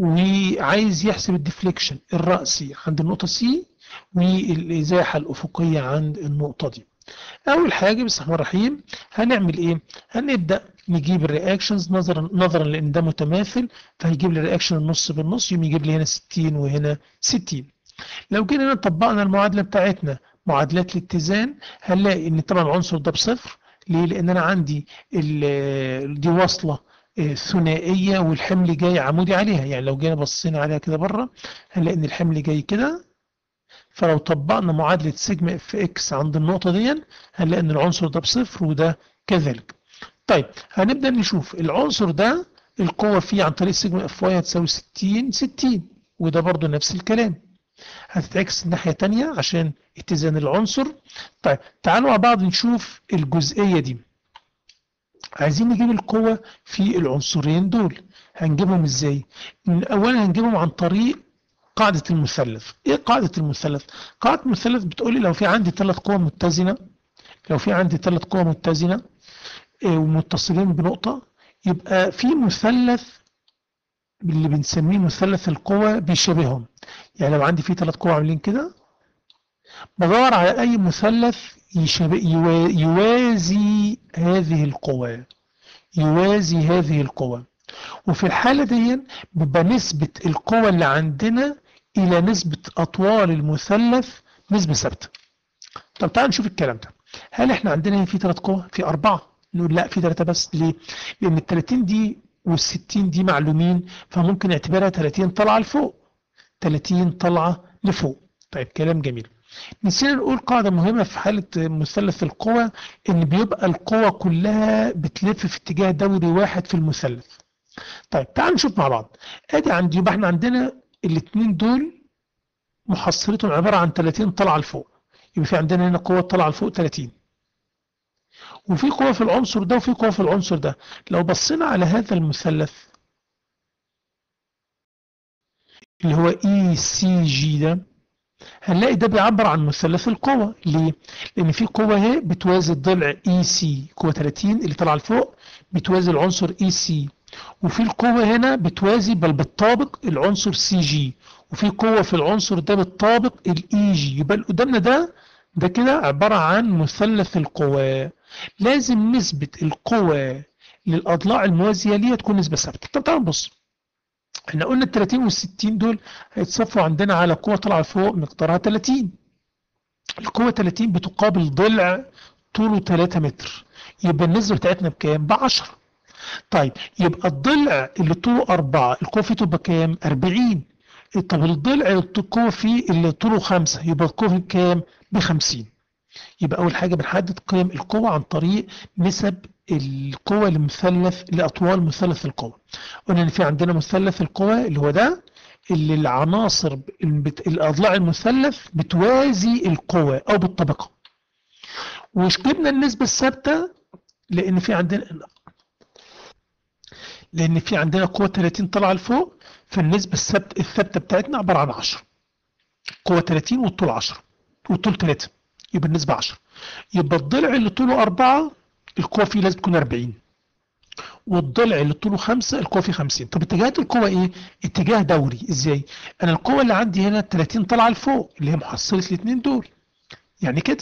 وعايز يحسب الديفليكشن الرأسي عند النقطة سي والإزاحة الأفقية عند النقطة دي أول حاجة بسم الله الرحمن الرحيم هنعمل إيه؟ هنبدأ نجيب الرياكشنز نظرا نظرا لأن ده متماثل فهيجيب لي الرياكشن النص بالنص يوم يجيب لي هنا 60 وهنا 60 لو جينا هنا طبقنا المعادلة بتاعتنا معادلات الاتزان هنلاقي ان طبعا العنصر ده بصفر ليه؟ لأن أنا عندي دي واصلة آه، ثنائية والحمل جاي عمودي عليها يعني لو جينا بصينا عليها كده بره هنلاقي ان الحمل جاي كده فلو طبقنا معادلة سيجما اف اكس عند النقطة دي هنلاقي ان العنصر ده بصفر وده كذلك طيب هنبدأ نشوف العنصر ده القوة فيه عن طريق سيجما اف واي هتساوي 60 60 وده برضو نفس الكلام هتتعكس الناحية تانية عشان اتزان العنصر طيب تعالوا مع بعض نشوف الجزئية دي عايزين نجيب القوة في العنصرين دول هنجيبهم ازاي اولا هنجيبهم عن طريق قاعدة المثلث ايه قاعدة المثلث قاعدة المثلث بتقولي لو في عندي ثلاث قوى متزنة لو في عندي ثلاث قوى متزنة إيه، ومتصلين بنقطة يبقى في مثلث اللي بنسميه مثلث القوى بيشابههم يعني لو عندي فيه ثلاث قوى عاملين كده بدور على اي مثلث يشابه يوا- يوازي هذه القوى يوازي هذه القوى وفي الحالة دي بيبقى نسبة القوى اللي عندنا إلى نسبة أطوال المثلث نسبة ثابتة. طب تعال نشوف الكلام ده. هل احنا عندنا هنا في ثلاث قوى؟ في أربعة. نقول لا في ثلاثة بس ليه؟ لأن ال 30 دي وال 60 دي معلومين فممكن نعتبرها 30 طالعة لفوق. 30 طالعة لفوق. طيب كلام جميل. نسينا نقول قاعدة مهمة في حالة مثلث القوى إن بيبقى القوى كلها بتلف في اتجاه دوري واحد في المثلث. طيب تعال نشوف مع بعض ادي عندي يبقى احنا عندنا الاثنين دول محصلتهم عباره عن 30 طالعه لفوق يبقى في عندنا هنا قوه طالعه لفوق 30 وفي قوه في العنصر ده وفي قوه في العنصر ده لو بصينا على هذا المثلث اللي هو اي سي جي ده هنلاقي ده بيعبر عن مثلث القوة ليه؟ لأن في قوة اهي بتوازي الضلع اي سي قوة 30 اللي طالعة لفوق بتوازي العنصر اي سي وفي القوة هنا بتوازي بل بتطابق العنصر سي جي وفي قوة في العنصر ده بتطابق الاي جي يبقى اللي قدامنا ده ده كده عبارة عن مثلث القوى لازم نسبة القوى للأضلاع الموازية ليها تكون نسبة ثابتة طب تعالوا نبص احنا قلنا ال 30 وال 60 دول هيتصفوا عندنا على قوة طالعة فوق مقدارها 30 القوة 30 بتقابل ضلع طوله 3 متر يبقى النسبة بتاعتنا بكام؟ ب 10 طيب يبقى الضلع اللي طوله 4 القوة فيه تبقى كام؟ 40 طب الضلع اللي القوة فيه اللي طوله 5 يبقى القوة فيه بكام؟ ب 50 يبقى أول حاجة بنحدد قيم القوة عن طريق نسب القوة لمثلث لأطوال مثلث القوة قلنا إن في عندنا مثلث القوة اللي هو ده اللي العناصر بت- الأضلاع المثلث بتوازي القوة أو بالطبقة وجبنا النسبة الثابتة لأن في عندنا لأن في عندنا قوة 30 طالعة لفوق فالنسبة الثابتة الثابتة بتاعتنا عبارة عن 10 قوة 30 والطول 10 والطول 3 يبقى النسبة 10 يبقى الضلع اللي طوله 4 القوة فيه لازم تكون 40 والضلع اللي طوله 5 القوة فيه 50 طب اتجاهات القوة ايه؟ اتجاه دوري ازاي؟ انا القوة اللي عندي هنا 30 طالعة لفوق اللي هي محصلة الاثنين دول يعني كده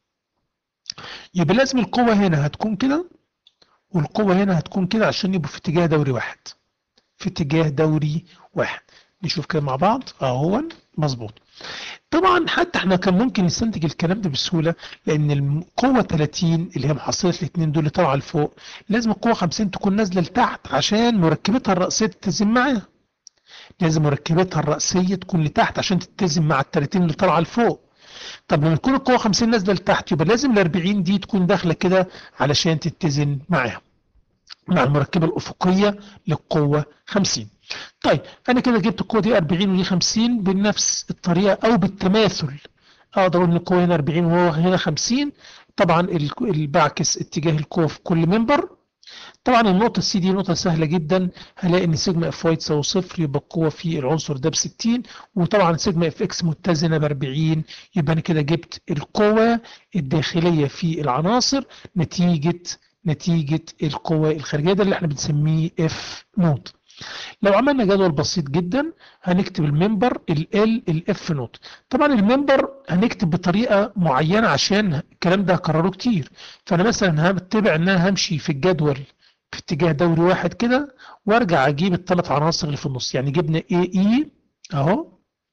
يبقى لازم القوة هنا هتكون كده والقوة هنا هتكون كده عشان يبقوا في اتجاه دوري واحد في اتجاه دوري واحد نشوف كده مع بعض اهو مظبوط طبعا حتى احنا كان ممكن نستنتج الكلام ده بسهوله لان القوه 30 اللي هي محصله الاثنين دول اللي طالعه لفوق لازم القوه 50 تكون نازله لتحت عشان مركبتها الرئيسيه تتزن معاها لازم مركبتها الرئيسيه تكون لتحت عشان تتزن مع ال 30 اللي طالعه لفوق طب لما تكون القوه 50 نازله لتحت يبقى لازم ال 40 دي تكون داخله كده علشان تتزن معاها مع المركبه الافقيه للقوه 50 طيب انا كده جبت القوه دي 40 ودي 50 بنفس الطريقه او بالتماثل اقدر اقول ان القوه هنا 40 وهو هنا 50 طبعا ال- ال- بعكس اتجاه القوه في كل منبر طبعا النقطة السي دي نقطة سهلة جدا هلاقي ان سيجما اف واي تساوي صفر يبقى القوة في العنصر ده ب 60 وطبعا سيجما اف اكس متزنة ب 40 يبقى انا كده جبت القوة الداخلية في العناصر نتيجة نتيجة القوة الخارجية ده اللي احنا بنسميه اف نوت لو عملنا جدول بسيط جدا هنكتب الممبر ال ال الاف نوت طبعا الممبر هنكتب بطريقه معينه عشان الكلام ده هكرره كتير فانا مثلا هتبع ان انا همشي في الجدول في اتجاه دوري واحد كده وارجع اجيب الثلاث عناصر اللي في النص يعني جبنا اي اي اهو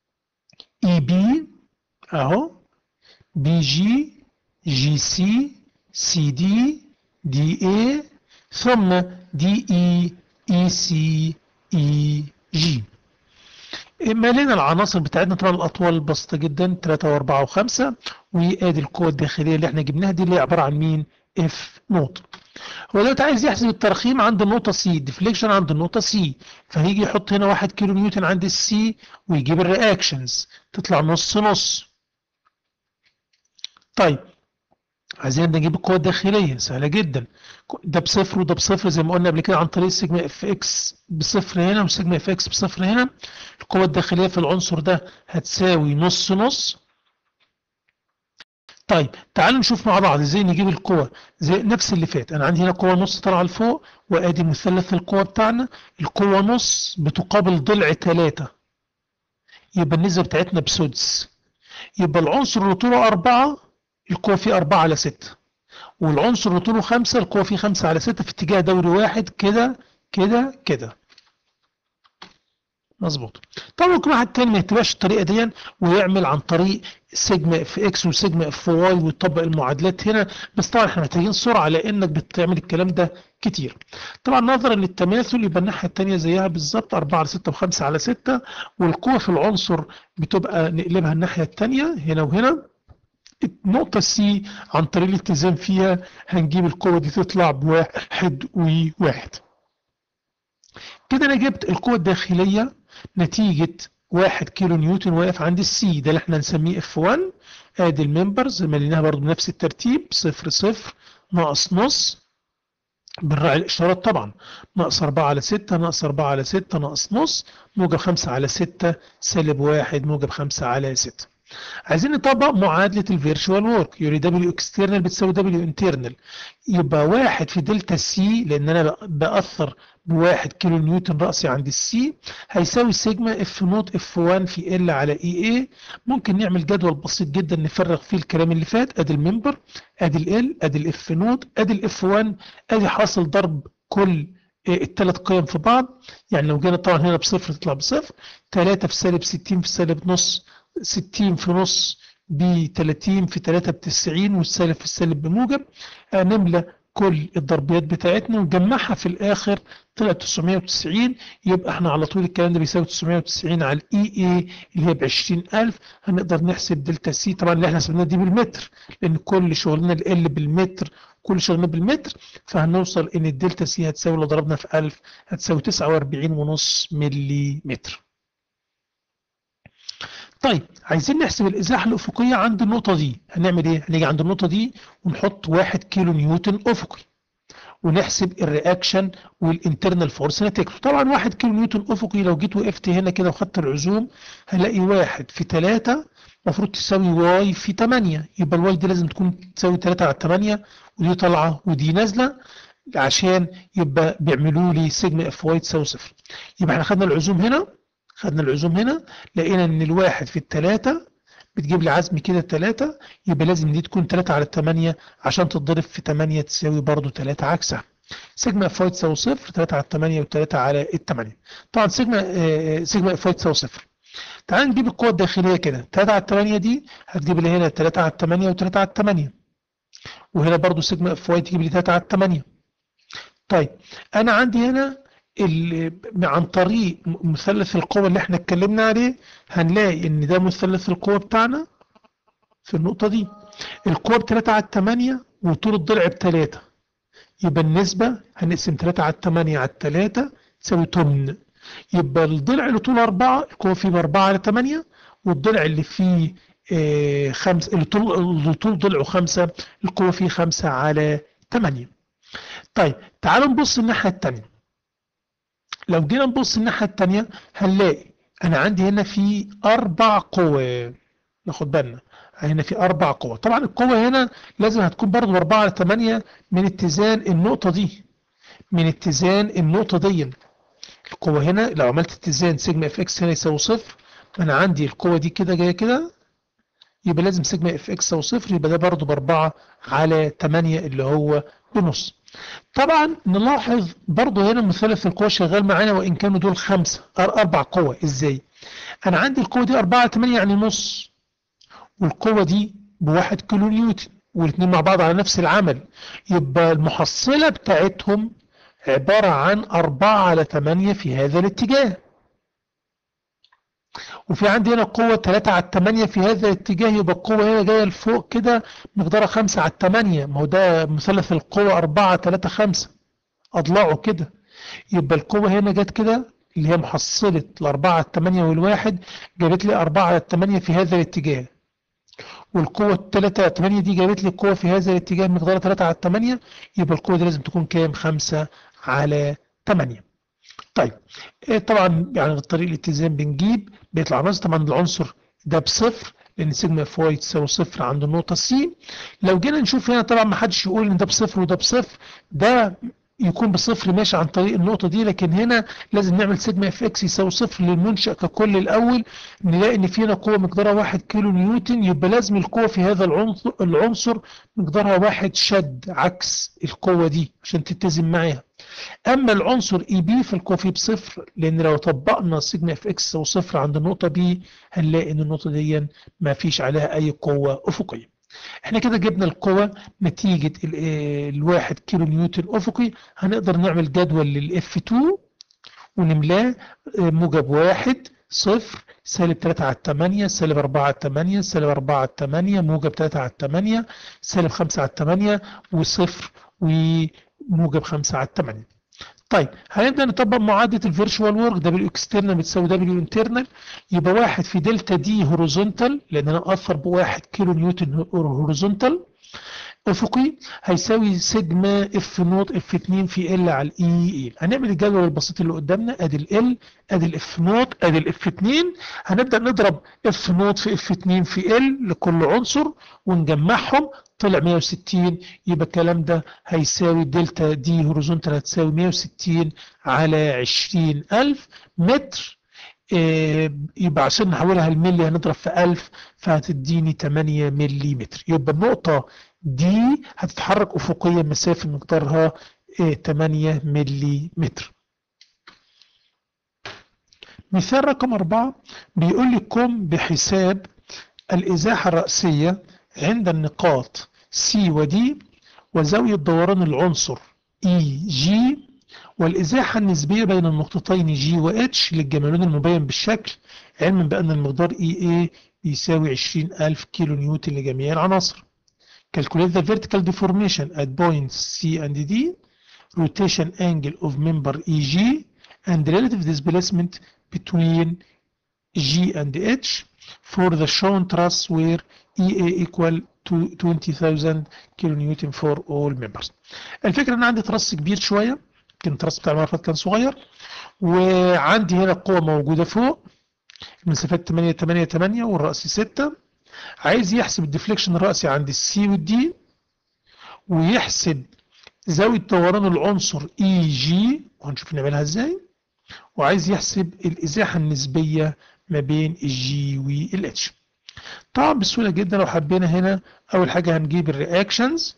اي بي اهو بي جي جي سي سي دي دي اي ثم دي اي اي سي اي جي مالينا العناصر بتاعتنا طبعا الاطوال البسيطه جدا 3 و4 و5 وادي القوه الداخليه اللي احنا جبناها دي اللي هي عباره عن مين اف نوت هو دلوقتي عايز يحسب الترخيم عند النقطه سي ديفليكشن عند النقطه سي فهيجي يحط هنا 1 كيلو نيوتن عند السي ويجيب الرياكشنز تطلع نص نص طيب عايزين نجيب القوة الداخلية سهلة جدا ده بصفر وده بصفر زي ما قلنا قبل كده عن طريق سيجما اف اكس بصفر هنا وسيجما اف اكس بصفر هنا القوة الداخلية في العنصر ده هتساوي نص نص طيب تعالوا نشوف مع بعض ازاي نجيب القوة زي نفس اللي فات انا عندي هنا قوة نص طالعة لفوق وادي مثلث القوة بتاعنا القوة نص بتقابل ضلع 3 يبقى النسبة بتاعتنا بسدس يبقى العنصر اللي طوله 4 القوة فيه 4 على 6 والعنصر اللي طوله 5 القوة فيه 5 على 6 في اتجاه دوري واحد كده كده كده مظبوط طبعا ممكن واحد تاني ما يتبعش الطريقه دي ويعمل عن طريق سيجما اف اكس وسيجما اف واي ويطبق المعادلات هنا بس طبعا احنا محتاجين سرعه لانك بتعمل الكلام ده كتير طبعا نظرا للتماثل يبقى الناحيه الثانيه زيها بالظبط 4 على 6 و5 على 6 والقوه في العنصر بتبقى نقلبها الناحيه الثانيه هنا وهنا النقطة سي عن طريق الالتزام فيها هنجيب القوة دي تطلع بواحد وواحد كده انا جبت القوة الداخلية نتيجة 1 كيلو نيوتن واقف عند السي ده اللي احنا نسميه اف 1 ادي الممبرز مليناها برضو بنفس الترتيب صفر صفر ناقص نص بنراعي الاشارات طبعا ناقص 4 على 6 ناقص 4 على 6 ناقص نص موجب 5 على 6 سالب 1 موجب 5 على 6 عايزين نطبق معادلة الفيرشوال ورك يوري دبليو اكسترنال بتساوي دبليو انترنال يبقى واحد في دلتا سي لان انا بأثر بواحد كيلو نيوتن رأسي عند السي هيساوي سيجما اف نوت اف 1 في ال على اي اي ممكن نعمل جدول بسيط جدا نفرغ فيه الكلام اللي فات ادي الممبر ادي ال ادي الاف نوت ادي الاف 1 ادي حاصل ضرب كل الثلاث قيم في بعض يعني لو جينا طبعا هنا بصفر تطلع بصفر 3 في سالب 60 في سالب نص 60 في نص ب 30 في 3 ب 90 والسالب في السالب بموجب نملى كل الضربيات بتاعتنا ونجمعها في الاخر طلعت 990 يبقى احنا على طول الكلام ده بيساوي 990 على الاي اي اللي هي ب 20000 هنقدر نحسب دلتا سي طبعا اللي احنا حسبناها دي بالمتر لان كل شغلنا ال بالمتر كل شغلنا بالمتر فهنوصل ان الدلتا سي هتساوي لو ضربنا في 1000 هتساوي 49.5 ملي متر طيب عايزين نحسب الازاحه الافقيه عند النقطه دي هنعمل ايه هنيجي عند النقطه دي ونحط 1 كيلو نيوتن افقي ونحسب الرياكشن والانترنال فورس نتيجته طبعا 1 كيلو نيوتن افقي لو جيت وقفت هنا كده وخدت العزوم هلاقي 1 في 3 المفروض تساوي واي في 8 يبقى الواي دي لازم تكون تساوي 3 على 8 ودي طالعه ودي نازله عشان يبقى بيعملوا لي سيجما اف واي تساوي صفر يبقى احنا خدنا العزوم هنا خدنا العزوم هنا لقينا ان الواحد في التلاتة بتجيب لي عزم كده التلاتة يبقى لازم دي تكون تلاتة على التمانية عشان تتضرب في تمانية تساوي برضو تلاتة عكسها سيجما اف واي تساوي صفر تلاتة على التمانية وتلاتة على التمانية طبعا سيجما آه سيجما اف واي تساوي صفر تعال نجيب القوة الداخلية كده تلاتة على التمانية دي هتجيب لي هنا تلاتة على التمانية وتلاتة على التمانية وهنا برضو سيجما اف واي تجيب لي تلاتة على التمانية طيب انا عندي هنا عن طريق مثلث القوة اللي احنا اتكلمنا عليه هنلاقي ان ده مثلث القوة بتاعنا في النقطة دي القوة بتلاتة على التمانية وطول الضلع بتلاتة يبقى النسبة هنقسم تلاتة على التمانية على التلاتة تساوي تمن يبقى الضلع اللي طوله أربعة القوة فيه بأربعة على تمانية والضلع اللي فيه اه خمسة اللي طول اللي طول ضلعه خمسة القوة فيه خمسة على تمانية طيب تعالوا نبص الناحية التانية لو جينا نبص الناحية التانية هنلاقي أنا عندي هنا في أربع قوى ناخد بالنا هنا في أربع قوى طبعا القوة هنا لازم هتكون برضو أربعة على تمانية من اتزان النقطة دي من اتزان النقطة دي القوة هنا لو عملت اتزان سيجما اف اكس هنا يساوي صفر أنا عندي القوة دي كده جاية كده يبقى لازم سيجما اف اكس يساوي صفر يبقى ده برضو بأربعة على تمانية اللي هو بنص طبعا نلاحظ برضه هنا مثلث القوة شغال معانا وإن كانوا دول خمسة أربع قوة إزاي أنا عندي القوة دي أربعة تمانية يعني نص والقوة دي بواحد كيلو نيوتن والاثنين مع بعض على نفس العمل يبقى المحصلة بتاعتهم عبارة عن أربعة على تمانية في هذا الاتجاه وفي عندي هنا قوة 3 على 8 في هذا الاتجاه يبقى القوة هنا جاية لفوق كده مقدارها 5 على 8 ما هو ده مثلث القوة 4 3 5 أضلاعه كده يبقى القوة هنا جت كده اللي هي محصلة الأربعة على 8 والواحد جابت لي 4 على 8 في هذا الاتجاه والقوة التلاتة على 8 دي جابت لي القوة في هذا الاتجاه مقدارها 3 على 8 يبقى القوة دي لازم تكون كام 5 على 8 طيب طبعا يعني طريق الاتزان بنجيب بيطلع نص طبعا العنصر ده بصفر لان سيجما اف واي تساوي صفر عند النقطه سي لو جينا نشوف هنا طبعا ما حدش يقول ان ده بصفر وده بصفر ده يكون بصفر ماشي عن طريق النقطة دي لكن هنا لازم نعمل سيجما اف اكس يساوي صفر للمنشأ ككل الأول نلاقي إن فينا قوة مقدارها 1 كيلو نيوتن يبقى لازم القوة في هذا العنصر العنصر مقدارها واحد شد عكس القوة دي عشان تتزن معاها أما العنصر اي بي فالقوة فيه بصفر لأن لو طبقنا سيجما اف اكس يساوي صفر عند النقطة بي هنلاقي إن النقطة دي ما فيش عليها أي قوة أفقية. احنا كده جبنا القوة نتيجة الواحد كيلو نيوتن افقي هنقدر نعمل جدول للاف 2 ونملاه موجب واحد صفر سالب 3 على 8 سالب 4 على 8 سالب 4 على 8 موجب 3 على 8 سالب 5 على 8 وصفر وموجب 5 على 8 طيب هنبدا نطبق معادله الفيرشوال ورك دبليو اكسترنال بتساوي دبليو انترنال يبقى واحد في دلتا دي هوريزونتال لان انا اثر بواحد كيلو نيوتن هوريزونتال افقي هيساوي سيجما اف نوت اف 2 في ال على الاي اي هنعمل الجدول البسيط اللي قدامنا ادي ال ادي الاف نوت ادي الاف 2 هنبدا نضرب اف نوت في اف 2 في ال لكل عنصر ونجمعهم طلع 160 يبقى الكلام ده هيساوي دلتا دي هوريزونتال هتساوي 160 على 20000 متر إيه يبقى عشان نحولها لملي هنضرب في 1000 فهتديني 8 ملي متر يبقى النقطة دي هتتحرك أفقيا مسافة مقدارها إيه 8 ملي متر مثال رقم أربعة بيقول لي قم بحساب الإزاحة الرأسية عند النقاط C و D وزاوية دوران العنصر EG والإزاحة النسبية بين النقطتين G و H للجمالون المبين بالشكل علما بأن المقدار EA يساوي 20000 كيلو نيوتن لجميع العناصر. Calculate the vertical deformation at points C and D, rotation angle of member EG, and relative displacement between G and H for the shown truss where EA equal to 20,000 كيلو نيوتن for all members. الفكرة ان عندي ترس كبير شوية يمكن الترس بتاع المرافق كان صغير وعندي هنا قوة موجودة فوق المسافات 8 8 8 والرأس 6 عايز يحسب الديفليكشن الرأسي عند السي والدي ويحسب زاوية دوران العنصر اي جي وهنشوف نعملها ازاي وعايز يحسب الإزاحة النسبية ما بين الجي والاتش طبعا بسهولة جدا لو حبينا هنا أول حاجة هنجيب الرياكشنز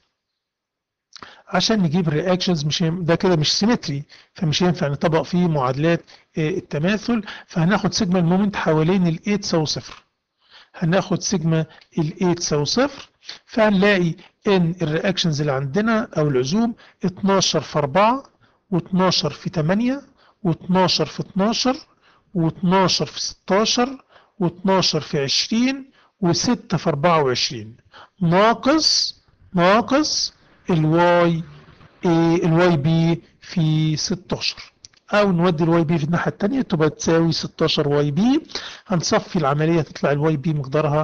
عشان نجيب الرياكشنز مش ده كده مش سيمتري فمش هينفع نطبق فيه معادلات التماثل فهناخد سيجما المومنت حوالين ال 8 تساوي صفر هناخد سيجما ال 8 تساوي صفر فهنلاقي ان الرياكشنز اللي عندنا او العزوم 12 في 4 و12 في 8 و12 في 12 و12 في 16 و12 في 20 و6 في 24 ناقص ناقص الواي الواي بي في 16 او نودي الواي بي في الناحيه الثانيه تبقى تساوي 16 واي بي هنصفي العمليه تطلع الواي بي مقدارها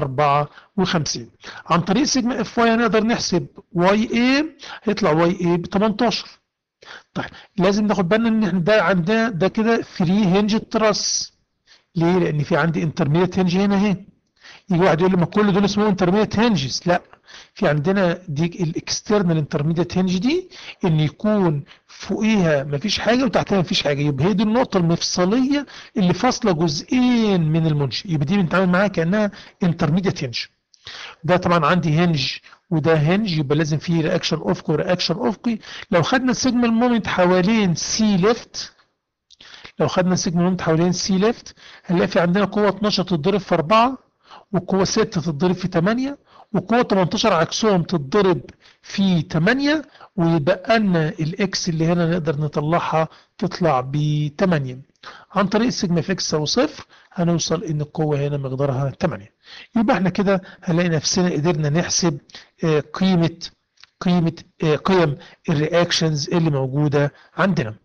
54 عن طريق سيجما اف واي هنقدر نحسب واي اي هيطلع واي اي ب 18 طيب لازم ناخد بالنا ان احنا ده عندنا ده كده 3 هنج تراس ليه؟ لان في عندي انترميديت هنج هنا اهي يجي واحد يقول لي ما كل دول اسمهم انترميديت هنجز لا في عندنا دي الاكسترنال انترميديت هنج دي ان يكون فوقيها مفيش حاجه وتحتها مفيش حاجه يبقى هي دي النقطه المفصليه اللي فاصله جزئين من المنشئ يبقى دي بنتعامل معاها كانها انترميديت هنج ده طبعا عندي هنج وده هنج يبقى لازم فيه رياكشن افقي ورياكشن افقي لو خدنا السيجما المومنت حوالين سي ليفت لو خدنا السيجما المومنت حوالين سي ليفت هنلاقي في عندنا قوه 12 تتضرب في 4 وقوه 6 تتضرب في 8 وقوة 18 عكسهم تتضرب في 8 ويبقى لنا الاكس اللي هنا نقدر نطلعها تطلع ب 8 عن طريق السيجما في اكس او صفر هنوصل ان القوة هنا مقدارها 8 يبقى احنا كده هنلاقي نفسنا قدرنا نحسب قيمة قيمة قيم الرياكشنز اللي موجودة عندنا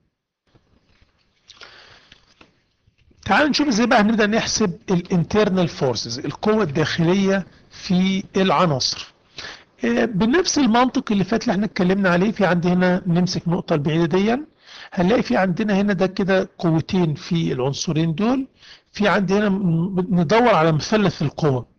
تعالوا نشوف ازاي بقى هنبدأ نحسب الانترنال فورسز القوة الداخلية في العناصر بنفس المنطق اللي فات اللي احنا اتكلمنا عليه في عندي هنا نمسك النقطة البعيدة دي هنلاقي في عندنا هنا ده كده قوتين في العنصرين دول في عندي هنا ندور على مثلث القوة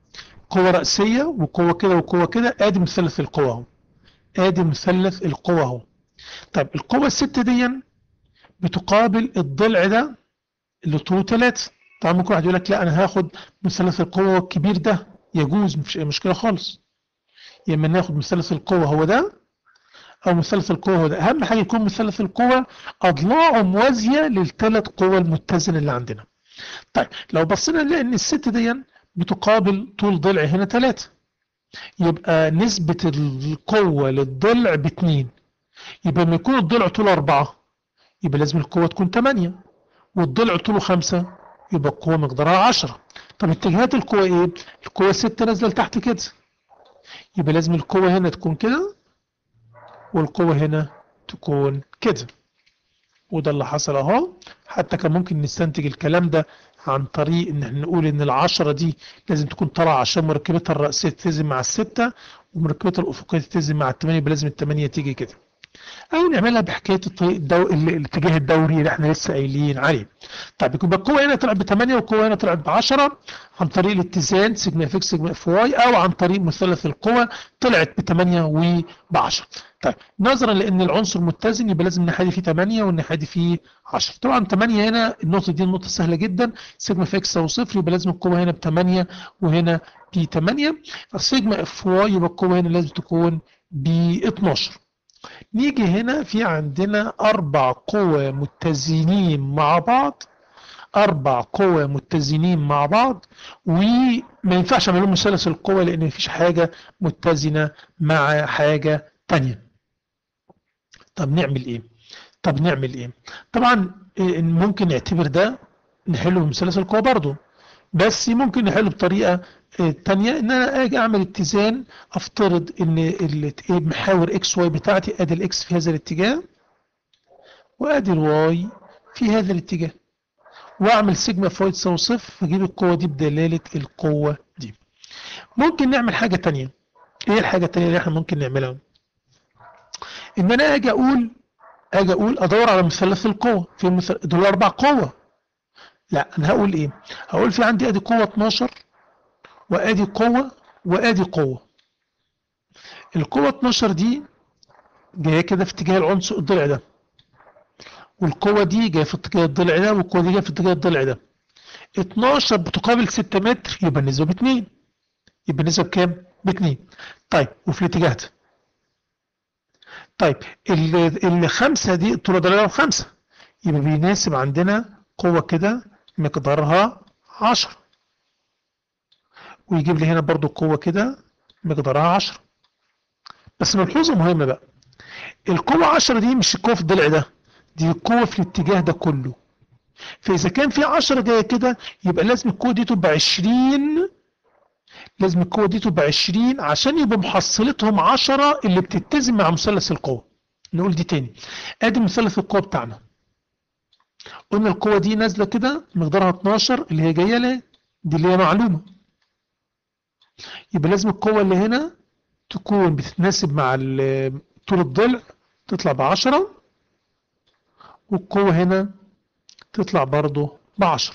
قوة رأسية وقوة كده وقوة كده ادي مثلث القوة اهو ادي مثلث القوة اهو طيب القوة الستة دي بتقابل الضلع ده اللي طوله 3 طبعا ممكن واحد يقول لك لا انا هاخد مثلث القوة الكبير ده يجوز مفيش اي مشكلة خالص يا اما ناخد مثلث القوة هو ده او مثلث القوة هو ده اهم حاجة يكون مثلث القوة اضلاعه موازية للثلاث قوى المتزنة اللي عندنا طيب لو بصينا نلاقي ان الست دي بتقابل طول ضلع هنا 3 يبقى نسبة القوة للضلع باتنين يبقى لما يكون الضلع طوله 4 يبقى لازم القوة تكون 8 والضلع طوله 5 يبقى القوة مقدارها 10 طب اتجاهات القوة ايه؟ القوة 6 نازلة لتحت كده يبقى لازم القوة هنا تكون كده والقوة هنا تكون كده وده اللي حصل اهو حتى كان ممكن نستنتج الكلام ده عن طريق ان احنا نقول ان العشرة دي لازم تكون طالعة عشان مركبتها الرأسية تتزن مع الستة ومركبتها الأفقية تتزن مع الثمانية يبقى لازم الثمانية تيجي كده أو نعملها بحكاية الطريق الدو... الاتجاه الدوري اللي احنا لسه قايلين عليه. طيب يبقى القوة هنا طلعت ب 8 والقوة هنا طلعت ب 10 عن طريق الاتزان سيجما اف اكس سيجما اف واي أو عن طريق مثلث القوة طلعت ب 8 وب 10. طيب نظرا لأن العنصر متزن يبقى لازم الناحية دي فيه 8 والناحية دي فيه 10. طبعا 8 هنا النقطة دي النقطة سهلة جدا سيجما اف اكس تساوي صفر يبقى لازم القوة هنا ب 8 وهنا ب 8 فسيجما اف واي يبقى القوة هنا لازم تكون ب 12. نيجي هنا في عندنا أربع قوى متزنين مع بعض أربع قوى متزنين مع بعض وما ينفعش أعمل لهم مثلث القوى لأن مفيش حاجة متزنة مع حاجة تانية. طب نعمل إيه؟ طب نعمل إيه؟ طبعا ممكن نعتبر ده نحله بمثلث القوى برضه بس ممكن نحله بطريقة الثانية ان انا اجي اعمل اتزان افترض ان محاور اكس واي بتاعتي ادي الاكس في هذا الاتجاه وادي الواي في هذا الاتجاه واعمل سيجما فاي تساوي صفر فاجيب القوة دي بدلالة القوة دي ممكن نعمل حاجة تانية ايه الحاجة التانية اللي احنا ممكن نعملها ان انا اجي اقول اجي اقول ادور على مثلث القوة في مثل... دول اربع قوة لا انا هقول ايه هقول في عندي ادي قوة 12 وادي قوة وادي قوة القوة 12 دي جاية كده في اتجاه العنصر الضلع ده والقوة دي جاية في اتجاه الضلع ده والقوة دي جاية في اتجاه الضلع ده 12 بتقابل 6 متر يبقى النسبة ب 2 يبقى النسبة بكام؟ ب 2 طيب وفي الاتجاه ده طيب الخمسة دي طول الضلع خمسة يبقى بيناسب عندنا قوة كده مقدارها 10 ويجيب لي هنا برضو قوة كده مقدارها 10 بس ملحوظة مهمة بقى القوة 10 دي مش القوة في الضلع ده دي القوة في الاتجاه ده كله فإذا كان في 10 جاية كده يبقى لازم القوة دي تبقى 20 لازم القوة دي تبقى 20 عشان يبقى محصلتهم 10 اللي بتتزن مع مثلث القوة نقول دي تاني ادي مثلث القوة بتاعنا قلنا القوة دي نازلة كده مقدارها 12 اللي هي جاية ليه دي اللي هي معلومة يبقى لازم القوة اللي هنا تكون بتتناسب مع طول الضلع تطلع بعشرة والقوة هنا تطلع برضه بعشرة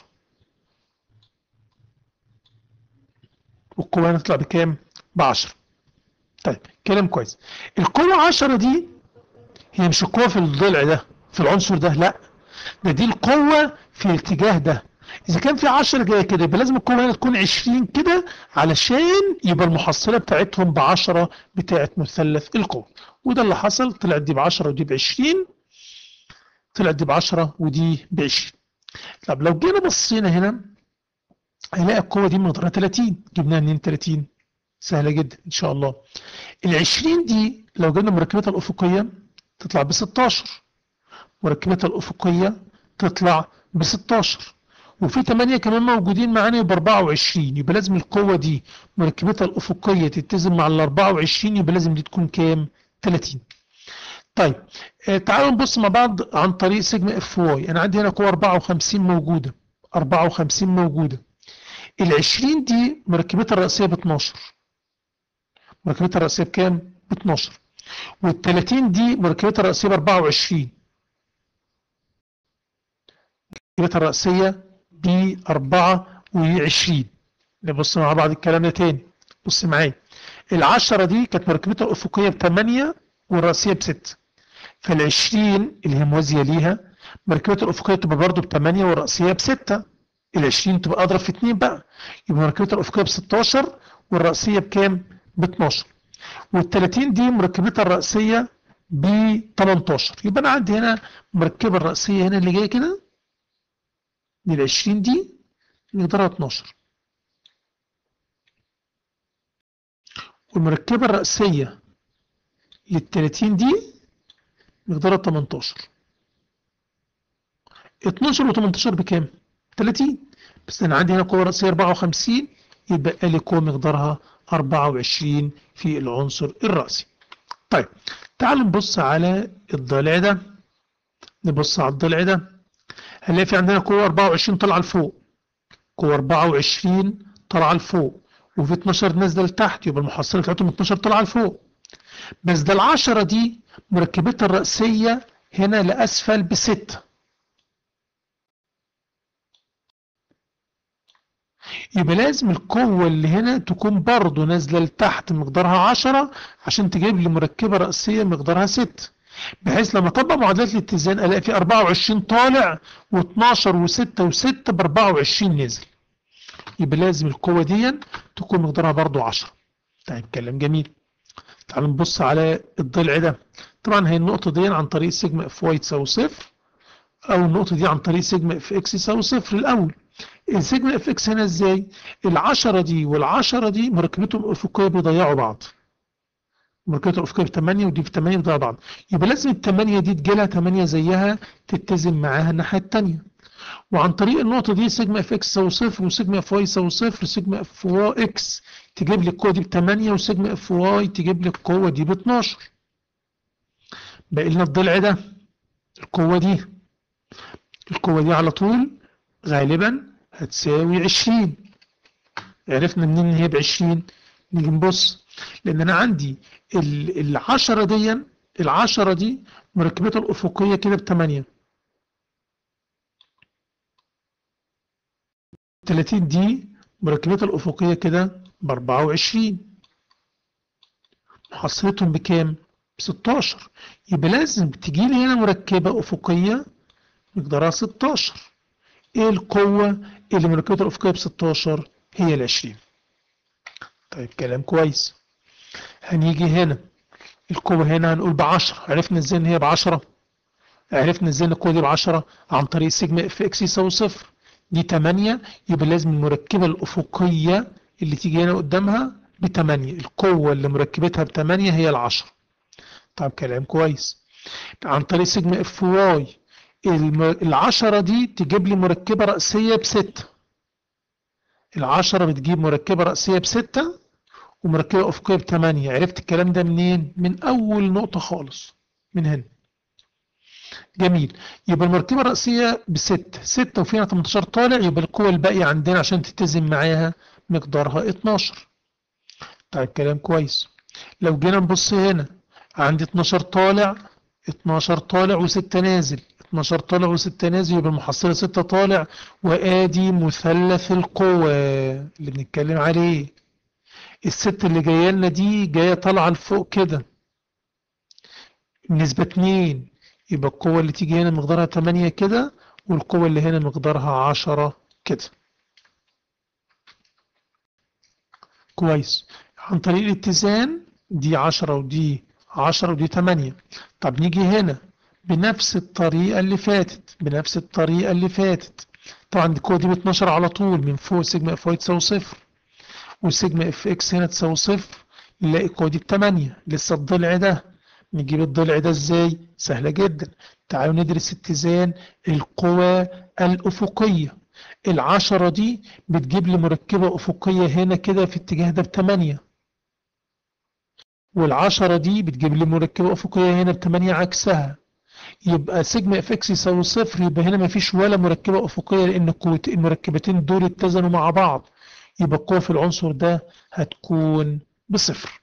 والقوة هنا تطلع بكام؟ بعشرة طيب كلام كويس القوة عشرة دي هي مش القوة في الضلع ده في العنصر ده لا ده دي القوة في الاتجاه ده إذا كان في 10 جاية كده يبقى لازم القوة هنا تكون 20 كده علشان يبقى المحصلة بتاعتهم ب 10 بتاعت مثلث القوة وده اللي حصل طلعت دي ب 10 ودي ب 20 طلعت دي ب 10 ودي ب 20 طب لو جينا بصينا هنا هنلاقي القوة دي مقدارها 30 جبناها منين 30 سهلة جدا إن شاء الله ال 20 دي لو جبنا مركبتها الأفقية تطلع ب 16 مركبتها الأفقية تطلع ب 16 وفي 8 كمان موجودين معانا يبقى 24 يبقى لازم القوة دي مركبتها الأفقية تتزن مع ال 24 يبقى لازم دي تكون كام؟ 30 طيب آه تعالوا نبص مع بعض عن طريق سيجما اف واي انا عندي هنا قوة 54 موجودة 54 موجودة ال 20 دي مركبتها الرئيسية ب 12 مركبتها الرئيسية بكام؟ ب 12 وال 30 دي مركبتها الرئيسية ب 24 مركبتها الرئيسية ب 24 نبص مع بعض الكلام ده تاني بص معايا العشرة دي كانت مركبتها الأفقية بثمانية والرأسية بستة فالعشرين اللي هي موازية ليها مركبتها الأفقية تبقى برضه بثمانية والرأسية بستة العشرين تبقى أضرب في اتنين بقى يبقى مركبتها الأفقية بستاشر والرأسية بكام؟ باتناشر والتلاتين دي مركبتها الرأسية ب 18 يبقى أنا عندي هنا مركبة الرأسية هنا اللي جاية كده لل 20 دي مقدارها 12 والمركبة الرأسية لل 30 دي مقدارها 18 12 و 18 بكام؟ 30 بس أنا عندي هنا قوة رأسية 54 يبقى لي قوة مقدارها 24 في العنصر الرأسي. طيب تعال نبص على الضلع ده نبص على الضلع ده هنلاقي في عندنا قوة 24 طالعة لفوق قوة 24 طالعة لفوق وفي 12 نازلة لتحت يبقى المحصلة بتاعتهم 12 طالعة لفوق بس ده العشرة دي مركبتها الرأسية هنا لأسفل بستة يبقى لازم القوة اللي هنا تكون برضه نازلة لتحت مقدارها 10 عشان تجيب لي مركبة رأسية مقدارها 6 بحيث لما اطبق معادلات الاتزان الاقي في 24 طالع و12 و6 و6 ب 24 نزل يبقى لازم القوة دي تكون مقدارها برضه 10 طيب كلام جميل تعالوا نبص على الضلع ده طبعا هي النقطة دي عن طريق سيجما اف واي تساوي صفر او النقطة دي عن طريق سيجما اف اكس يساوي صفر الاول السيجما اف اكس هنا ازاي العشرة دي والعشرة دي مركبتهم الافقية بيضيعوا بعض مركبتهم الافقية ب 8 ودي ب 8 بيضيعوا بعض يبقى لازم ال 8 دي تجيلها 8 زيها تتزن معاها الناحية الثانية وعن طريق النقطة دي سيجما اف اكس يساوي صفر وسيجما اف واي يساوي صفر سيجما اف واي اكس تجيب لي القوة دي ب 8 وسيجما اف واي تجيب لي القوة دي ب 12 باقي لنا الضلع ده القوة دي القوة دي على طول غالبا هتساوي 20 عرفنا منين ان هي ب 20 نيجي نبص لان انا عندي العشرة دي العشرة دي مركبتها الافقية كده ب 8 30 دي مركبتها الافقية كده ب 24 محصلتهم بكام؟ ب 16 يبقى لازم تجي لي هنا مركبة افقية مقدارها 16 ايه القوة اللي مركبتها الافقية ب 16 هي ال 20 طيب كلام كويس هنيجي هنا القوة هنا هنقول ب 10 عرفنا ازاي ان هي ب 10 عرفنا ازاي ان القوة دي ب 10 عن طريق سيجما اف اكس يساوي صفر دي 8 يبقى لازم المركبة الافقية اللي تيجي هنا قدامها ب 8 القوة اللي مركبتها ب 8 هي ال 10 طيب كلام كويس عن طريق سيجما اف واي العشرة دي تجيب لي مركبة رأسية بستة العشرة بتجيب مركبة رأسية بستة ومركبة أفقية بتمانية عرفت الكلام ده منين؟ من أول نقطة خالص من هنا جميل يبقى المركبة الرأسية بستة ستة وفيها 18 طالع يبقى القوة الباقية عندنا عشان تتزن معاها مقدارها 12 طيب كلام كويس لو جينا نبص هنا عندي 12 طالع 12 طالع و6 نازل 12 طالع و6 نازل يبقى المحصلة 6 طالع وادي مثلث القوة اللي بنتكلم عليه الست اللي جايه لنا دي جايه طالعه لفوق كده نسبة 2 يبقى القوة اللي تيجي هنا مقدارها 8 كده والقوة اللي هنا مقدارها 10 كده كويس عن طريق الاتزان دي 10 ودي 10 ودي 8 طب نيجي هنا بنفس الطريقة اللي فاتت بنفس الطريقة اللي فاتت طبعا القوة دي ب 12 على طول من فوق سيجما اف واي تساوي صفر وسيجما اف اكس هنا تساوي صفر نلاقي القوة دي ب 8 لسه الضلع ده نجيب الضلع ده ازاي؟ سهلة جدا تعالوا ندرس اتزان القوى الأفقية العشرة دي بتجيب لي مركبة أفقية هنا كده في اتجاه ده بتمانية والعشرة دي بتجيب لي مركبة أفقية هنا بتمانية عكسها يبقى سيجما اف اكس يساوي صفر يبقى هنا مفيش ولا مركبة أفقية لأن المركبتين دول اتزنوا مع بعض يبقى القوة في العنصر ده هتكون بصفر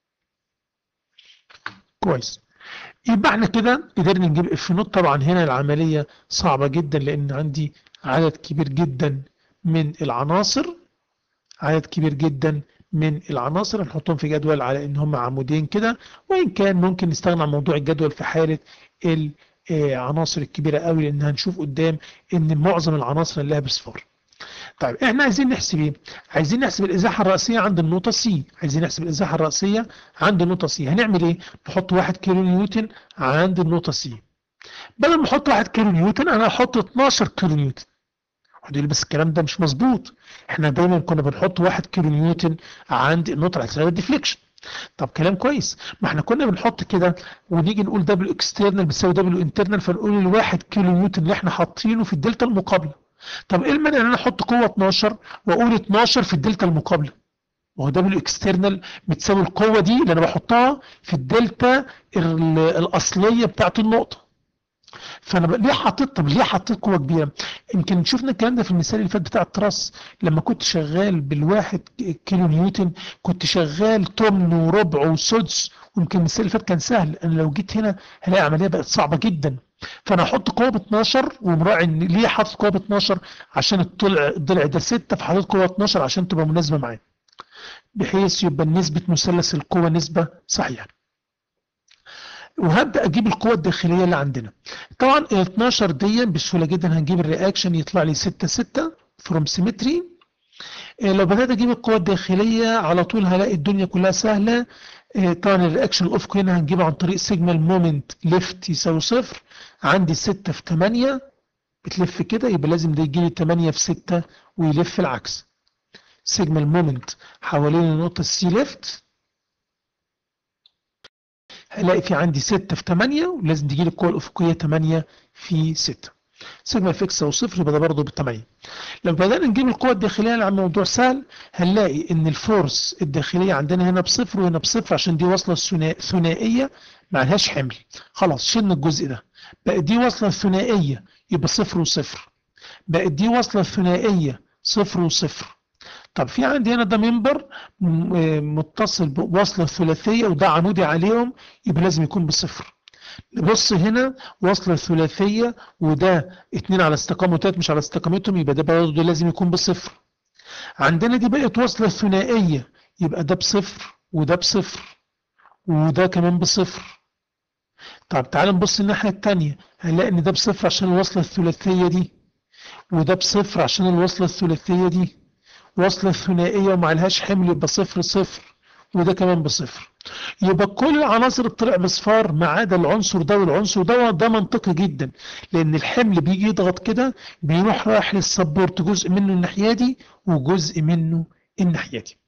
كويس يبقى احنا كده قدرنا نجيب اف نوت طبعا هنا العملية صعبة جدا لان عندي عدد كبير جدا من العناصر عدد كبير جدا من العناصر نحطهم في جدول على ان هم عمودين كده وان كان ممكن نستغنى عن موضوع الجدول في حالة العناصر الكبيرة قوي لان هنشوف قدام ان معظم العناصر اللي لها بصفار طيب احنا عايزين نحسب ايه عايزين نحسب الازاحه الرئيسيه عند النقطه سي عايزين نحسب الازاحه الرئيسيه عند النقطه سي هنعمل ايه نحط 1 كيلو نيوتن عند النقطه سي بدل ما احط 1 كيلو نيوتن انا هحط 12 كيلو نيوتن واحد يقول بس الكلام ده مش مظبوط احنا دايما كنا بنحط 1 كيلو نيوتن عند النقطه الاساسيه الديفليكشن طب كلام كويس ما احنا كنا بنحط كده ونيجي نقول دبليو اكسترنال بتساوي دبليو انترنال فنقول ال 1 كيلو نيوتن اللي احنا حاطينه في الدلتا المقابله طب ايه المانع ان انا احط قوه 12 واقول 12 في الدلتا المقابله ما هو دبليو اكسترنال بتساوي القوه دي اللي انا بحطها في الدلتا الاصليه بتاعت النقطه فانا ليه حطيت طب ليه حطيت قوه كبيره يمكن شفنا الكلام ده في المثال اللي فات بتاع التراس لما كنت شغال بالواحد كيلو نيوتن كنت شغال تمن وربع وسدس ويمكن المثال اللي فات كان سهل انا لو جيت هنا هلاقي عمليه بقت صعبه جدا فانا هحط قوه ب 12 ومراعي ان ليه حاطط قوه ب 12 عشان الضلع الضلع ده 6 فحاطط قوه 12 عشان تبقى مناسبه معاه بحيث يبقى نسبه مثلث القوه نسبه صحيحه وهبدا اجيب القوه الداخليه اللي عندنا طبعا ال 12 دي بسهوله جدا هنجيب الرياكشن يطلع لي 6 6 فروم سيمتري لو بدات اجيب القوه الداخليه على طول هلاقي الدنيا كلها سهله طبعا الرياكشن الافقي هنا هنجيبه عن طريق سيجما المومنت ليفت يساوي صفر عندي 6 في 8 بتلف كده يبقى لازم ده يجي لي 8 في 6 ويلف العكس سيجما المومنت حوالين النقطه السي ليفت هلاقي في عندي 6 في 8 ولازم تجي لي القوه الافقيه 8 في 6 سيجما اف اكس او صفر يبقى ده برضه ب 8 لو بدانا نجيب القوه الداخليه على الموضوع سهل هنلاقي ان الفورس الداخليه عندنا هنا بصفر وهنا بصفر عشان دي واصله ثنائيه ما لهاش حمل خلاص شلنا الجزء ده بقت دي واصله ثنائيه يبقى صفر وصفر بقت دي واصله ثنائيه صفر وصفر طب في عندي هنا ده منبر متصل بوصله ثلاثيه وده عمودي عليهم يبقى لازم يكون بصفر نبص هنا وصلة ثلاثية وده اتنين على استقامة وتلات مش على استقامتهم يبقى ده برضه لازم يكون بصفر عندنا دي بقت وصلة ثنائية يبقى ده بصفر وده بصفر وده كمان بصفر طب تعال نبص الناحية التانية هنلاقي ان ده بصفر عشان الوصلة الثلاثية دي وده بصفر عشان الوصلة الثلاثية دي وصلة ثنائية وما عليهاش حمل يبقى صفر صفر وده كمان بصفر يبقى كل العناصر طلع بصفار ما عدا العنصر ده والعنصر ده ده منطقي جدا لان الحمل بيجي يضغط كده بيروح رايح للسبورت جزء منه الناحيه دي وجزء منه الناحيه دي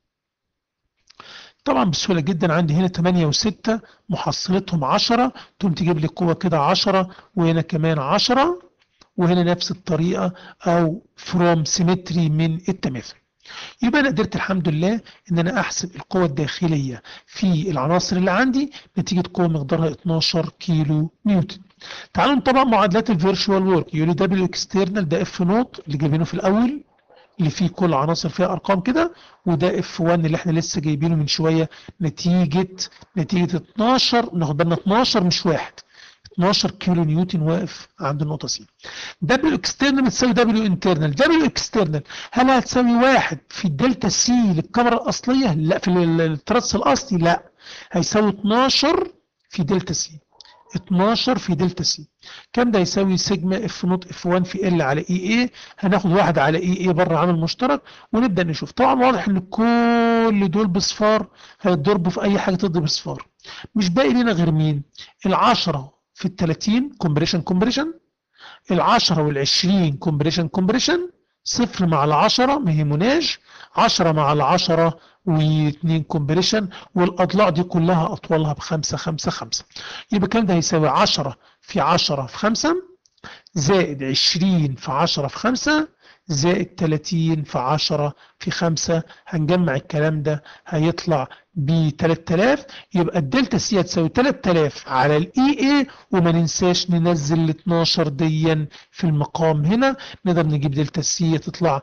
طبعا بسهوله جدا عندي هنا 8 و6 محصلتهم 10 تقوم تجيب لي القوه كده 10 وهنا كمان 10 وهنا نفس الطريقه او فروم سيمتري من التماثل يبقى انا قدرت الحمد لله ان انا احسب القوة الداخلية في العناصر اللي عندي نتيجة قوة مقدارها 12 كيلو نيوتن تعالوا نطبق معادلات الفيرشوال وورك يقول لي دبليو اكسترنال ده اف نوت اللي جايبينه في الاول اللي فيه كل عناصر فيها ارقام كده وده اف 1 اللي احنا لسه جايبينه من شويه نتيجه نتيجه 12 ناخد بالنا 12 مش واحد 12 كيلو نيوتن واقف عند النقطة سي. دبليو اكسترنال بتساوي دبليو انترنال، دبليو اكسترنال هل هتساوي واحد في الدلتا سي للكاميرا الأصلية؟ لا في الترس الأصلي لا هيساوي 12 في دلتا سي. 12 في دلتا سي. كام ده هيساوي سيجما اف نوت اف 1 في ال على اي اي هناخد واحد على اي اي بره عامل مشترك ونبدا نشوف طبعا واضح ان كل دول بصفار هيتضربوا في اي حاجه تضرب بصفار مش باقي لنا غير مين؟ العشرة في ال 30 كومبريشن كومبريشن ال 10 وال 20 كومبريشن كومبريشن صفر مع ال 10 ما يهمناش 10 مع ال 10 و2 كومبريشن والاضلاع دي كلها اطولها ب 5 5 5 يبقى كام ده هيساوي 10 في 10 في 5 زائد 20 في 10 في 5 زائد 30 في 10 في 5 هنجمع الكلام ده هيطلع ب 3000 يبقى الدلتا سي هتساوي 3000 على الاي اي وما ننساش ننزل ال 12 ديا في المقام هنا نقدر نجيب دلتا سي تطلع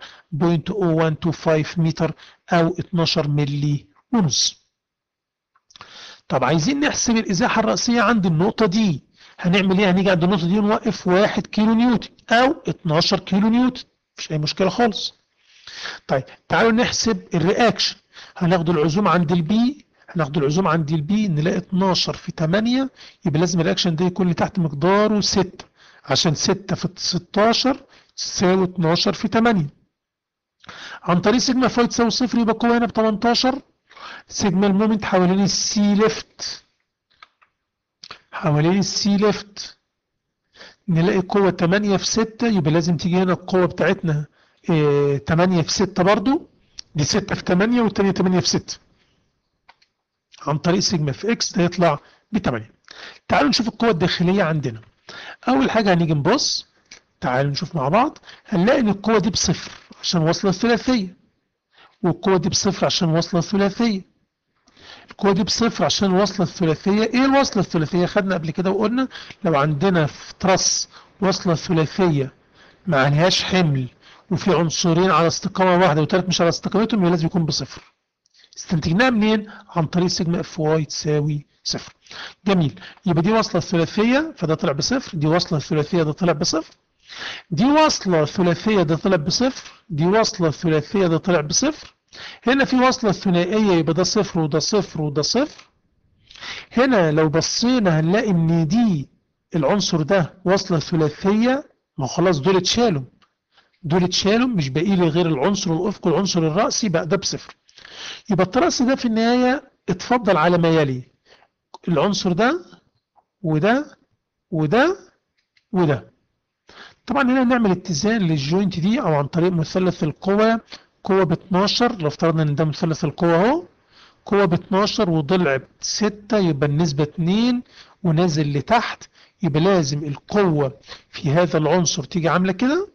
0.0125 متر او 12 ملي ونص طب عايزين نحسب الازاحه الرئيسيه عند النقطه دي هنعمل ايه هنيجي عند النقطه دي ونوقف 1 كيلو نيوتن او 12 كيلو نيوتن مفيش اي مشكله خالص طيب تعالوا نحسب الرياكشن هناخد العزوم عند البي هناخد العزوم عند البي نلاقي 12 في 8 يبقى لازم الرياكشن ده يكون تحت مقداره 6 عشان 6 في 16 تساوي 12 في 8 عن طريق سيجما فاي تساوي صفر يبقى القوة هنا ب 18 سيجما المومنت حوالين السي ليفت حوالين السي ليفت نلاقي القوة 8 في 6 يبقى لازم تيجي هنا القوة بتاعتنا اه 8 في 6 برضو دي 6 في 8 والتانية 8 في 6 عن طريق سيجما في اكس ده يطلع ب 8 تعالوا نشوف القوة الداخلية عندنا أول حاجة هنيجي نبص تعالوا نشوف مع بعض هنلاقي إن القوة دي بصفر عشان واصلة الثلاثية والقوة دي بصفر عشان واصلة الثلاثية القوة دي بصفر عشان واصلة الثلاثية ايه الوصلة الثلاثية خدنا قبل كده وقلنا لو عندنا في ترس وصلة ثلاثية ما عليهاش حمل وفي عنصرين على استقامة واحدة وثلاث مش على استقامتهم يبقى لازم يكون بصفر استنتجناها منين عن طريق سيجما اف واي تساوي صفر جميل يبقى دي وصلة ثلاثية فده طلع بصفر دي وصلة ثلاثية ده طلع بصفر دي وصلة ثلاثية ده طلع بصفر دي وصلة ثلاثية ده طلع بصفر هنا في وصلة ثنائية يبقى ده صفر وده صفر وده صفر هنا لو بصينا هنلاقي ان دي العنصر ده وصلة ثلاثية ما خلاص دول اتشالوا دول اتشالوا مش باقي لي غير العنصر الافقي والعنصر الرأسي بقى ده بصفر يبقى الترأس ده في النهاية اتفضل على ما يلي العنصر ده وده وده وده طبعا هنا نعمل اتزان للجوينت دي او عن طريق مثلث القوى قوة ب 12 لو افترضنا ان ده مثلث القوة اهو قوة ب 12 وضلع ب 6 يبقى النسبة 2 ونازل لتحت يبقى لازم القوة في هذا العنصر تيجي عاملة كده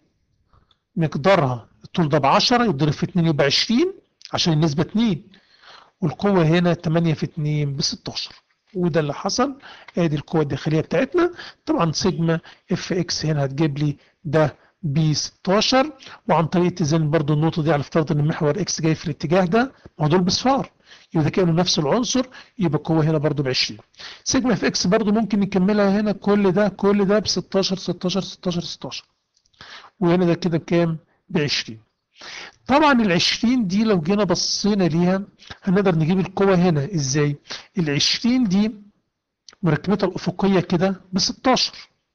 مقدارها الطول ده ب 10 يضرب في 2 يبقى 20 عشان النسبة 2 والقوة هنا 8 في 2 ب 16 وده اللي حصل ادي القوة الداخلية بتاعتنا طبعا سيجما اف اكس هنا هتجيب لي ده ب 16 وعن طريق اتزان برضو النقطة دي على افتراض ان محور اكس جاي في الاتجاه ده ما هو دول بصفار يبقى ده كانوا نفس العنصر يبقى القوة هنا برضو ب 20 سيجما اف اكس برضو ممكن نكملها هنا كل ده كل ده ب 16 16 16 16 وهنا ده كده بكام؟ ب 20 طبعا ال 20 دي لو جينا بصينا ليها هنقدر نجيب القوة هنا ازاي؟ ال 20 دي مركبتها الأفقية كده ب 16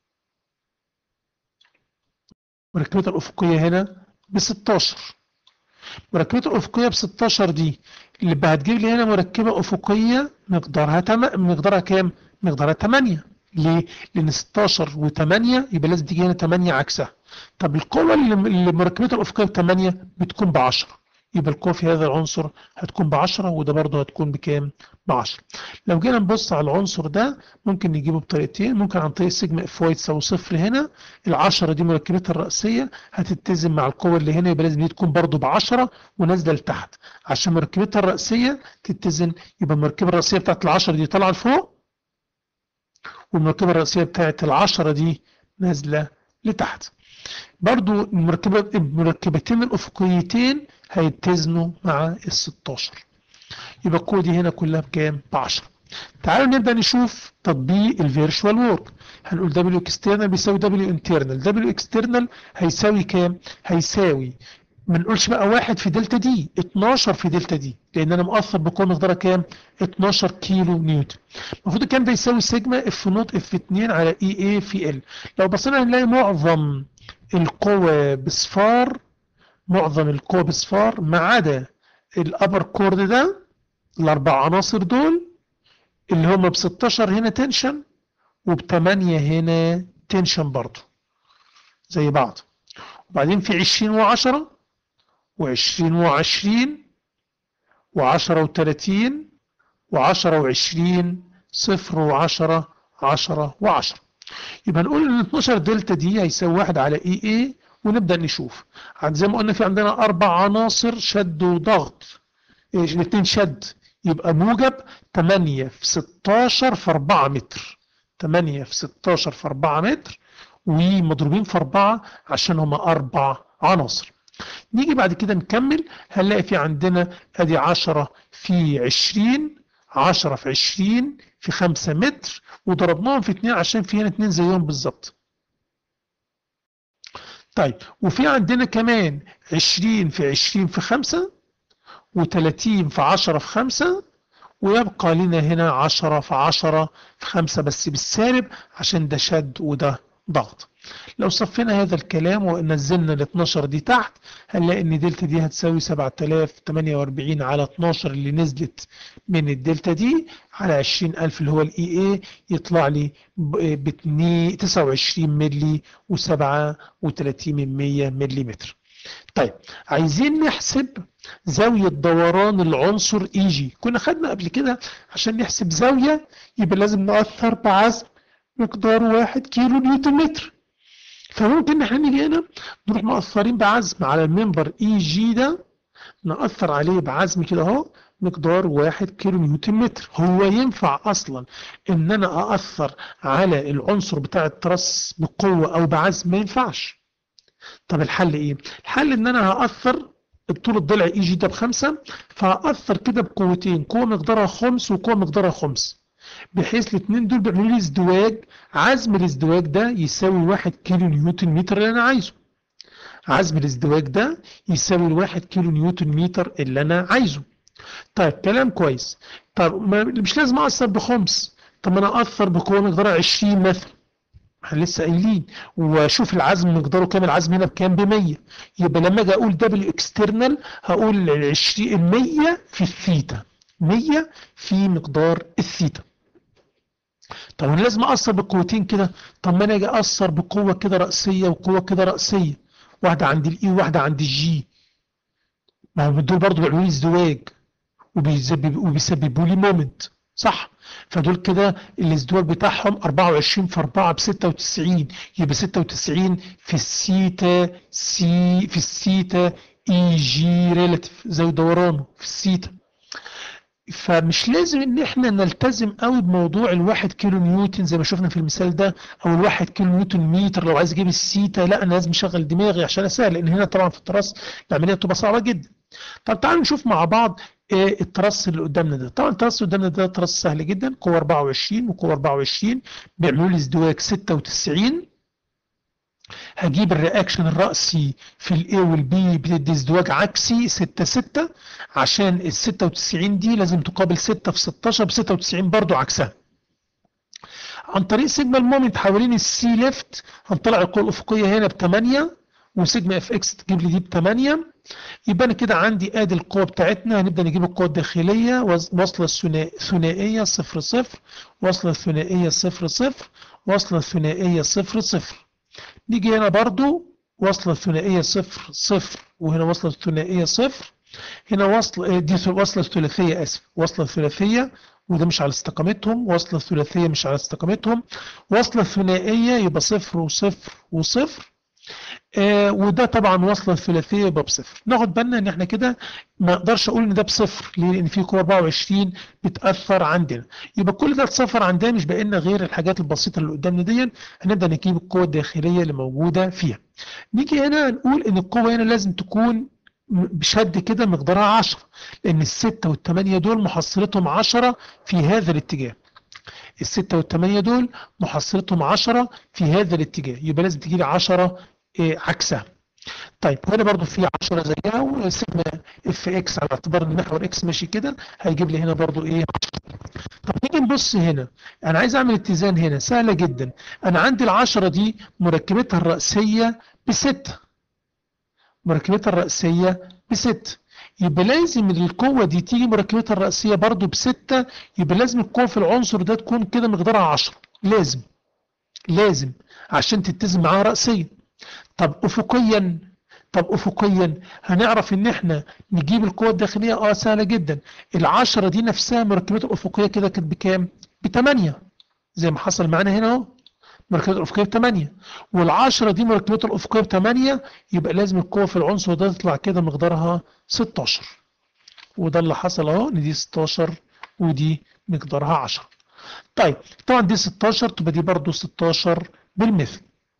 مركبتها الأفقية هنا ب 16 مركبتها الأفقية ب 16 دي اللي هتجيب لي هنا مركبة أفقية مقدارها تم... مقدارها كام؟ مقدارها 8 ليه؟ لأن 16 و8 يبقى لازم تيجي هنا 8 عكسها طب القوة اللي مركبتها الأفقية ب 8 بتكون ب 10 يبقى القوة في هذا العنصر هتكون ب 10 وده برضه هتكون بكام؟ ب 10 لو جينا نبص على العنصر ده ممكن نجيبه بطريقتين ممكن عن طريق سيجما اف واي تساوي صفر هنا ال 10 دي مركبتها الرئيسية هتتزن مع القوة اللي هنا يبقى لازم دي تكون برضه ب 10 ونازلة لتحت عشان مركبتها الرئيسية تتزن يبقى المركبة الرئيسية بتاعت ال 10 دي طالعة لفوق والمركبة الرئيسية بتاعت ال 10 دي نازلة لتحت برضو المركبة المركبتين الأفقيتين هيتزنوا مع ال 16 يبقى القوة دي هنا كلها بكام؟ ب 10 تعالوا نبدأ نشوف تطبيق الفيرشوال وورك هنقول دبليو اكسترنال بيساوي دبليو انترنال دبليو اكسترنال هيساوي كام؟ هيساوي ما نقولش بقى واحد في دلتا دي 12 في دلتا دي لان انا مؤثر بقوه مقدارها كام 12 كيلو نيوتن المفروض الكلام ده يساوي سيجما اف نوت اف 2 على اي اي في ال لو بصينا هنلاقي معظم القوى بصفار معظم القوى بصفار ما عدا الابر كورد ده الاربع عناصر دول اللي هم ب 16 هنا تنشن وب 8 هنا تنشن برضه زي بعض وبعدين في 20 و10 وعشرين وعشرين وعشرة وتلاتين وعشرة وعشرين صفر وعشرة عشرة وعشرة يبقى نقول ان 12 دلتا دي هيساوي واحد على اي اي ونبدأ نشوف عند زي ما قلنا في عندنا اربع عناصر شد وضغط ايش الاثنين شد يبقى موجب 8 في 16 في 4 متر 8 في 16 في 4 متر ومضروبين في 4 عشان هما اربع عناصر نيجي بعد كده نكمل هنلاقي في عندنا ادي 10 في 20 10 في 20 في 5 متر وضربناهم في 2 عشان في هنا 2 زيهم بالظبط طيب وفي عندنا كمان 20 في 20 في 5 و30 في 10 في 5 ويبقى لنا هنا 10 في 10 في 5 بس بالسالب عشان ده شد وده ضغط لو صفينا هذا الكلام ونزلنا ال 12 دي تحت هنلاقي ان دلتا دي هتساوي 7048 على 12 اللي نزلت من الدلتا دي على 20000 اللي هو الاي اي يطلع لي ب 29 ملي و37 من 100 ملي طيب عايزين نحسب زاوية دوران العنصر اي جي كنا خدنا قبل كده عشان نحسب زاوية يبقى لازم نأثر بعزم مقدار واحد كيلو نيوتن متر فممكن احنا نيجي هنا نروح مأثرين بعزم على المنبر اي جي ده نأثر عليه بعزم كده اهو مقدار واحد كيلو نيوتن متر هو ينفع اصلا ان انا اأثر على العنصر بتاع الترس بقوة او بعزم ما ينفعش طب الحل ايه الحل ان انا هأثر طول الضلع اي جي ده بخمسة فهأثر كده بقوتين قوة مقدارها خمس وقوة مقدارها خمس بحيث الاثنين دول بيعملوا لي ازدواج عزم الازدواج ده يساوي 1 كيلو نيوتن متر اللي انا عايزه عزم الازدواج ده يساوي الواحد كيلو نيوتن متر اللي انا عايزه طيب كلام كويس طب ما مش لازم اثر بخمس طب ما انا اثر بقوه مقدارها 20 مثلا احنا لسه قايلين واشوف العزم مقداره كام العزم هنا بكام ب 100 يبقى لما اجي اقول دبل اكسترنال هقول ال 20 100 في الثيتا 100 في مقدار الثيتا طب انا لازم اقصر بقوتين كده طب ما انا اجي اقصر بقوه كده راسيه وقوه كده راسيه واحده عند الاي وواحده عند الجي ما هو دول برضه بيعملوا لي ازدواج وبيسببوا لي مومنت صح فدول كده الازدواج بتاعهم 24 في 4 ب 96 يبقى 96 في السيتا سي في السيتا اي جي ريلاتيف زي دورانه في السيتا فمش لازم ان احنا نلتزم قوي بموضوع الواحد كيلو نيوتن زي ما شفنا في المثال ده او الواحد كيلو نيوتن متر لو عايز اجيب السيتا لا انا لازم اشغل دماغي عشان اسهل لان هنا طبعا في التراس العمليه بتبقى صعبه جدا طب تعالوا نشوف مع بعض ايه الترس اللي قدامنا ده طبعا الترس اللي قدامنا ده ترس سهل جدا قوه 24 وقوه 24 بيعملوا لي ازدواج 96 هجيب الرياكشن الرأسي في الاي والبي بتدي ازدواج عكسي 6 6 عشان ال 96 دي لازم تقابل 6 في 16 ب 96 برضو عكسها عن طريق سيجما المومنت حوالين السي ليفت هنطلع القوة الأفقية هنا ب 8 وسيجما اف اكس تجيب لي دي ب 8 يبقى انا كده عندي ادي القوة بتاعتنا هنبدأ نجيب القوة الداخلية واصلة ثنائية 0 0 واصلة ثنائية 0 0 واصلة ثنائية 0 0 نيجي هنا برضو وصلة ثنائية صفر صفر وهنا وصلة ثنائية صفر هنا وصل دي وصلة ثلاثية اسف وصلة ثلاثية وده مش على استقامتهم وصلة ثلاثية مش على استقامتهم وصلة ثنائية يبقى صفر وصفر وصفر آه وده طبعا وصلة ثلاثية يبقى بصفر ناخد بالنا ان احنا كده ما اقدرش اقول ان ده بصفر ليه لان في قوة 24 بتأثر عندنا يبقى كل ده اتصفر عندنا مش باقي لنا غير الحاجات البسيطة اللي قدامنا دي هنبدأ نجيب القوة الداخلية اللي موجودة فيها نيجي هنا نقول ان القوة هنا لازم تكون بشد كده مقدارها 10 لان الستة والثمانية دول محصلتهم 10 في هذا الاتجاه الستة والثمانية دول محصلتهم 10 في هذا الاتجاه يبقى لازم تجيلي 10 إيه عكسها طيب هنا برضو في 10 زيها وسيجما اف اكس على اعتبار ان محور اكس ماشي كده هيجيب لي هنا برضو ايه 10 طب نيجي نبص هنا انا عايز اعمل اتزان هنا سهله جدا انا عندي ال10 دي مركبتها الرئيسيه بستة مركبتها الرئيسيه بستة يبقى لازم القوة دي تيجي مركبتها الرئيسية برضو بستة يبقى لازم القوة في العنصر ده تكون كده مقدارها 10 لازم لازم عشان تتزن معاها رأسيا طب افقيا طب افقيا هنعرف ان احنا نجيب القوة الداخلية اه سهلة جدا العشرة دي نفسها مركبات الافقية كده كانت بكام بتمانية زي ما حصل معانا هنا اهو مركبات الافقية بتمانية والعشرة دي مركبات الافقية بتمانية يبقى لازم القوة في العنصر ده تطلع كده مقدارها 16 وده اللي حصل اهو ان دي 16 ودي مقدارها 10 طيب طبعا دي 16 تبقى دي برضو 16 بالمثل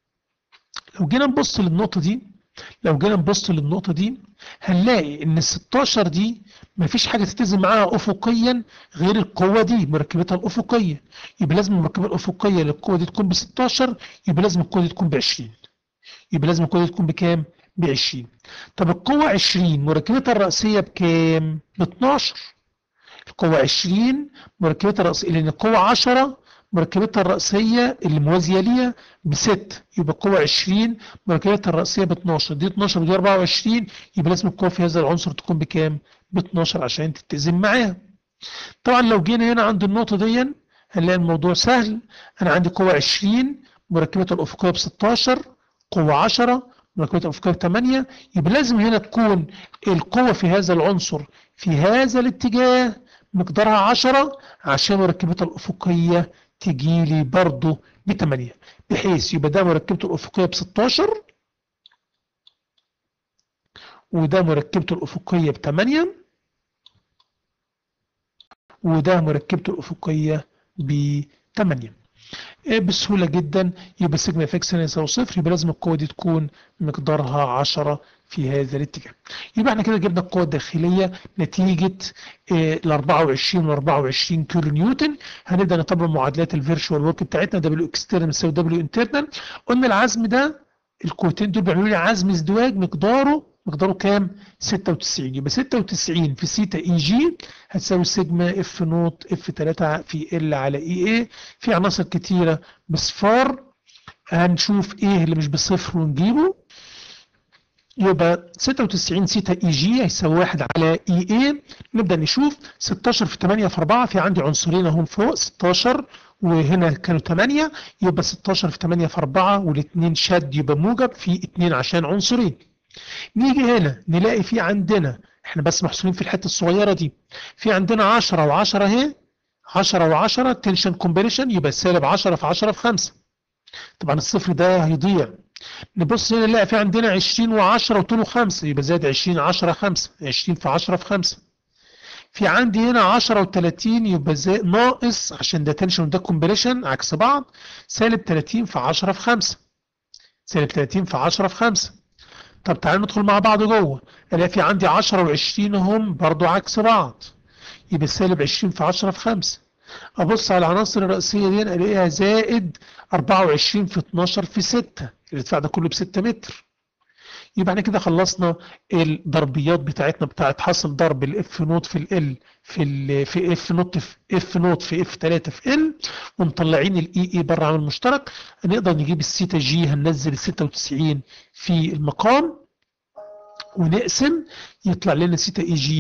لو جينا نبص للنقطة دي لو جينا نبص للنقطة دي هنلاقي ان ال 16 دي مفيش حاجة تتزن معاها افقيا غير القوة دي مركبتها الافقية يبقى لازم المركبة الافقية للقوة دي تكون ب 16 يبقى لازم القوة دي تكون ب 20 يبقى لازم القوة دي تكون بكام؟ ب 20 طب القوة 20 مركبتها الرأسية بكام؟ ب 12 القوة 20 مركبتها الرأسية لأن القوة 10 مركبتها الرأسية اللي موازية ليها ب 6 يبقى القوة 20 مركبتها الرأسية ب 12 دي 12 ودي 24 يبقى لازم القوة في هذا العنصر تكون بكام؟ ب 12 عشان تتزن معاها. طبعا لو جينا هنا عند النقطة دي هنلاقي الموضوع سهل أنا عندي قوة 20 مركبتها الأفقية ب 16 قوة 10 مركبتها الأفقية ب 8 يبقى لازم هنا تكون القوة في هذا العنصر في هذا الاتجاه مقدارها 10 عشان مركبتها الأفقية تجي لي برضه ب 8 بحيث يبقى ده مركبته الأفقية ب 16 وده مركبته الأفقية ب 8 وده مركبته الأفقية ب 8 بسهولة جدا يبقى سيجما اف اكس يساوي صفر يبقى لازم القوة دي تكون مقدارها 10 في هذا الاتجاه يبقى احنا كده جبنا القوة الداخلية نتيجة ال 24 و 24 كيلو نيوتن هنبدأ نطبق معادلات الفيرشوال ورك بتاعتنا دبليو اكسترنال يساوي دبليو انترنال قلنا العزم ده القوتين دول بيعملوا لي عزم ازدواج مقداره مقداره كام؟ 96 يبقى 96 في سيتا اي جي هتساوي سيجما اف نوت اف 3 في ال على اي اي في عناصر كتيره بصفار هنشوف ايه اللي مش بصفر ونجيبه يبقى 96 سيتا اي جي هيساوي 1 على اي اي نبدا نشوف 16 في 8 في 4 في عندي عنصرين اهم فوق 16 وهنا كانوا 8 يبقى 16 في 8 في 4 والاثنين شد يبقى موجب في 2 عشان عنصرين نيجي هنا نلاقي في عندنا احنا بس محصورين في الحته الصغيره دي في عندنا 10 و10 اهي 10 و10 تنشن كومبريشن يبقى سالب 10 في 10 في 5 طبعا الصفر ده هيضيع نبص هنا نلاقي في عندنا 20 و10 وطوله 5 يبقى زائد 20 10 5 20 في 10 في 5 في عندي هنا 10 و30 يبقى زي ناقص عشان ده تنشن وده كومبريشن عكس بعض سالب 30 في 10 في 5 سالب 30 في 10 في 5 طب تعالوا ندخل مع بعض جوه الاقي في عندي 10 و20 هم برضو عكس بعض يبقى سالب 20 في 10 في 5 ابص على العناصر الرئيسيه دي الاقيها زائد 24 في 12 في 6 الارتفاع ده كله ب 6 متر يبقى احنا كده خلصنا الضربيات بتاعتنا بتاعت حاصل ضرب الاف نوت في ال في ال في اف نوت في اف نوت في اف 3 في ال ومطلعين الاي اي بره عامل مشترك هنقدر نجيب السيتا جي هننزل ال 96 في المقام ونقسم يطلع لنا سيتا اي جي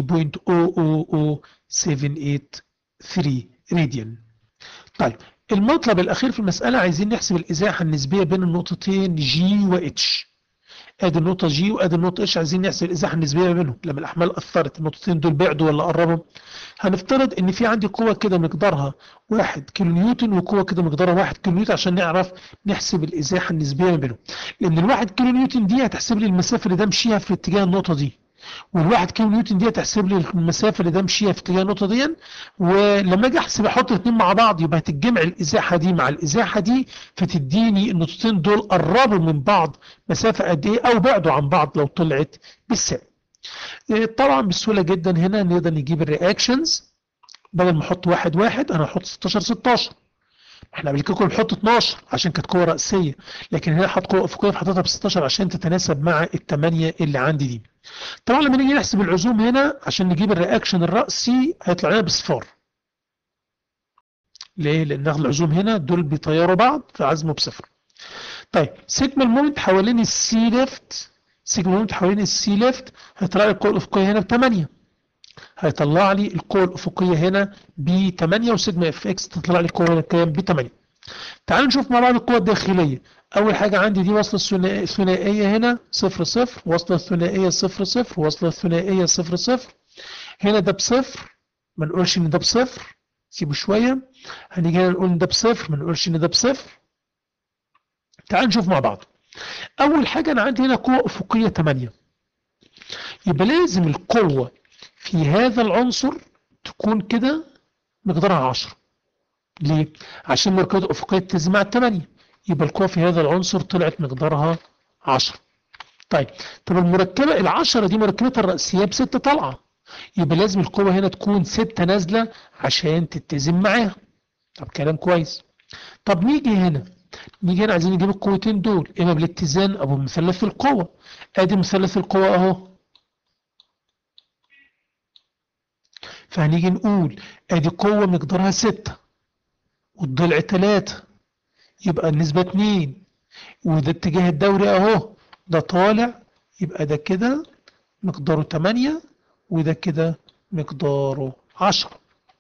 0.000783 راديان طيب المطلب الاخير في المساله عايزين نحسب الازاحه النسبيه بين النقطتين جي و اتش ادي النقطة جي وادي النقطة اتش عايزين نحسب الازاحة النسبية بينهم لما الاحمال اثرت النقطتين دول بعدوا ولا قربوا هنفترض ان في عندي قوة كده مقدارها 1 كيلو نيوتن وقوة كده مقدارها 1 كيلو نيوتن عشان نعرف نحسب الازاحة النسبية بينهم لان ال1 كيلو نيوتن دي هتحسب لي المسافة اللي ده مشيها في اتجاه النقطة دي والواحد كيلو نيوتن دي هتحسب لي المسافه اللي ده مشيها في اتجاه النقطه دي ولما اجي احسب احط الاثنين مع بعض يبقى هتتجمع الازاحه دي مع الازاحه دي فتديني النقطتين دول قربوا من بعض مسافه قد ايه او بعدوا عن بعض لو طلعت بالسالب. طبعا بسهوله جدا هنا نقدر نجيب الرياكشنز بدل ما احط واحد واحد انا هحط 16 16 احنا قبل كده كنا بنحط 12 عشان كانت قوه راسيه لكن هنا حط قوه افقيه فحطيتها ب 16 عشان تتناسب مع الثمانيه اللي عندي دي. طبعا لما نيجي نحسب العزوم هنا عشان نجيب الرياكشن الرأسي هيطلع لنا بصفار ليه؟ لأن ناخد العزوم هنا دول بيطيروا بعض فعزمه بصفر طيب سيجما المومنت حوالين السي ليفت سيجما المومنت حوالين السي ليفت هيطلع لي القوة الأفقية هنا ب 8 هيطلع لي القوة الأفقية هنا ب 8 وسيجما اف اكس تطلع لي القوة هنا كام؟ ب 8 تعالوا نشوف مع بعض القوة الداخلية أول حاجة عندي دي وصلة الثنائية هنا صفر صفر وصلة الثنائية صفر صفر وصلة الثنائية صفر صفر هنا ده بصفر ما نقولش إن ده بصفر سيبه شوية هنيجي هنا نقول إن ده بصفر ما نقولش إن ده بصفر تعال نشوف مع بعض أول حاجة أنا عندي هنا قوة أفقية 8 يبقى لازم القوة في هذا العنصر تكون كده مقدارها 10 ليه؟ عشان مركبة الأفقية تزمع 8 يبقى القوة في هذا العنصر طلعت مقدارها 10 طيب طب المركبة العشرة دي مركبتها الرأسية بستة طالعة يبقى لازم القوة هنا تكون ستة نازلة عشان تتزن معاها طب كلام كويس طب نيجي هنا نيجي هنا عايزين نجيب القوتين دول اما بالاتزان او بمثلث القوة ادي مثلث القوة اهو فهنيجي نقول ادي قوة مقدارها ستة والضلع تلاتة يبقى النسبة اتنين وده اتجاه الدوري اهو ده طالع يبقى ده كده مقداره تمانية وده كده مقداره عشرة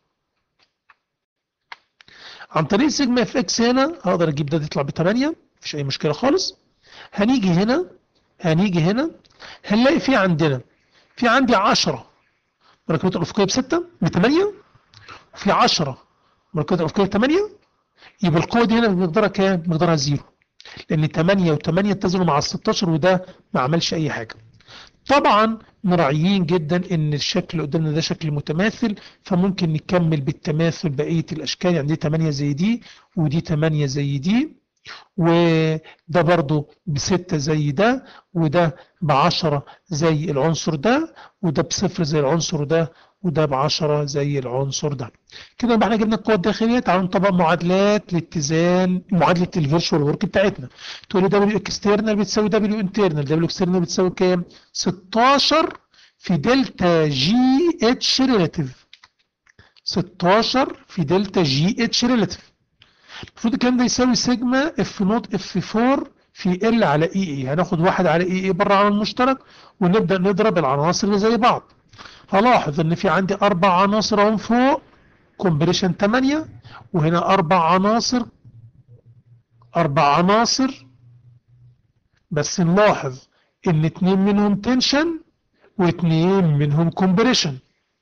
عن طريق سيجما اف اكس هنا هقدر اجيب ده يطلع ب 8 مفيش اي مشكله خالص هنيجي هنا هنيجي هنا هنلاقي في عندنا في عندي 10 مركبات الافقيه ب 6 ب 8 وفي 10 مركبات الافقيه ب 8 يبقى القوه دي هنا مقدارها كام؟ مقدارها زيرو لان 8 و8 اتزنوا مع ال 16 وده ما عملش اي حاجه طبعا مراعيين جدا ان الشكل اللي قدامنا ده شكل متماثل فممكن نكمل بالتماثل بقيه الاشكال يعني دي 8 زي دي ودي 8 زي دي وده برضو بستة زي ده وده بعشرة زي العنصر ده وده بصفر زي العنصر ده وده بعشرة زي العنصر ده كده يبقى احنا جبنا القوة الداخلية تعالوا نطبق معادلات لاتزان معادلة الفيرشوال ورك بتاعتنا تقول لي دبليو اكسترنال بتساوي دبليو انترنال دبليو اكسترنال بتساوي كام 16 في دلتا جي اتش ريلاتيف 16 في دلتا جي اتش ريلاتيف المفروض الكلام ده يساوي سيجما اف نوت اف 4 في ال على اي اي هناخد واحد على اي اي بره عن المشترك ونبدا نضرب العناصر اللي زي بعض هلاحظ ان في عندي اربع عناصر اهم فوق كومبريشن 8 وهنا اربع عناصر اربع عناصر بس نلاحظ ان اتنين منهم تنشن واتنين منهم كومبريشن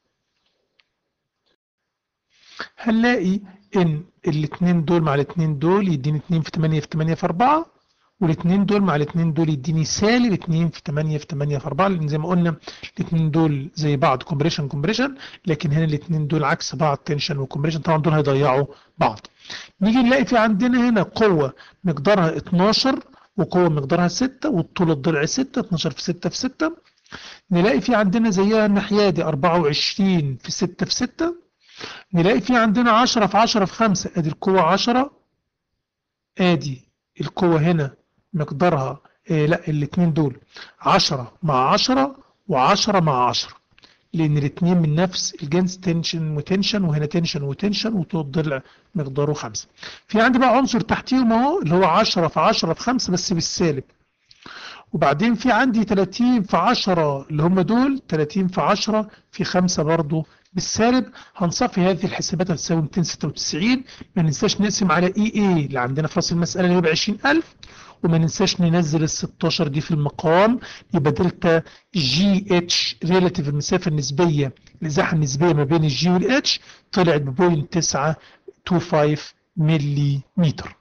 هنلاقي ان الاتنين دول مع الاتنين دول يديني 2 في 8 في 8 في 4 والاثنين دول مع الاثنين دول يديني سالب 2 في 8 في 8 في 4 لان زي ما قلنا الاثنين دول زي بعض كومبريشن كومبريشن لكن هنا الاثنين دول عكس بعض تنشن وكومبريشن طبعا دول هيضيعوا بعض نيجي نلاقي في عندنا هنا قوه مقدارها 12 وقوه مقدارها 6 والطول الضلع 6 12 في 6 في 6 نلاقي في عندنا زيها الناحيه دي 24 في 6 في 6 نلاقي في عندنا 10 في 10 في 5 ادي القوه 10 ادي القوه هنا مقدارها إيه لا الاثنين دول 10 مع 10 و10 مع 10 لان الاثنين من نفس الجنس تنشن وتنشن وهنا تنشن وتنشن وطول الضلع مقداره 5 في عندي بقى عنصر تحتيهم اهو اللي هو 10 في 10 في 5 بس بالسالب وبعدين في عندي 30 في 10 اللي هم دول 30 في 10 في 5 برضه بالسالب هنصفي هذه الحسابات هتساوي 296 ما ننساش نقسم على اي اي اللي عندنا في راس المساله اللي هو ب 20000 وما ننساش ننزل ال 16 دي في المقام يبقى دلتا جي اتش ريلاتيف المسافه النسبيه الازاحه النسبيه ما بين الجي والاتش طلعت ب 0.925 ملي متر.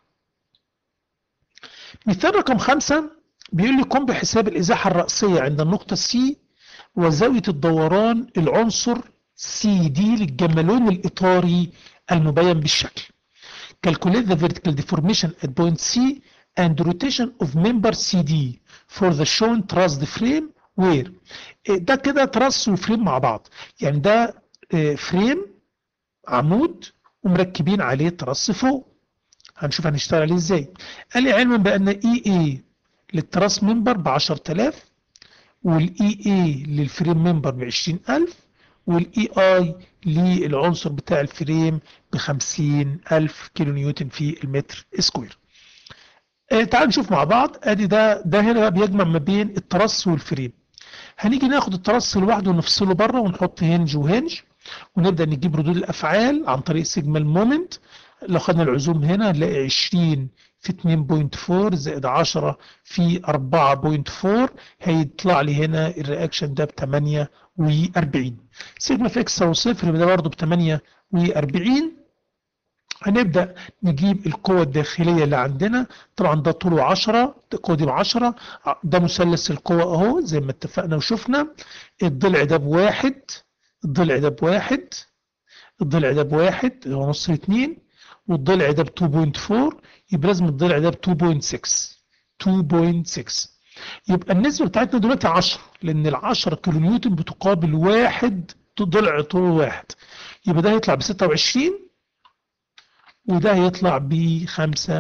مثال رقم 5 بيقول لي قم بحساب الازاحه الراسيه عند النقطه سي وزاويه الدوران العنصر سي دي للجمالون الاطاري المبين بالشكل. Calculate the vertical deformation at point C and rotation of member CD for the shown trussed frame where ده كده ترس وفريم مع بعض يعني ده فريم عمود ومركبين عليه ترس فوق هنشوف هنشتغل عليه ازاي قال لي علما بان اي اي للتراس ممبر ب 10000 والاي اي للفريم ممبر ب 20000 والاي اي للعنصر بتاع الفريم ب 50000 كيلو نيوتن في المتر سكوير آه تعال نشوف مع بعض ادي ده ده هنا بيجمع ما بين الترس والفريم هنيجي ناخد الترس لوحده ونفصله بره ونحط هنج وهنج ونبدا نجيب ردود الافعال عن طريق سيجما المومنت لو خدنا العزوم هنا نلاقي 20 في 2.4 زائد 10 في 4.4 هيطلع لي هنا الرياكشن ده ب 48 سيجما في اكس تساوي صفر يبقى ده برضه ب 48 هنبدأ نجيب القوة الداخلية اللي عندنا طبعا ده طوله 10 القوة دي ب 10 ده مثلث القوة اهو زي ما اتفقنا وشفنا الضلع ده بواحد الضلع ده بواحد الضلع ده بواحد هو نص اتنين والضلع ده ب 2.4 يبقى لازم الضلع ده ب 2.6 2.6 يبقى النسبة بتاعتنا دلوقتي 10 لأن ال 10 كيلو نيوتن بتقابل واحد ضلع طول واحد يبقى ده هيطلع ب 26 وده هيطلع ب 25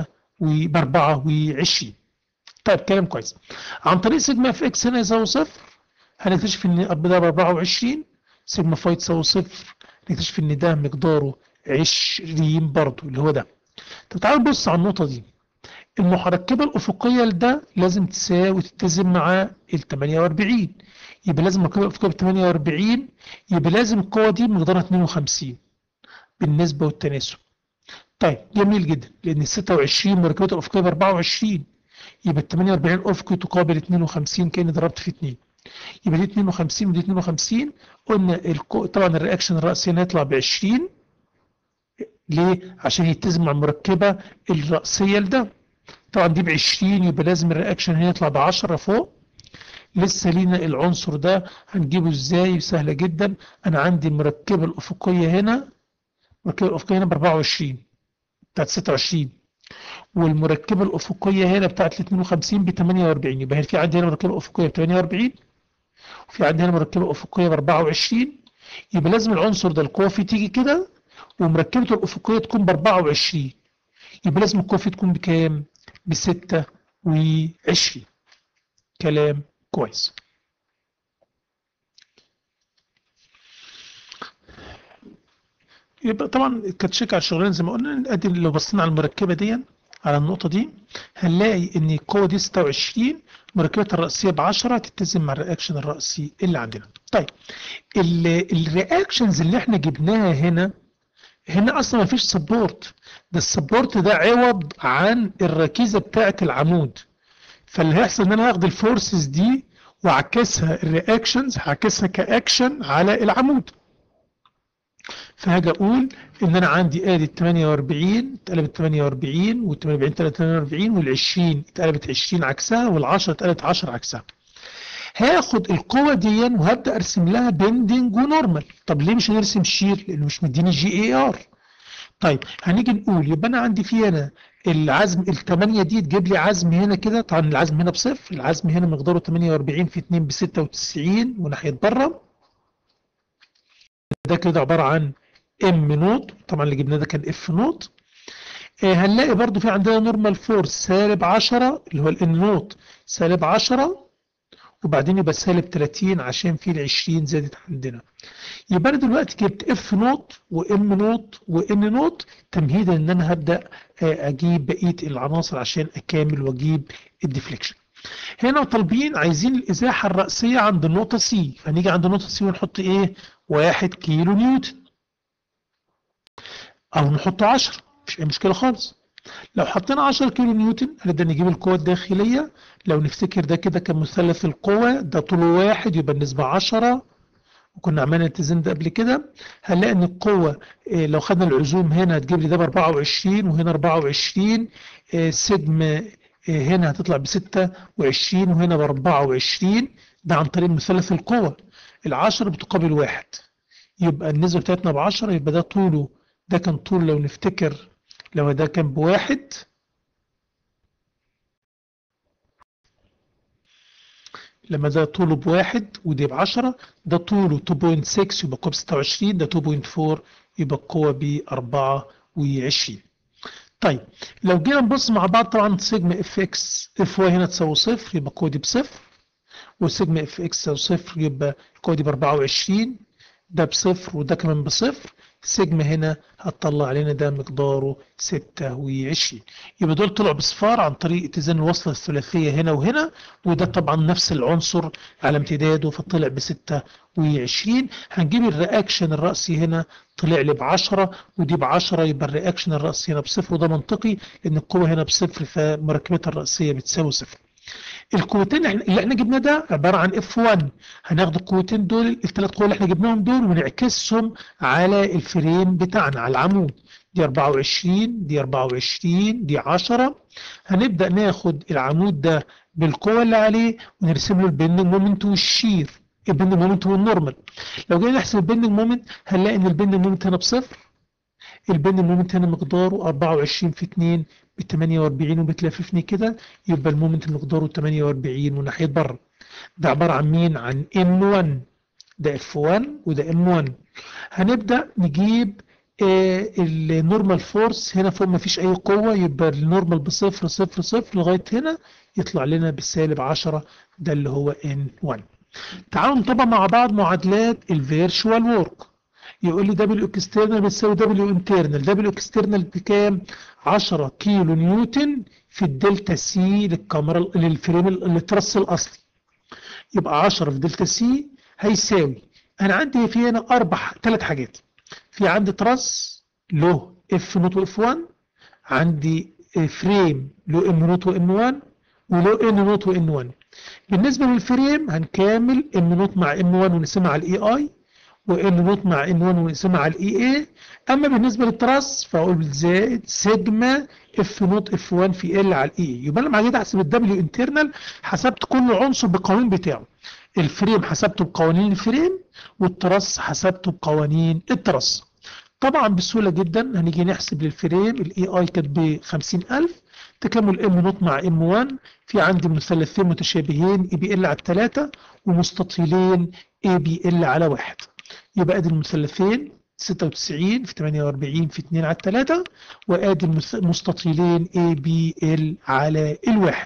وب 24 طيب كلام كويس عن طريق سيجما اف اكس هنا يساوي صفر هنكتشف ان اب ده ب 24 سيجما فاي تساوي صفر نكتشف ان ده مقداره 20 برضه اللي هو ده طب تعالوا نبص على النقطة دي المحركبة الأفقية لده لازم تساوي تتزن مع ال 48 يبقى لازم المركبة الأفقية ب 48 يبقى لازم القوة دي مقدارها 52 بالنسبة والتناسب طيب جميل جدا لأن ال 26 مركبة الأفقية ب 24 يبقى ال 48 أفقي تقابل 52 كأني ضربت في 2 يبقى دي 52 ودي 52 قلنا الكو... طبعا الرياكشن الرأسي هنا هيطلع ب 20 ليه؟ عشان يتزن مع المركبة الرأسية لده طبعا دي ب 20 يبقى لازم الرياكشن هنا يطلع ب 10 فوق لسه لينا العنصر ده هنجيبه ازاي سهلة جدا انا عندي المركبة الافقية هنا المركبة الافقية هنا ب 24 بتاعت 26 والمركبة الافقية هنا بتاعت ال 52 ب 48 يبقى في عندي هنا مركبة افقية ب 48 وفي عندي هنا مركبة افقية ب 24 يبقى لازم العنصر ده القوة فيه تيجي كده ومركبته الافقية تكون ب 24 يبقى لازم القوة فيه تكون بكام؟ ب 26 كلام كويس يبقى طبعا كتشيك على الشغلين زي ما قلنا ادي لو بصينا على المركبه دي على النقطه دي هنلاقي ان القوه دي 26 مركبتها الرئيسيه ب 10 تتزن مع الرياكشن الرئيسي اللي عندنا طيب الرياكشنز اللي احنا جبناها هنا هنا اصلا ما فيش سبورت ده السبورت ده عوض عن الركيزه بتاعه العمود فاللي هيحصل ان انا هاخد الفورسز دي واعكسها الرياكشنز هعكسها كاكشن على العمود فهاجي اقول ان انا عندي ادي 48 اتقلبت 48 وال 48 48 وال 20 اتقلبت 20 عكسها وال 10 اتقلبت 10 عكسها هاخد القوة دي وهبدأ ارسم لها بندنج ونورمال طب ليه مش هنرسم شير لانه مش مديني جي اي ار طيب هنيجي نقول يبقى انا عندي في هنا العزم الثمانية دي تجيب لي عزم هنا كده طبعا العزم هنا بصفر العزم هنا مقداره 48 في 2 ب 96 وناحية بره ده كده عبارة عن ام نوت طبعا اللي جبناه ده كان اف نوت آه هنلاقي برضو في عندنا نورمال فورس سالب 10 اللي هو الان نوت سالب 10 وبعدين يبقى سالب 30 عشان في ال 20 زادت عندنا يبقى انا دلوقتي جبت اف نوت وام نوت وان نوت تمهيدا ان انا هبدا اجيب بقيه العناصر عشان اكامل واجيب الديفليكشن هنا طالبين عايزين الازاحه الراسيه عند النقطه سي فنيجي عند النقطه سي ونحط ايه 1 كيلو نيوتن او نحط 10 مش اي مشكله خالص لو حطينا 10 كيلو نيوتن هنبدا نجيب القوه الداخليه لو نفتكر ده كده كان مثلث القوه ده طوله واحد يبقى النسبه 10 وكنا عملنا الاتزان ده قبل كده هنلاقي ان القوه إيه لو خدنا العزوم هنا هتجيب لي ده ب 24 وهنا 24 إيه سيجما إيه هنا هتطلع ب 26 وهنا ب 24 ده عن طريق مثلث القوه ال10 بتقابل واحد يبقى النسبه بتاعتنا ب 10 يبقى ده طوله ده كان طول لو نفتكر لو ده كان بواحد لما ده طوله بواحد ودي بعشرة ده طوله 2.6 يبقى قوة ب 26 ده 2.4 يبقى القوة ب 24 طيب لو جينا نبص مع بعض طبعا سيجما اف اكس اف واي هنا تساوي صفر يبقى القوة دي بصفر وسيجما اف اكس تساوي صفر يبقى القوة دي ب 24 ده بصفر وده كمان بصفر سيجما هنا هتطلع لنا ده مقداره 26 يبقى دول طلعوا بصفار عن طريق اتزان الوصلة الثلاثية هنا وهنا وده طبعا نفس العنصر على امتداده فطلع ب 26 هنجيب الرياكشن الرأسي هنا طلع لي ب 10 ودي ب 10 يبقى الرياكشن الرأسي هنا بصفر وده منطقي لأن القوة هنا بصفر فمركبتها الرأسية بتساوي صفر القوتين اللي احنا جبناه ده عباره عن اف 1 هناخد القوتين دول الثلاث قوى اللي احنا جبناهم دول ونعكسهم على الفريم بتاعنا على العمود دي 24 دي 24 دي 10 هنبدا ناخد العمود ده بالقوه اللي عليه ونرسم له البندنج مومنت والشير البندنج مومنت والنورمال لو جينا نحسب البندنج مومنت هنلاقي ان البندنج مومنت هنا بصفر البندنج مومنت هنا مقداره 24 في 2 ب 48 وبتلففني كده يبقى المومنت مقداره 48 وناحيه بره ده عباره عن مين عن ام 1 ده اف 1 وده ام 1 هنبدا نجيب النورمال فورس هنا فوق ما فيش اي قوة يبقى النورمال بصفر صفر صفر لغاية هنا يطلع لنا بالسالب 10 ده اللي هو N1 تعالوا نطبق مع بعض معادلات الفيرشوال وورك يقول لي دبليو اكسترنال بتساوي دبليو انترنال دبليو اكسترنال بكام 10 كيلو نيوتن في الدلتا سي للكاميرا للفريم الترس الاصلي يبقى 10 في دلتا سي هيساوي انا عندي في هنا اربع ثلاث حاجات في عندي ترس له اف نوت واف 1 عندي فريم له ام نوت وام 1 وله ان نوت وان 1 بالنسبه للفريم هنكامل ام نوت مع ام 1 ونقسمها على الاي اي وان نوت مع ان 1 ونقسمها على الاي اي اما بالنسبه للتراس فاقول زائد سيجما اف نوت اف 1 في ال على الاي اي يبقى لما جيت احسب الدبليو انترنال حسبت كل عنصر بالقانون بتاعه الفريم حسبته بقوانين الفريم والترس حسبته بقوانين الترس طبعا بسهوله جدا هنيجي نحسب للفريم الاي اي كانت ب 50000 تكامل ام نوت مع ام 1 في عندي مثلثين متشابهين اي بي ال على 3 ومستطيلين اي بي ال على 1 يبقى ادي المثلثين 96 في 48 في 2 على 3 وادي المستطيلين اي بي ال على الواحد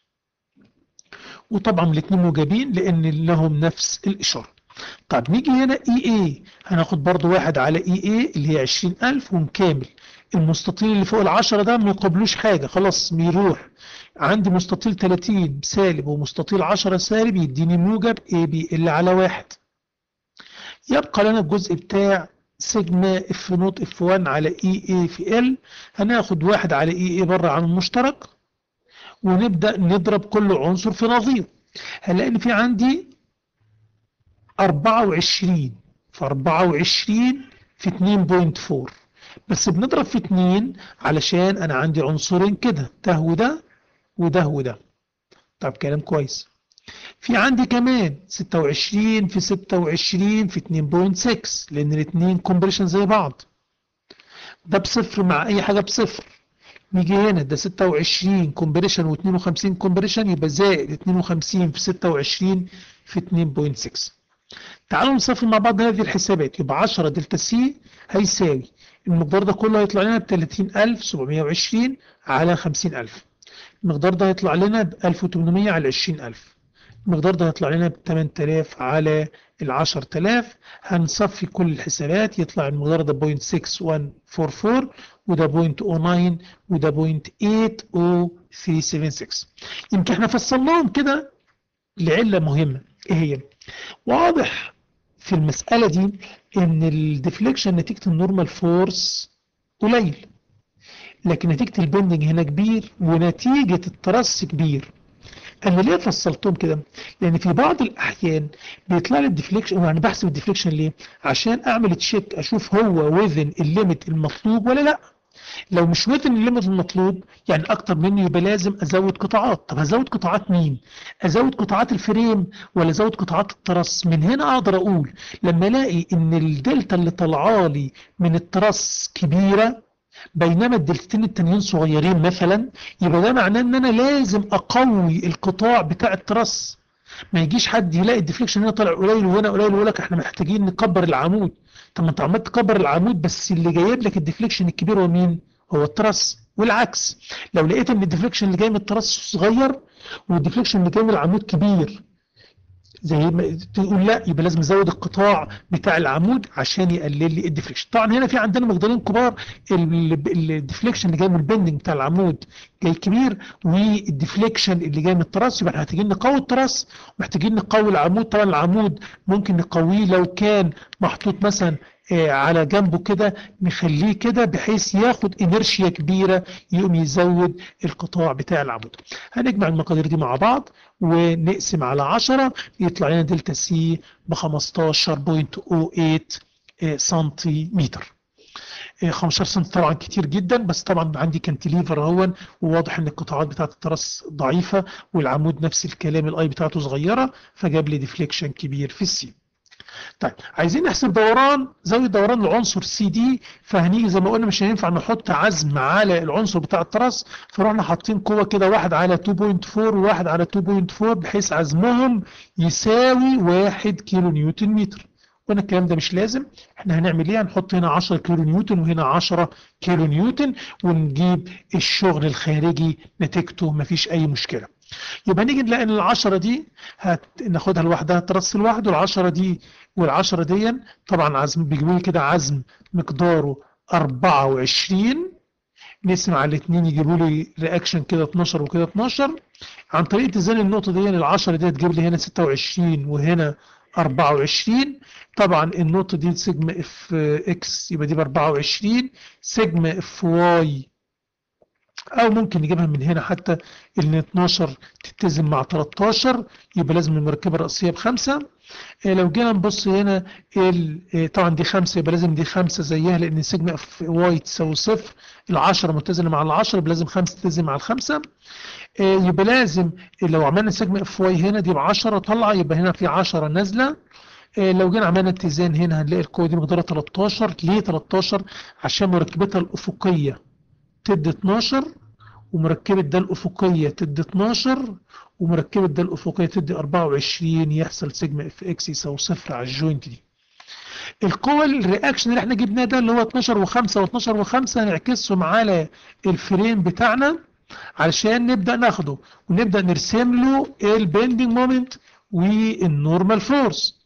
وطبعا الاثنين موجبين لان لهم نفس الاشاره طب نيجي هنا اي اي هناخد برضو واحد على اي اي اللي هي 20000 ونكامل المستطيل اللي فوق العشرة ده ما يقابلوش حاجة خلاص بيروح عندي مستطيل 30 سالب ومستطيل 10 سالب يديني موجب اي بي ال على واحد يبقى لنا الجزء بتاع سيجما اف نوت اف 1 على اي اي في ال هناخد واحد على اي اي بره عن المشترك ونبدأ نضرب كل عنصر في نظير هنلاقي ان في عندي 24 في 24 في 2.4 بس بنضرب في 2 علشان انا عندي عنصرين كده ده وده وده وده طب كلام كويس في عندي كمان 26 في 26 في 2.6 لان الاثنين كومبريشن زي بعض ده بصفر مع اي حاجه بصفر نيجي هنا ده 26 كومبريشن و52 كومبريشن يبقى زائد 52 في 26 في 2.6 تعالوا نصفي مع بعض هذه الحسابات يبقى 10 دلتا سي هيساوي المقدار ده كله هيطلع لنا ب 30720 على 50000 المقدار ده هيطلع لنا ب 1800 على 20000 المقدار ده هيطلع لنا ب 8000 على ال 10000 هنصفي كل الحسابات يطلع المقدار ده 0.6144 وده 0.09 وده 0.80376 يمكن احنا فصلناهم كده لعلة مهمة ايه هي؟ واضح في المسألة دي ان الديفليكشن نتيجة النورمال فورس قليل لكن نتيجة البندنج هنا كبير ونتيجة الترس كبير انا ليه فصلتهم كده لان في بعض الاحيان بيطلع لي الديفليكشن وانا بحسب الديفليكشن ليه عشان اعمل تشيك اشوف هو وذن الليميت المطلوب ولا لا لو مش وذن الليميت المطلوب يعني اكتر منه يبقى لازم ازود قطاعات طب هزود قطاعات مين ازود قطاعات الفريم ولا ازود قطاعات الترس من هنا اقدر اقول لما الاقي ان الدلتا اللي طالعه لي من الترس كبيره بينما الدلتين التانيين صغيرين مثلا يبقى ده معناه ان انا لازم اقوي القطاع بتاع الترس ما يجيش حد يلاقي الديفليكشن هنا طالع قليل وهنا قليل ويقول لك احنا محتاجين نكبر العمود طب ما انت عمال تكبر العمود بس اللي جايب لك الديفليكشن الكبير هو مين؟ هو الترس والعكس لو لقيت ان الديفليكشن اللي جاي من الترس صغير والديفليكشن اللي جاي من العمود كبير زي ما تقول لا يبقى لازم ازود القطاع بتاع العمود عشان يقلل لي الديفليكشن طبعا هنا في عندنا مقدارين كبار الديفليكشن اللي جاي من البندنج بتاع العمود جاي كبير والديفليكشن اللي جاي من التراس يبقى احنا محتاجين نقوي التراس ومحتاجين نقوي العمود طبعا العمود ممكن نقويه لو كان محطوط مثلا على جنبه كده نخليه كده بحيث ياخد انرشيا كبيرة يقوم يزود القطاع بتاع العمود هنجمع المقادير دي مع بعض ونقسم على 10 يطلع لنا دلتا سي ب 15.08 سنتيمتر 15 سم طبعا كتير جدا بس طبعا عندي كانتليفر اهون وواضح ان القطاعات بتاعت الترس ضعيفه والعمود نفس الكلام الاي بتاعته صغيره فجاب لي ديفليكشن كبير في السي طيب عايزين نحسب دوران زاويه دوران العنصر سي دي فهنيجي زي ما قلنا مش هينفع نحط عزم على العنصر بتاع التراس فرحنا حاطين قوه كده واحد على 2.4 وواحد على 2.4 بحيث عزمهم يساوي 1 كيلو نيوتن متر قلنا الكلام ده مش لازم احنا هنعمل ايه هنحط هنا 10 كيلو نيوتن وهنا 10 كيلو نيوتن ونجيب الشغل الخارجي نتيجته مفيش اي مشكله يبقى نيجي نلاقي ان العشرة دي هناخدها لوحدها ترص لوحده العشرة دي والعشرة دي طبعا عزم بيجيبوا لي كده عزم مقداره 24 نقسم على الاثنين يجيبوا لي رياكشن كده 12 وكده 12 عن طريق اتزان النقطة دي ال 10 دي تجيب لي هنا 26 وهنا 24 طبعا النقطة دي سيجما اف اكس يبقى دي ب 24 سيجما اف واي او ممكن نجيبها من هنا حتى ان 12 تتزن مع 13 يبقى لازم المركبة الرئيسية بخمسة لو جينا نبص هنا طبعا دي خمسة يبقى لازم دي خمسة زيها لان سيجما اف واي تساوي صفر العشرة متزنة مع العشرة يبقى لازم خمسة تتزن مع الخمسة يبقى لازم لو عملنا سيجما اف واي هنا دي ب 10 طالعة يبقى هنا في 10 نازلة لو جينا عملنا اتزان هنا هنلاقي القوة دي مقدارها 13 ليه 13 عشان مركبتها الأفقية تدي 12 ومركبة ده الأفقية تدي 12 ومركبة ده الأفقية تدي 24 يحصل سيجما اف اكس يساوي صفر على الجوينت دي القوة الرياكشن اللي احنا جبناه ده اللي هو 12 و5 و12 و5 هنعكسهم على الفريم بتاعنا علشان نبدأ ناخده ونبدأ نرسم له البندنج مومنت والنورمال فورس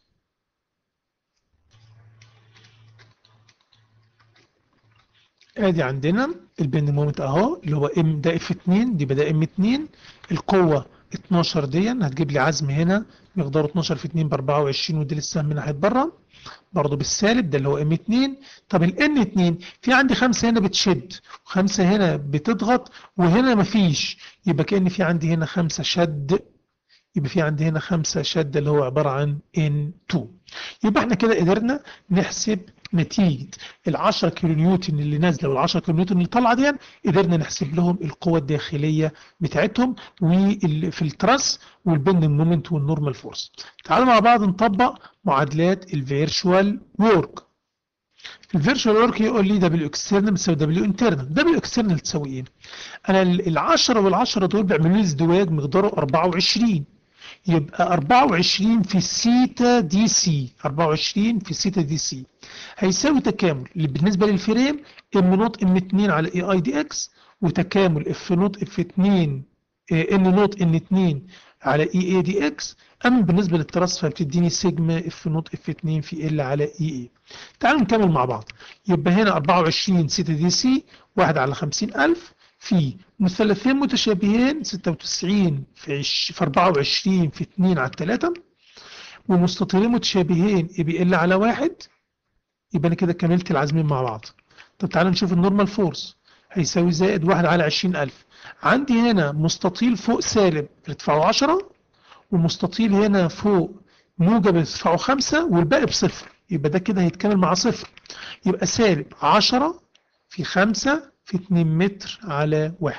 ادي عندنا البند مومنت اهو اللي هو ام ده اف 2 دي بدا ام 2 القوه 12 دي هتجيب لي عزم هنا مقداره 12 في 2 ب 24 ودي لسه من ناحيه بره برضه بالسالب ده اللي هو ام 2 طب الان 2 في عندي خمسه هنا بتشد وخمسه هنا بتضغط وهنا مفيش يبقى كان في عندي هنا خمسه شد يبقى في عندي هنا خمسه شد اللي هو عباره عن ان 2 يبقى احنا كده قدرنا نحسب نتيجة ال 10 كيلو نيوتن اللي نازلة وال 10 كيلو نيوتن اللي طالعة دي قدرنا نحسب لهم القوة الداخلية بتاعتهم وفي التراس والبندنج مومنت والنورمال فورس. تعالوا مع بعض نطبق معادلات الفيرشوال وورك. الفيرشوال وورك يقول لي دبليو اكسترنال بتساوي دبليو انترنال، دبليو اكسترنال تساوي ايه؟ انا ال 10 وال 10 دول بيعملوا لي ازدواج مقداره 24 يبقى 24 في سيتا دي سي 24 في سيتا دي سي هيساوي تكامل اللي بالنسبة للفريم ام نوت ام 2 على اي اي دي اكس وتكامل اف نوت اف 2 ان نوت ان 2 على اي اي دي اكس اما بالنسبة للترس فبتديني سيجما اف نوت اف 2 في ال على اي اي تعالوا نكمل مع بعض يبقى هنا 24 سيتا دي سي 1 على 50000 في مثلثين متشابهين 96 في, عش... في 24 في 2 على 3 ومستطيلين متشابهين اي بي ال على 1 يبقى انا كده كملت العازمين مع بعض طب تعالى نشوف النورمال فورس هيساوي زائد 1 على 20000 عندي هنا مستطيل فوق سالب ارتفاعه 10 ومستطيل هنا فوق موجب ارتفاعه 5 والباقي بصفر يبقى ده كده هيتكمل مع صفر يبقى سالب 10 في 5 في 2 متر على 1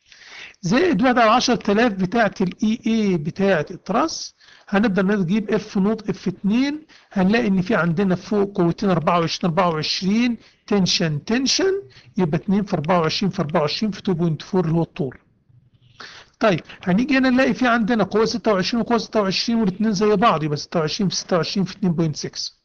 زائد 1 على 10000 بتاعة الاي اي بتاعة التراس هنبدأ نجيب اف نوت اف 2 هنلاقي ان في عندنا فوق قوتين 24 24 تنشن تنشن يبقى 2 في 24 في 24 في 2.4 اللي هو الطول طيب هنيجي هنا نلاقي في عندنا قوة 26 وقوة 26 والاثنين زي بعض يبقى 26 في 26 في 2.6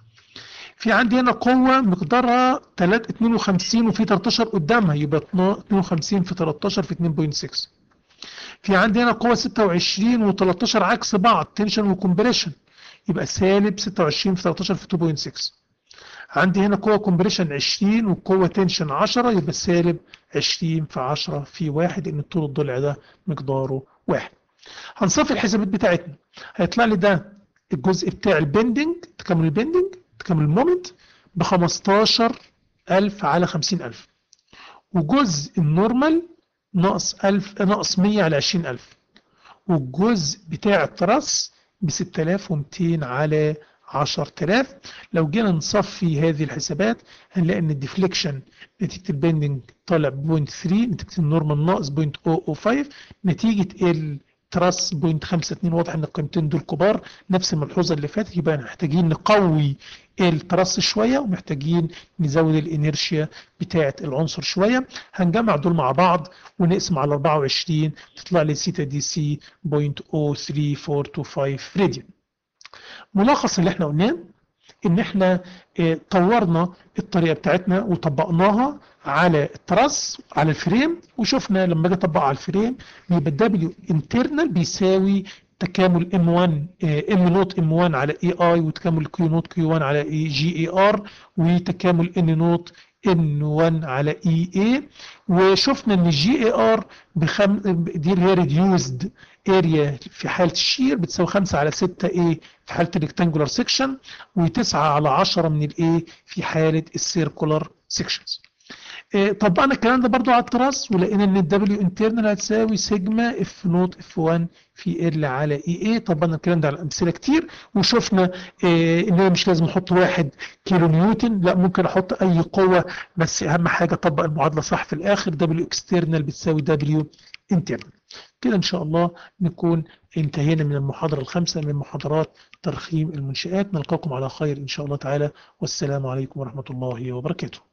في عندي هنا قوة مقدارها 3 52 وفي 13 قدامها يبقى 52 في 13 في 2.6 في عندي هنا قوة 26 و13 عكس بعض تنشن وكمبريشن يبقى سالب 26 في 13 في 2.6 عندي هنا قوة كومبريشن 20 وقوة تنشن 10 يبقى سالب 20 في 10 في 1 لأن طول الضلع ده مقداره 1 هنصفي الحسابات بتاعتنا هيطلع لي ده الجزء بتاع البندنج تكامل البندنج تكامل المومنت ب 15000 على 50000 وجزء النورمال ناقص 1000 ناقص 100 على 20000 والجزء بتاع التراس ب 6200 على 10000 لو جينا نصفي هذه الحسابات هنلاقي ان الديفليكشن نتيجه البندنج طالع ب 0.3 نتيجه النورمال ناقص 0.005 نتيجه التراس 0.52 واضح ان القيمتين دول كبار نفس الملحوظه اللي فاتت يبقى محتاجين نقوي الترس شويه ومحتاجين نزود الانيرشيا بتاعه العنصر شويه هنجمع دول مع بعض ونقسم على 24 تطلع لي سيتا دي سي 0.03425 راديان ملخص اللي احنا قلناه ان احنا اه طورنا الطريقه بتاعتنا وطبقناها على التراس على الفريم وشفنا لما اجي اطبقها على الفريم يبقى دبليو انترنال بيساوي تكامل M1 ام نوت ام 1 على اي اي وتكامل كيو نوت كيو 1 على اي جي اي ار وتكامل ان نوت ان 1 على اي اي وشفنا ان الجي اي ار بخم... دي اللي هي ريديوزد اريا في حاله الشير بتساوي 5 على 6 اي في حاله الريكتانجولار سيكشن و9 على 10 من الاي في حاله السيركولار سيكشنز طبقنا الكلام ده برضو على التراس ولقينا ان الدبليو انترنال هتساوي سيجما اف نوت اف 1 في ال على اي اي طبقنا الكلام ده على امثله كتير وشفنا اه ان انا مش لازم احط واحد كيلو نيوتن لا ممكن احط اي قوه بس اهم حاجه اطبق المعادله صح في الاخر دبليو اكسترنال بتساوي دبليو انترنال كده ان شاء الله نكون انتهينا من المحاضره الخامسه من محاضرات ترخيم المنشآت نلقاكم على خير ان شاء الله تعالى والسلام عليكم ورحمه الله وبركاته